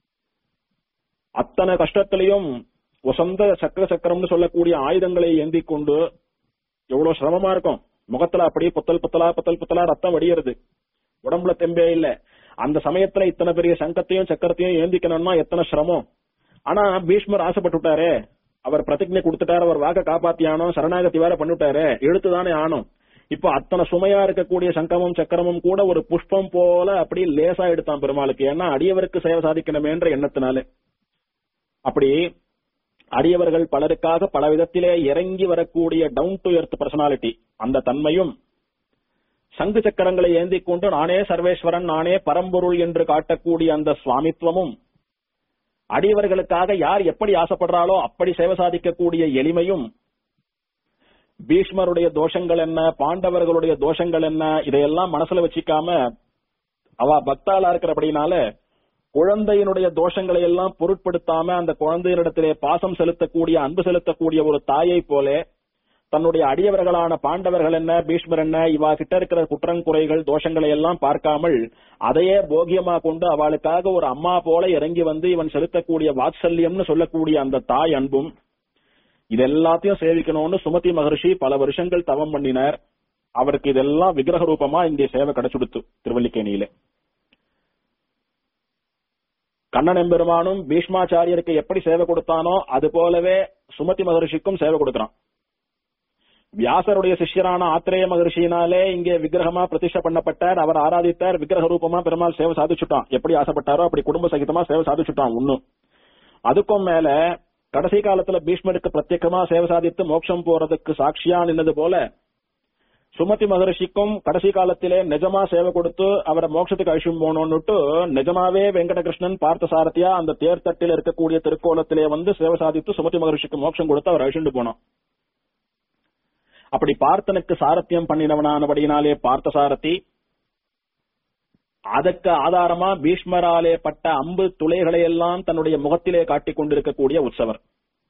அத்தனை கஷ்டத்திலையும் வசந்த சக்கர சக்கரம்னு சொல்லக்கூடிய ஆயுதங்களை ஏந்தி கொண்டு எவ்வளவு சிரமமா இருக்கும் முகத்துல அப்படியே புத்தல் புத்தலா புத்தல் புத்தலா ரத்தம் வடியறது உடம்புல தெம்பே இல்ல அந்த சமயத்துல இத்தனை பெரிய சங்கத்தையும் சக்கரத்தையும் ஏந்திக்கணும்னா எத்தனை சிரமம் ஆனா பீஷ்மர் ஆசைப்பட்டுட்டாரே அவர் பிரதிஜை கொடுத்துட்டாரு அவர் வாக்க காப்பாத்தியானோ சரணாகதி வேற பண்ணிட்டாரு எழுத்துதானே ஆனோம் இப்போ அத்தனை சுமையா இருக்கக்கூடிய சங்கமும் சக்கரமும் கூட ஒரு புஷ்பம் போல அப்படி லேசா எடுத்தான் பெருமாளுக்கு ஏன்னா அடியவருக்கு சேவை சாதிக்கணுமேன்ற எண்ணத்தினாலே அப்படி அடியவர்கள் பலருக்காக பல விதத்திலே இறங்கி வரக்கூடிய டவுன் டு எர்த் பர்சனாலிட்டி அந்த தன்மையும் சங்கு சக்கரங்களை ஏந்தி கொண்டு நானே சர்வேஸ்வரன் நானே பரம்பொருள் என்று காட்டக்கூடிய அந்த சுவாமித்துவமும் அடியவர்களுக்காக யார் எப்படி ஆசைப்படுறாளோ அப்படி சேவை சாதிக்கக்கூடிய எளிமையும் பீஷ்மருடைய தோஷங்கள் என்ன பாண்டவர்களுடைய தோஷங்கள் என்ன இதையெல்லாம் மனசுல வச்சுக்காம அவ பக்தாளா இருக்கிறபடினால குழந்தையினுடைய தோஷங்களை எல்லாம் பொருட்படுத்தாம அந்த குழந்தையினிடத்திலே பாசம் செலுத்தக்கூடிய அன்பு செலுத்தக்கூடிய ஒரு தாயை போல தன்னுடைய அடியவர்களான பாண்டவர்கள் என்ன பீஷ்மர் என்ன இவா கிட்ட இருக்கிற குற்றங்குறைகள் தோஷங்களை எல்லாம் பார்க்காமல் அதையே போகியமா கொண்டு அவளுக்காக ஒரு அம்மா போல இறங்கி வந்து இவன் செலுத்தக்கூடிய வாத்சல்யம்னு சொல்லக்கூடிய அந்த தாய் அன்பும் இது எல்லாத்தையும் சேவிக்கணும்னு சுமதி மகர்ஷி பல வருஷங்கள் தவம் பண்ணினார் அவருக்கு இதெல்லாம் விக்கிரக ரூபமா இங்கே சேவை கிடைச்சுடுத்து திருவல்லிக்கேணியில கண்ணன் எம்பெருமானும் பீஷ்மாச்சாரியருக்கு எப்படி சேவை கொடுத்தானோ அது போலவே சுமதி மகர்ஷிக்கும் சேவை கொடுக்கிறான் வியாசருடைய சிஷ்யரான ஆத்திரேய மகர்ஷியினாலே இங்கே விக்கிரகமா பிரதிஷ்ட பண்ணப்பட்டார் அவர் ஆராதித்தார் விக்கிரக ரூபமா பெருமாள் சேவை சாதிச்சுட்டான் எப்படி ஆசைப்பட்டாரோ அப்படி குடும்ப சகிதமா சேவை சாதிச்சுட்டான் ஒன்னும் அதுக்கும் மேல கடைசி காலத்துல பீஷ்மருக்கு பிரத்யேகமா சேவை சாதித்து மோட்சம் போறதுக்கு சாட்சியா நின்னது போல சுமதி மகர்ஷிக்கும் கடைசி காலத்திலே நிஜமா சேவை கொடுத்து அவரை மோட்சத்துக்கு அழிச்சும் போனோம்னுட்டு நிஜமாவே வெங்கடகிருஷ்ணன் பார்த்த சாரதியா அந்த தேர்தட்டில் இருக்கக்கூடிய திருக்கோலத்திலே வந்து சேவை சாதித்து சுமதி மகர்ஷிக்கு மோட்சம் கொடுத்து அவர் அழிச்சுண்டு போனோம் அப்படி பார்த்தனுக்கு சாரத்தியம் பண்ணினவனானபடியினாலே பார்த்த சாரதி அதற்கு ஆதாரமா பீஷ்மராலே பட்ட அம்பு துளைகளை எல்லாம் தன்னுடைய முகத்திலே காட்டிக் கொண்டிருக்கக்கூடிய உற்சவர்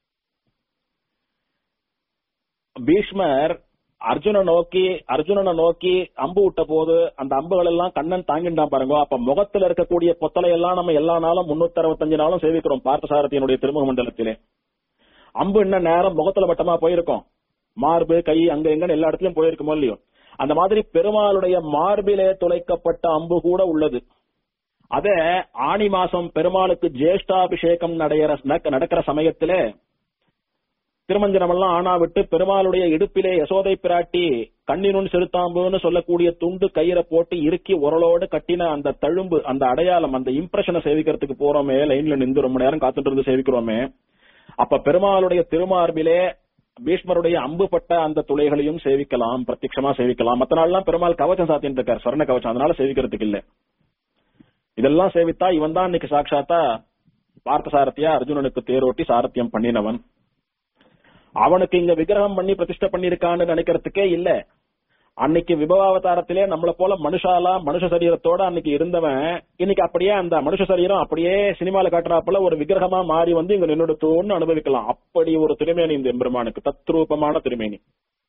பீஷ்மர் அர்ஜுன நோக்கி அர்ஜுனனை நோக்கி அம்பு விட்ட போது அந்த அம்புகள் எல்லாம் கண்ணன் தாங்கிட்டான் பாருங்க அப்ப முகத்துல இருக்கக்கூடிய பொத்தலை எல்லாம் நம்ம எல்லா நாளும் முன்னூத்தி அறுபத்தஞ்சு நாளும் சேவிக்கிறோம் பார்த்தசாரதியினுடைய திருமுக மண்டலத்திலே அம்பு இன்னும் நேரம் முகத்துல வட்டமா போயிருக்கும் மார்பு கை அங்க எங்கன்னு எல்லா இடத்துலயும் போயிருக்குமோ இல்லையோ அந்த மாதிரி பெருமாளுடைய மார்பிலே துளைக்கப்பட்ட அம்பு கூட உள்ளது அத ஆணி மாசம் பெருமாளுக்கு ஜேஷ்டாபிஷேகம் நடைகிற நடக்கிற சமயத்திலே திருமஞ்சனம் எல்லாம் ஆனா விட்டு பெருமாளுடைய இடுப்பிலே யசோதை பிராட்டி கண்ணினுன் செலுத்தாம்புன்னு சொல்லக்கூடிய துண்டு கயிறை போட்டு இறுக்கி உரலோடு கட்டின அந்த தழும்பு அந்த அடையாளம் அந்த இம்ப்ரெஷனை சேவிக்கிறதுக்கு போறோமே லைன்ல நின்று ரொம்ப நேரம் காத்துட்டு இருந்து சேவிக்கிறோமே அப்ப பெருமாளுடைய திருமார்பிலே பீஷ்மருடைய அம்பு பட்ட அந்த துளைகளையும் சேவிக்கலாம் பிரத்யட்சமா சேவிக்கலாம் மத்த நாள்லாம் பெருமாள் கவச்சம் சாத்தின்னு இருக்கார் சொர்ண கவச்சம் அதனால சேவிக்கிறதுக்கு இல்ல இதெல்லாம் சேவித்தா இவன் தான் இன்னைக்கு சாட்சாத்தா பார்த்த சாரத்தியா அர்ஜுனனுக்கு தேரோட்டி சாரத்தியம் பண்ணினவன் அவனுக்கு இங்க விக்கிரகம் பண்ணி பிரதிஷ்டை பண்ணிருக்கான்னு நினைக்கிறதுக்கே இல்ல அன்னைக்கு விபவாவதாரத்திலே நம்மள போல மனுஷாலா மனுஷ சரீரத்தோட அன்னைக்கு இருந்தவன் இன்னைக்கு அப்படியே அந்த மனுஷ சரீரம் அப்படியே சினிமால காட்டுறாப்புல ஒரு விக்கிரகமா மாறி வந்து இங்க நின்னுடுத்தோன்னு அனுபவிக்கலாம் அப்படி ஒரு திருமேனி இந்த எம்பெருமானுக்கு தத்ரூபமான திருமேனி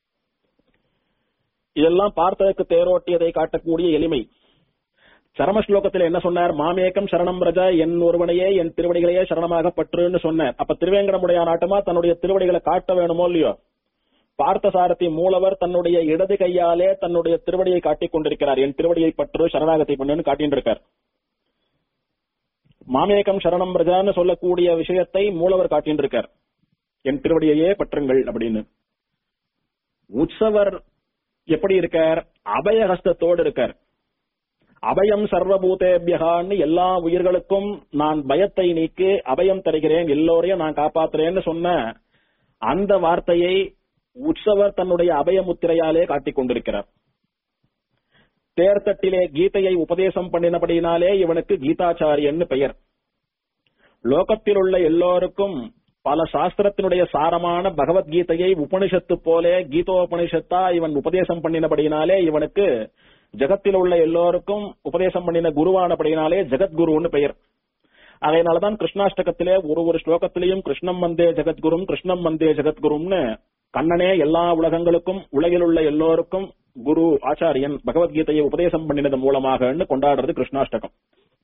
இதெல்லாம் பார்த்ததற்கு தேரோட்டியதை காட்டக்கூடிய எளிமை சரம ஸ்லோகத்தில் என்ன சொன்னார் மாமேக்கம் சரணம் ரஜா என் ஒருவனையே என் திருவடிகளையே சரணமாக பற்றுன்னு சொன்னார் அப்ப திருவேங்கடமுடைய நாட்டமா தன்னுடைய திருவடிகளை காட்ட வேணுமோ இல்லையோ பார்த்தசாரதி மூலவர் தன்னுடைய இடது கையாலே தன்னுடைய திருவடியை காட்டிக் கொண்டிருக்கிறார் என் திருவடியை பற்று சரணாகத்தை பண்ணுன்னு காட்டின்னு இருக்கார் மாமேகம் சரணம் ரஜான்னு சொல்லக்கூடிய விஷயத்தை மூலவர் காட்டின்னு இருக்கார் என் திருவடியையே பற்றுங்கள் அப்படின்னு உற்சவர் எப்படி இருக்கார் அபயஹஸ்தத்தோடு இருக்கார் அபயம் சர்வபூதேபியகான்னு எல்லா உயிர்களுக்கும் நான் பயத்தை நீக்கி அபயம் தருகிறேன் எல்லோரையும் நான் காப்பாத்துறேன்னு சொன்ன அந்த வார்த்தையை உற்சவர் தன்னுடைய அபயமுத்திரையாலே காட்டிக் கொண்டிருக்கிறார் தேர்தட்டிலே கீதையை உபதேசம் பண்ணினபடியினாலே இவனுக்கு கீதாச்சாரியன்னு பெயர் லோகத்தில் உள்ள எல்லோருக்கும் பல சாஸ்திரத்தினுடைய சாரமான பகவத்கீதையை உபனிஷத்து போல கீதோபனிஷத்தா இவன் உபதேசம் பண்ணினபடியினாலே இவனுக்கு ஜகத்தில் உள்ள எல்லோருக்கும் உபதேசம் பண்ணின குருவானபடியினாலே ஜெகத்குருன்னு பெயர் அதனாலதான் கிருஷ்ணாஷ்டகத்திலே ஒரு ஒரு ஸ்லோகத்திலையும் கிருஷ்ணம் வந்தே ஜெகத்குரும் கிருஷ்ணம் வந்தே ஜெகத்குரும்னு கண்ணனே எல்லா உலகங்களுக்கும் உலகில் உள்ள எல்லோருக்கும் குரு ஆச்சாரியன் பகவத்கீதையை உபதேசம் பண்ணினது மூலமாக கொண்டாடுறது கிருஷ்ணாஷ்டகம்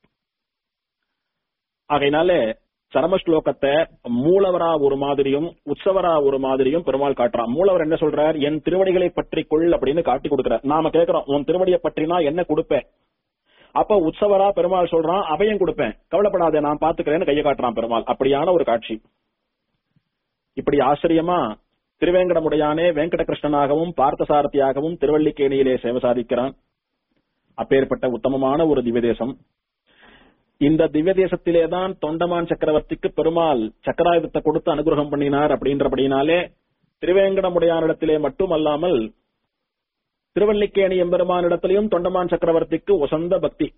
ஆகையினாலே சரம ஸ்லோகத்தை மூலவரா ஒரு மாதிரியும் உற்சவரா ஒரு மாதிரியும் பெருமாள் காட்டுறான் மூலவர் என்ன சொல்றார் என் திருவடிகளை பற்றி கொள் அப்படின்னு காட்டி கொடுக்கிறார் நாம கேட்கிறோம் உன் திருவடியை பற்றினா என்ன கொடுப்பேன் அப்ப உற்சவரா பெருமாள் சொல்றான் அபயம் கொடுப்பேன் கவலைப்படாத நான் பாத்துக்கிறேன்னு கையை காட்டுறான் பெருமாள் அப்படியான ஒரு காட்சி இப்படி ஆச்சரியமா திருவேங்கடமுடையானே வெங்கடகிருஷ்ணனாகவும் பார்த்தசாரதியாகவும் திருவள்ளிக்கேணியிலே சேவை சாதிக்கிறான் அப்பேற்பட்ட உத்தமமான ஒரு திவ்யதேசம் இந்த திவ்ய தேசத்திலேதான் தொண்டமான் சக்கரவர்த்திக்கு பெருமாள் சக்கராயுதத்தை கொடுத்து அனுகிரகம் பண்ணினார் அப்படின்றபடினாலே திருவேங்கடமுடையானிடத்திலே மட்டுமல்லாமல் திருவல்லிக்கேணி எம்பெருமானிடத்திலையும் தொண்டமான் சக்கரவர்த்திக்கு உசந்த பக்தி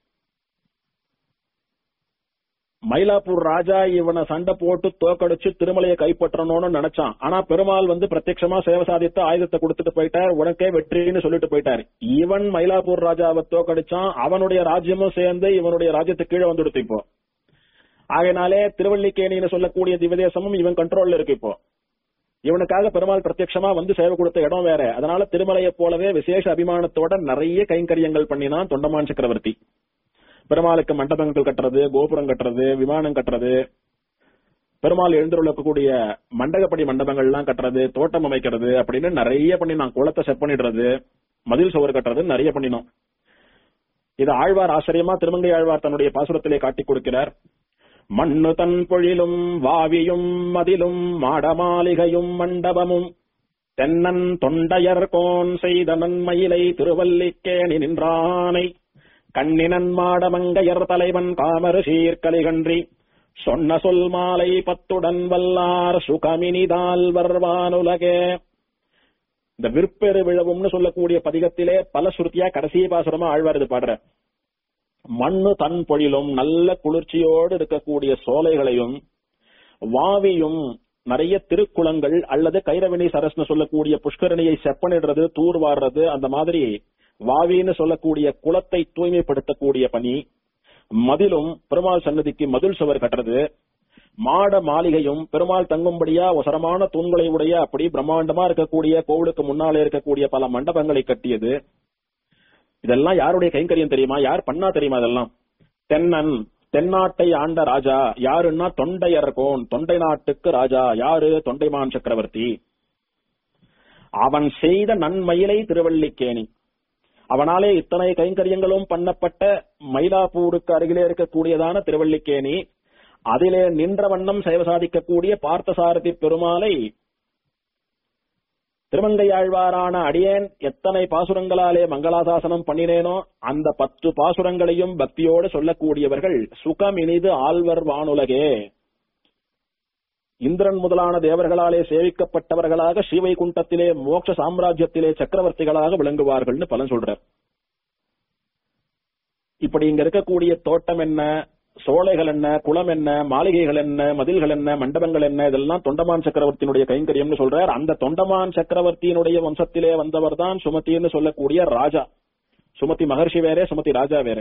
மயிலாப்பூர் ராஜா இவனை சண்டை போட்டு தோக்கடிச்சு திருமலையை கைப்பற்றணும்னு நினைச்சான் ஆனா பெருமாள் வந்து பிரத்யட்சமா சேவை சாதித்து ஆயுதத்தை கொடுத்துட்டு போயிட்டார் உனக்கே வெற்றின்னு சொல்லிட்டு போயிட்டார் இவன் மயிலாப்பூர் ராஜாவை தோக்கடிச்சான் அவனுடைய ராஜ்யமும் சேர்ந்து இவனுடைய ராஜ்யத்துக்கு கீழே வந்துடுத்து இப்போ ஆகையினாலே திருவள்ளிக்கேணின்னு சொல்லக்கூடிய திவதேசமும் இவன் கண்ட்ரோல்ல இருக்கு இப்போ இவனுக்காக பெருமாள் பிரத்யட்சமா வந்து சேவை கொடுத்த இடம் வேற அதனால திருமலையை போலவே விசேஷ அபிமானத்தோட நிறைய கைங்கரியங்கள் பண்ணினான் தொண்டமான் சக்கரவர்த்தி பெருமாளுக்கு மண்டபங்கள் கட்டுறது கோபுரம் கட்டுறது விமானம் கட்டுறது பெருமாள் எழுந்துள்ளக்கூடிய மண்டகப்படி மண்டபங்கள் எல்லாம் கட்டுறது தோட்டம் அமைக்கிறது அப்படின்னு நிறைய பண்ணினான் குளத்தை செட் பண்ணிடுறது மதில் சுவர் கட்டுறது நிறைய பண்ணினோம் இது ஆழ்வார் ஆச்சரியமா திருமங்கை ஆழ்வார் தன்னுடைய பாசுரத்திலே காட்டிக் கொடுக்கிறார் மண்ணு தன் பொழிலும் வாவியும் மதிலும் மாடமாளிகையும் மண்டபமும் தென்னன் தொண்டையர் கோன் செய்த நன்மயிலை திருவல்லிக்கேணி நின்றானை கண்ணினன் மாடமங்கையர் தலைவன் காமரு சீர்கலிகன்றி சொன்ன சொல் மாலை பத்துடன் வல்லார் சுகமினிதால் வர்வானுலகே இந்த விற்பெரு விழவும்னு சொல்லக்கூடிய பதிகத்திலே பல சுருத்தியா கடைசி பாசுரமா ஆழ்வார் இது பாடுற மண்ணு தன் பொழிலும் நல்ல குளிர்ச்சியோடு இருக்கக்கூடிய சோலைகளையும் வாவியும் நிறைய திருக்குளங்கள் அல்லது கைரவினி சரஸ்னு சொல்லக்கூடிய புஷ்கரணியை செப்பனிடுறது தூர்வாடுறது அந்த மாதிரி வாவின்னு சொல்லக்கூடிய குளத்தை தூய்மைப்படுத்தக்கூடிய பணி மதிலும் பெருமாள் சன்னதிக்கு மதில் சுவர் கட்டுறது மாட மாளிகையும் பெருமாள் தங்கும்படியா ஒசரமான தூண்களை உடைய அப்படி பிரம்மாண்டமா இருக்கக்கூடிய கோவிலுக்கு முன்னாலே இருக்கக்கூடிய பல மண்டபங்களை கட்டியது இதெல்லாம் யாருடைய கைங்கரியம் தெரியுமா யார் பண்ணா தெரியுமா இதெல்லாம் தென்னன் தென்னாட்டை ஆண்ட ராஜா யாருன்னா தொண்டையர்கோன் தொண்டை நாட்டுக்கு ராஜா யாரு தொண்டைமான் சக்கரவர்த்தி அவன் செய்த நன்மயிலை திருவள்ளிக்கேணி அவனாலே இத்தனை கைங்கரியங்களும் பண்ணப்பட்ட மயிலாப்பூருக்கு அருகிலே இருக்கக்கூடியதான திருவள்ளிக்கேணி அதிலே நின்ற வண்ணம் சேவை சாதிக்கக்கூடிய பார்த்தசாரதி பெருமாளை திருமங்கையாழ்வாரான அடியேன் எத்தனை பாசுரங்களாலே மங்களாசாசனம் பண்ணினேனோ அந்த பத்து பாசுரங்களையும் பக்தியோடு சொல்லக்கூடியவர்கள் சுகம் இனிது ஆழ்வர் வானுலகே இந்திரன் முதலான தேவர்களாலே சேவிக்கப்பட்டவர்களாக ஸ்ரீவைகுண்டத்திலே மோட்ச சாம்ராஜ்யத்திலே சக்கரவர்த்திகளாக விளங்குவார்கள்னு பலன் சொல்றார் இப்படி இங்க இருக்கக்கூடிய தோட்டம் என்ன சோலைகள் என்ன குளம் என்ன மாளிகைகள் என்ன மதில்கள் என்ன மண்டபங்கள் என்ன இதெல்லாம் தொண்டமான் சக்கரவர்த்தியினுடைய கைங்கரியம்னு சொல்றார் அந்த தொண்டமான் சக்கரவர்த்தியினுடைய வம்சத்திலே வந்தவர் தான் சுமதின்னு சொல்லக்கூடிய ராஜா சுமதி மகர்ஷி வேற சுமதி ராஜா வேற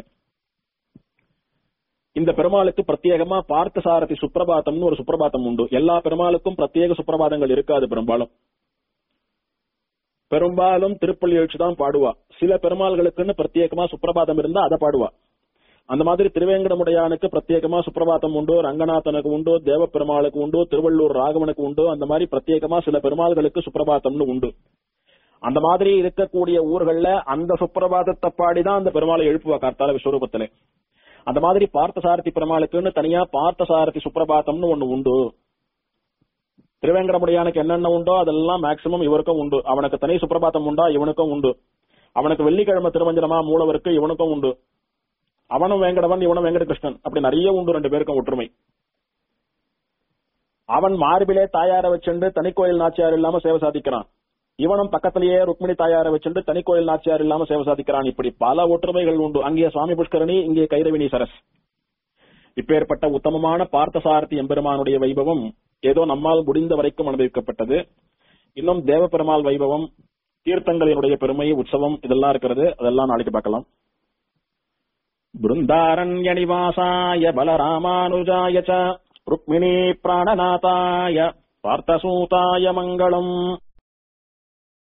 இந்த பெருமாளுக்கு பிரத்யேகமா பார்த்தசாரதி சுப்பிரபாதம்னு ஒரு சுப்பிரபாதம் உண்டு எல்லா பெருமாளுக்கும் பிரத்யேக சுப்பிரபாதங்கள் இருக்காது பெரும்பாலும் பெரும்பாலும் திருப்பள்ளி எழுச்சி தான் பாடுவா சில பெருமாள்களுக்குன்னு பிரத்யேகமா சுப்பிரபாதம் இருந்தா அதை பாடுவா அந்த மாதிரி திருவேங்கடமுடையானுக்கு பிரத்யேகமா சுப்பிரபாதம் உண்டு ரங்கநாதனுக்கு உண்டு தேவ பெருமாளுக்கு உண்டு திருவள்ளூர் ராகவனுக்கு உண்டு அந்த மாதிரி பிரத்யேகமா சில பெருமாள்களுக்கு சுப்பிரபாதம்னு உண்டு அந்த மாதிரி இருக்கக்கூடிய ஊர்கள்ல அந்த சுப்பிரபாதத்தை பாடிதான் அந்த பெருமாளை எழுப்புவா கார்த்தால விஸ்வரூபத்திலே அந்த மாதிரி பார்த்தசாரதி பெருமாளுக்குன்னு தனியா பார்த்தசாரதி சுப்பிரபாதம்னு ஒண்ணு உண்டு திருவேங்கடமுடையானுக்கு என்னென்ன உண்டோ அதெல்லாம் மேக்சிமம் இவருக்கும் உண்டு அவனுக்கு தனி சுப்பிரபாதம் உண்டா இவனுக்கும் உண்டு அவனுக்கு வெள்ளிக்கிழமை திருமஞ்சனமா மூலவருக்கு இவனுக்கும் உண்டு அவனும் வேங்கடவன் இவனும் வெங்கடகிருஷ்ணன் அப்படி நிறைய உண்டு ரெண்டு பேருக்கும் ஒற்றுமை அவன் மார்பிலே தாயார வச்சுண்டு தனி கோயில் நாச்சியார் இல்லாம சேவை சாதிக்கிறான் இவனும் பக்கத்திலேயே ருக்மிணி தாயார வச்சுண்டு தனி கோயில் நாச்சியார் இல்லாம சேவை சாதிக்கிறான் இப்படி பல ஒற்றுமைகள் உண்டு அங்கே சுவாமி புஷ்கரணி இங்கே கைரவினி சரஸ் இப்பேற்பட்ட உத்தமமான பார்த்தசாரதி எம்பெருமானுடைய வைபவம் ஏதோ நம்மால் முடிந்த வரைக்கும் அனுபவிக்கப்பட்டது இன்னும் தேவபெருமாள் வைபவம் தீர்த்தங்களினுடைய பெருமை உற்சவம் இதெல்லாம் இருக்கிறது அதெல்லாம் நாளைக்கு பார்க்கலாம் பிருந்தாரண்யநிவாசாய பலராமானுஜாய ச ருக்மிணி பிராணநாதாய பார்த்தசூதாய மங்களம்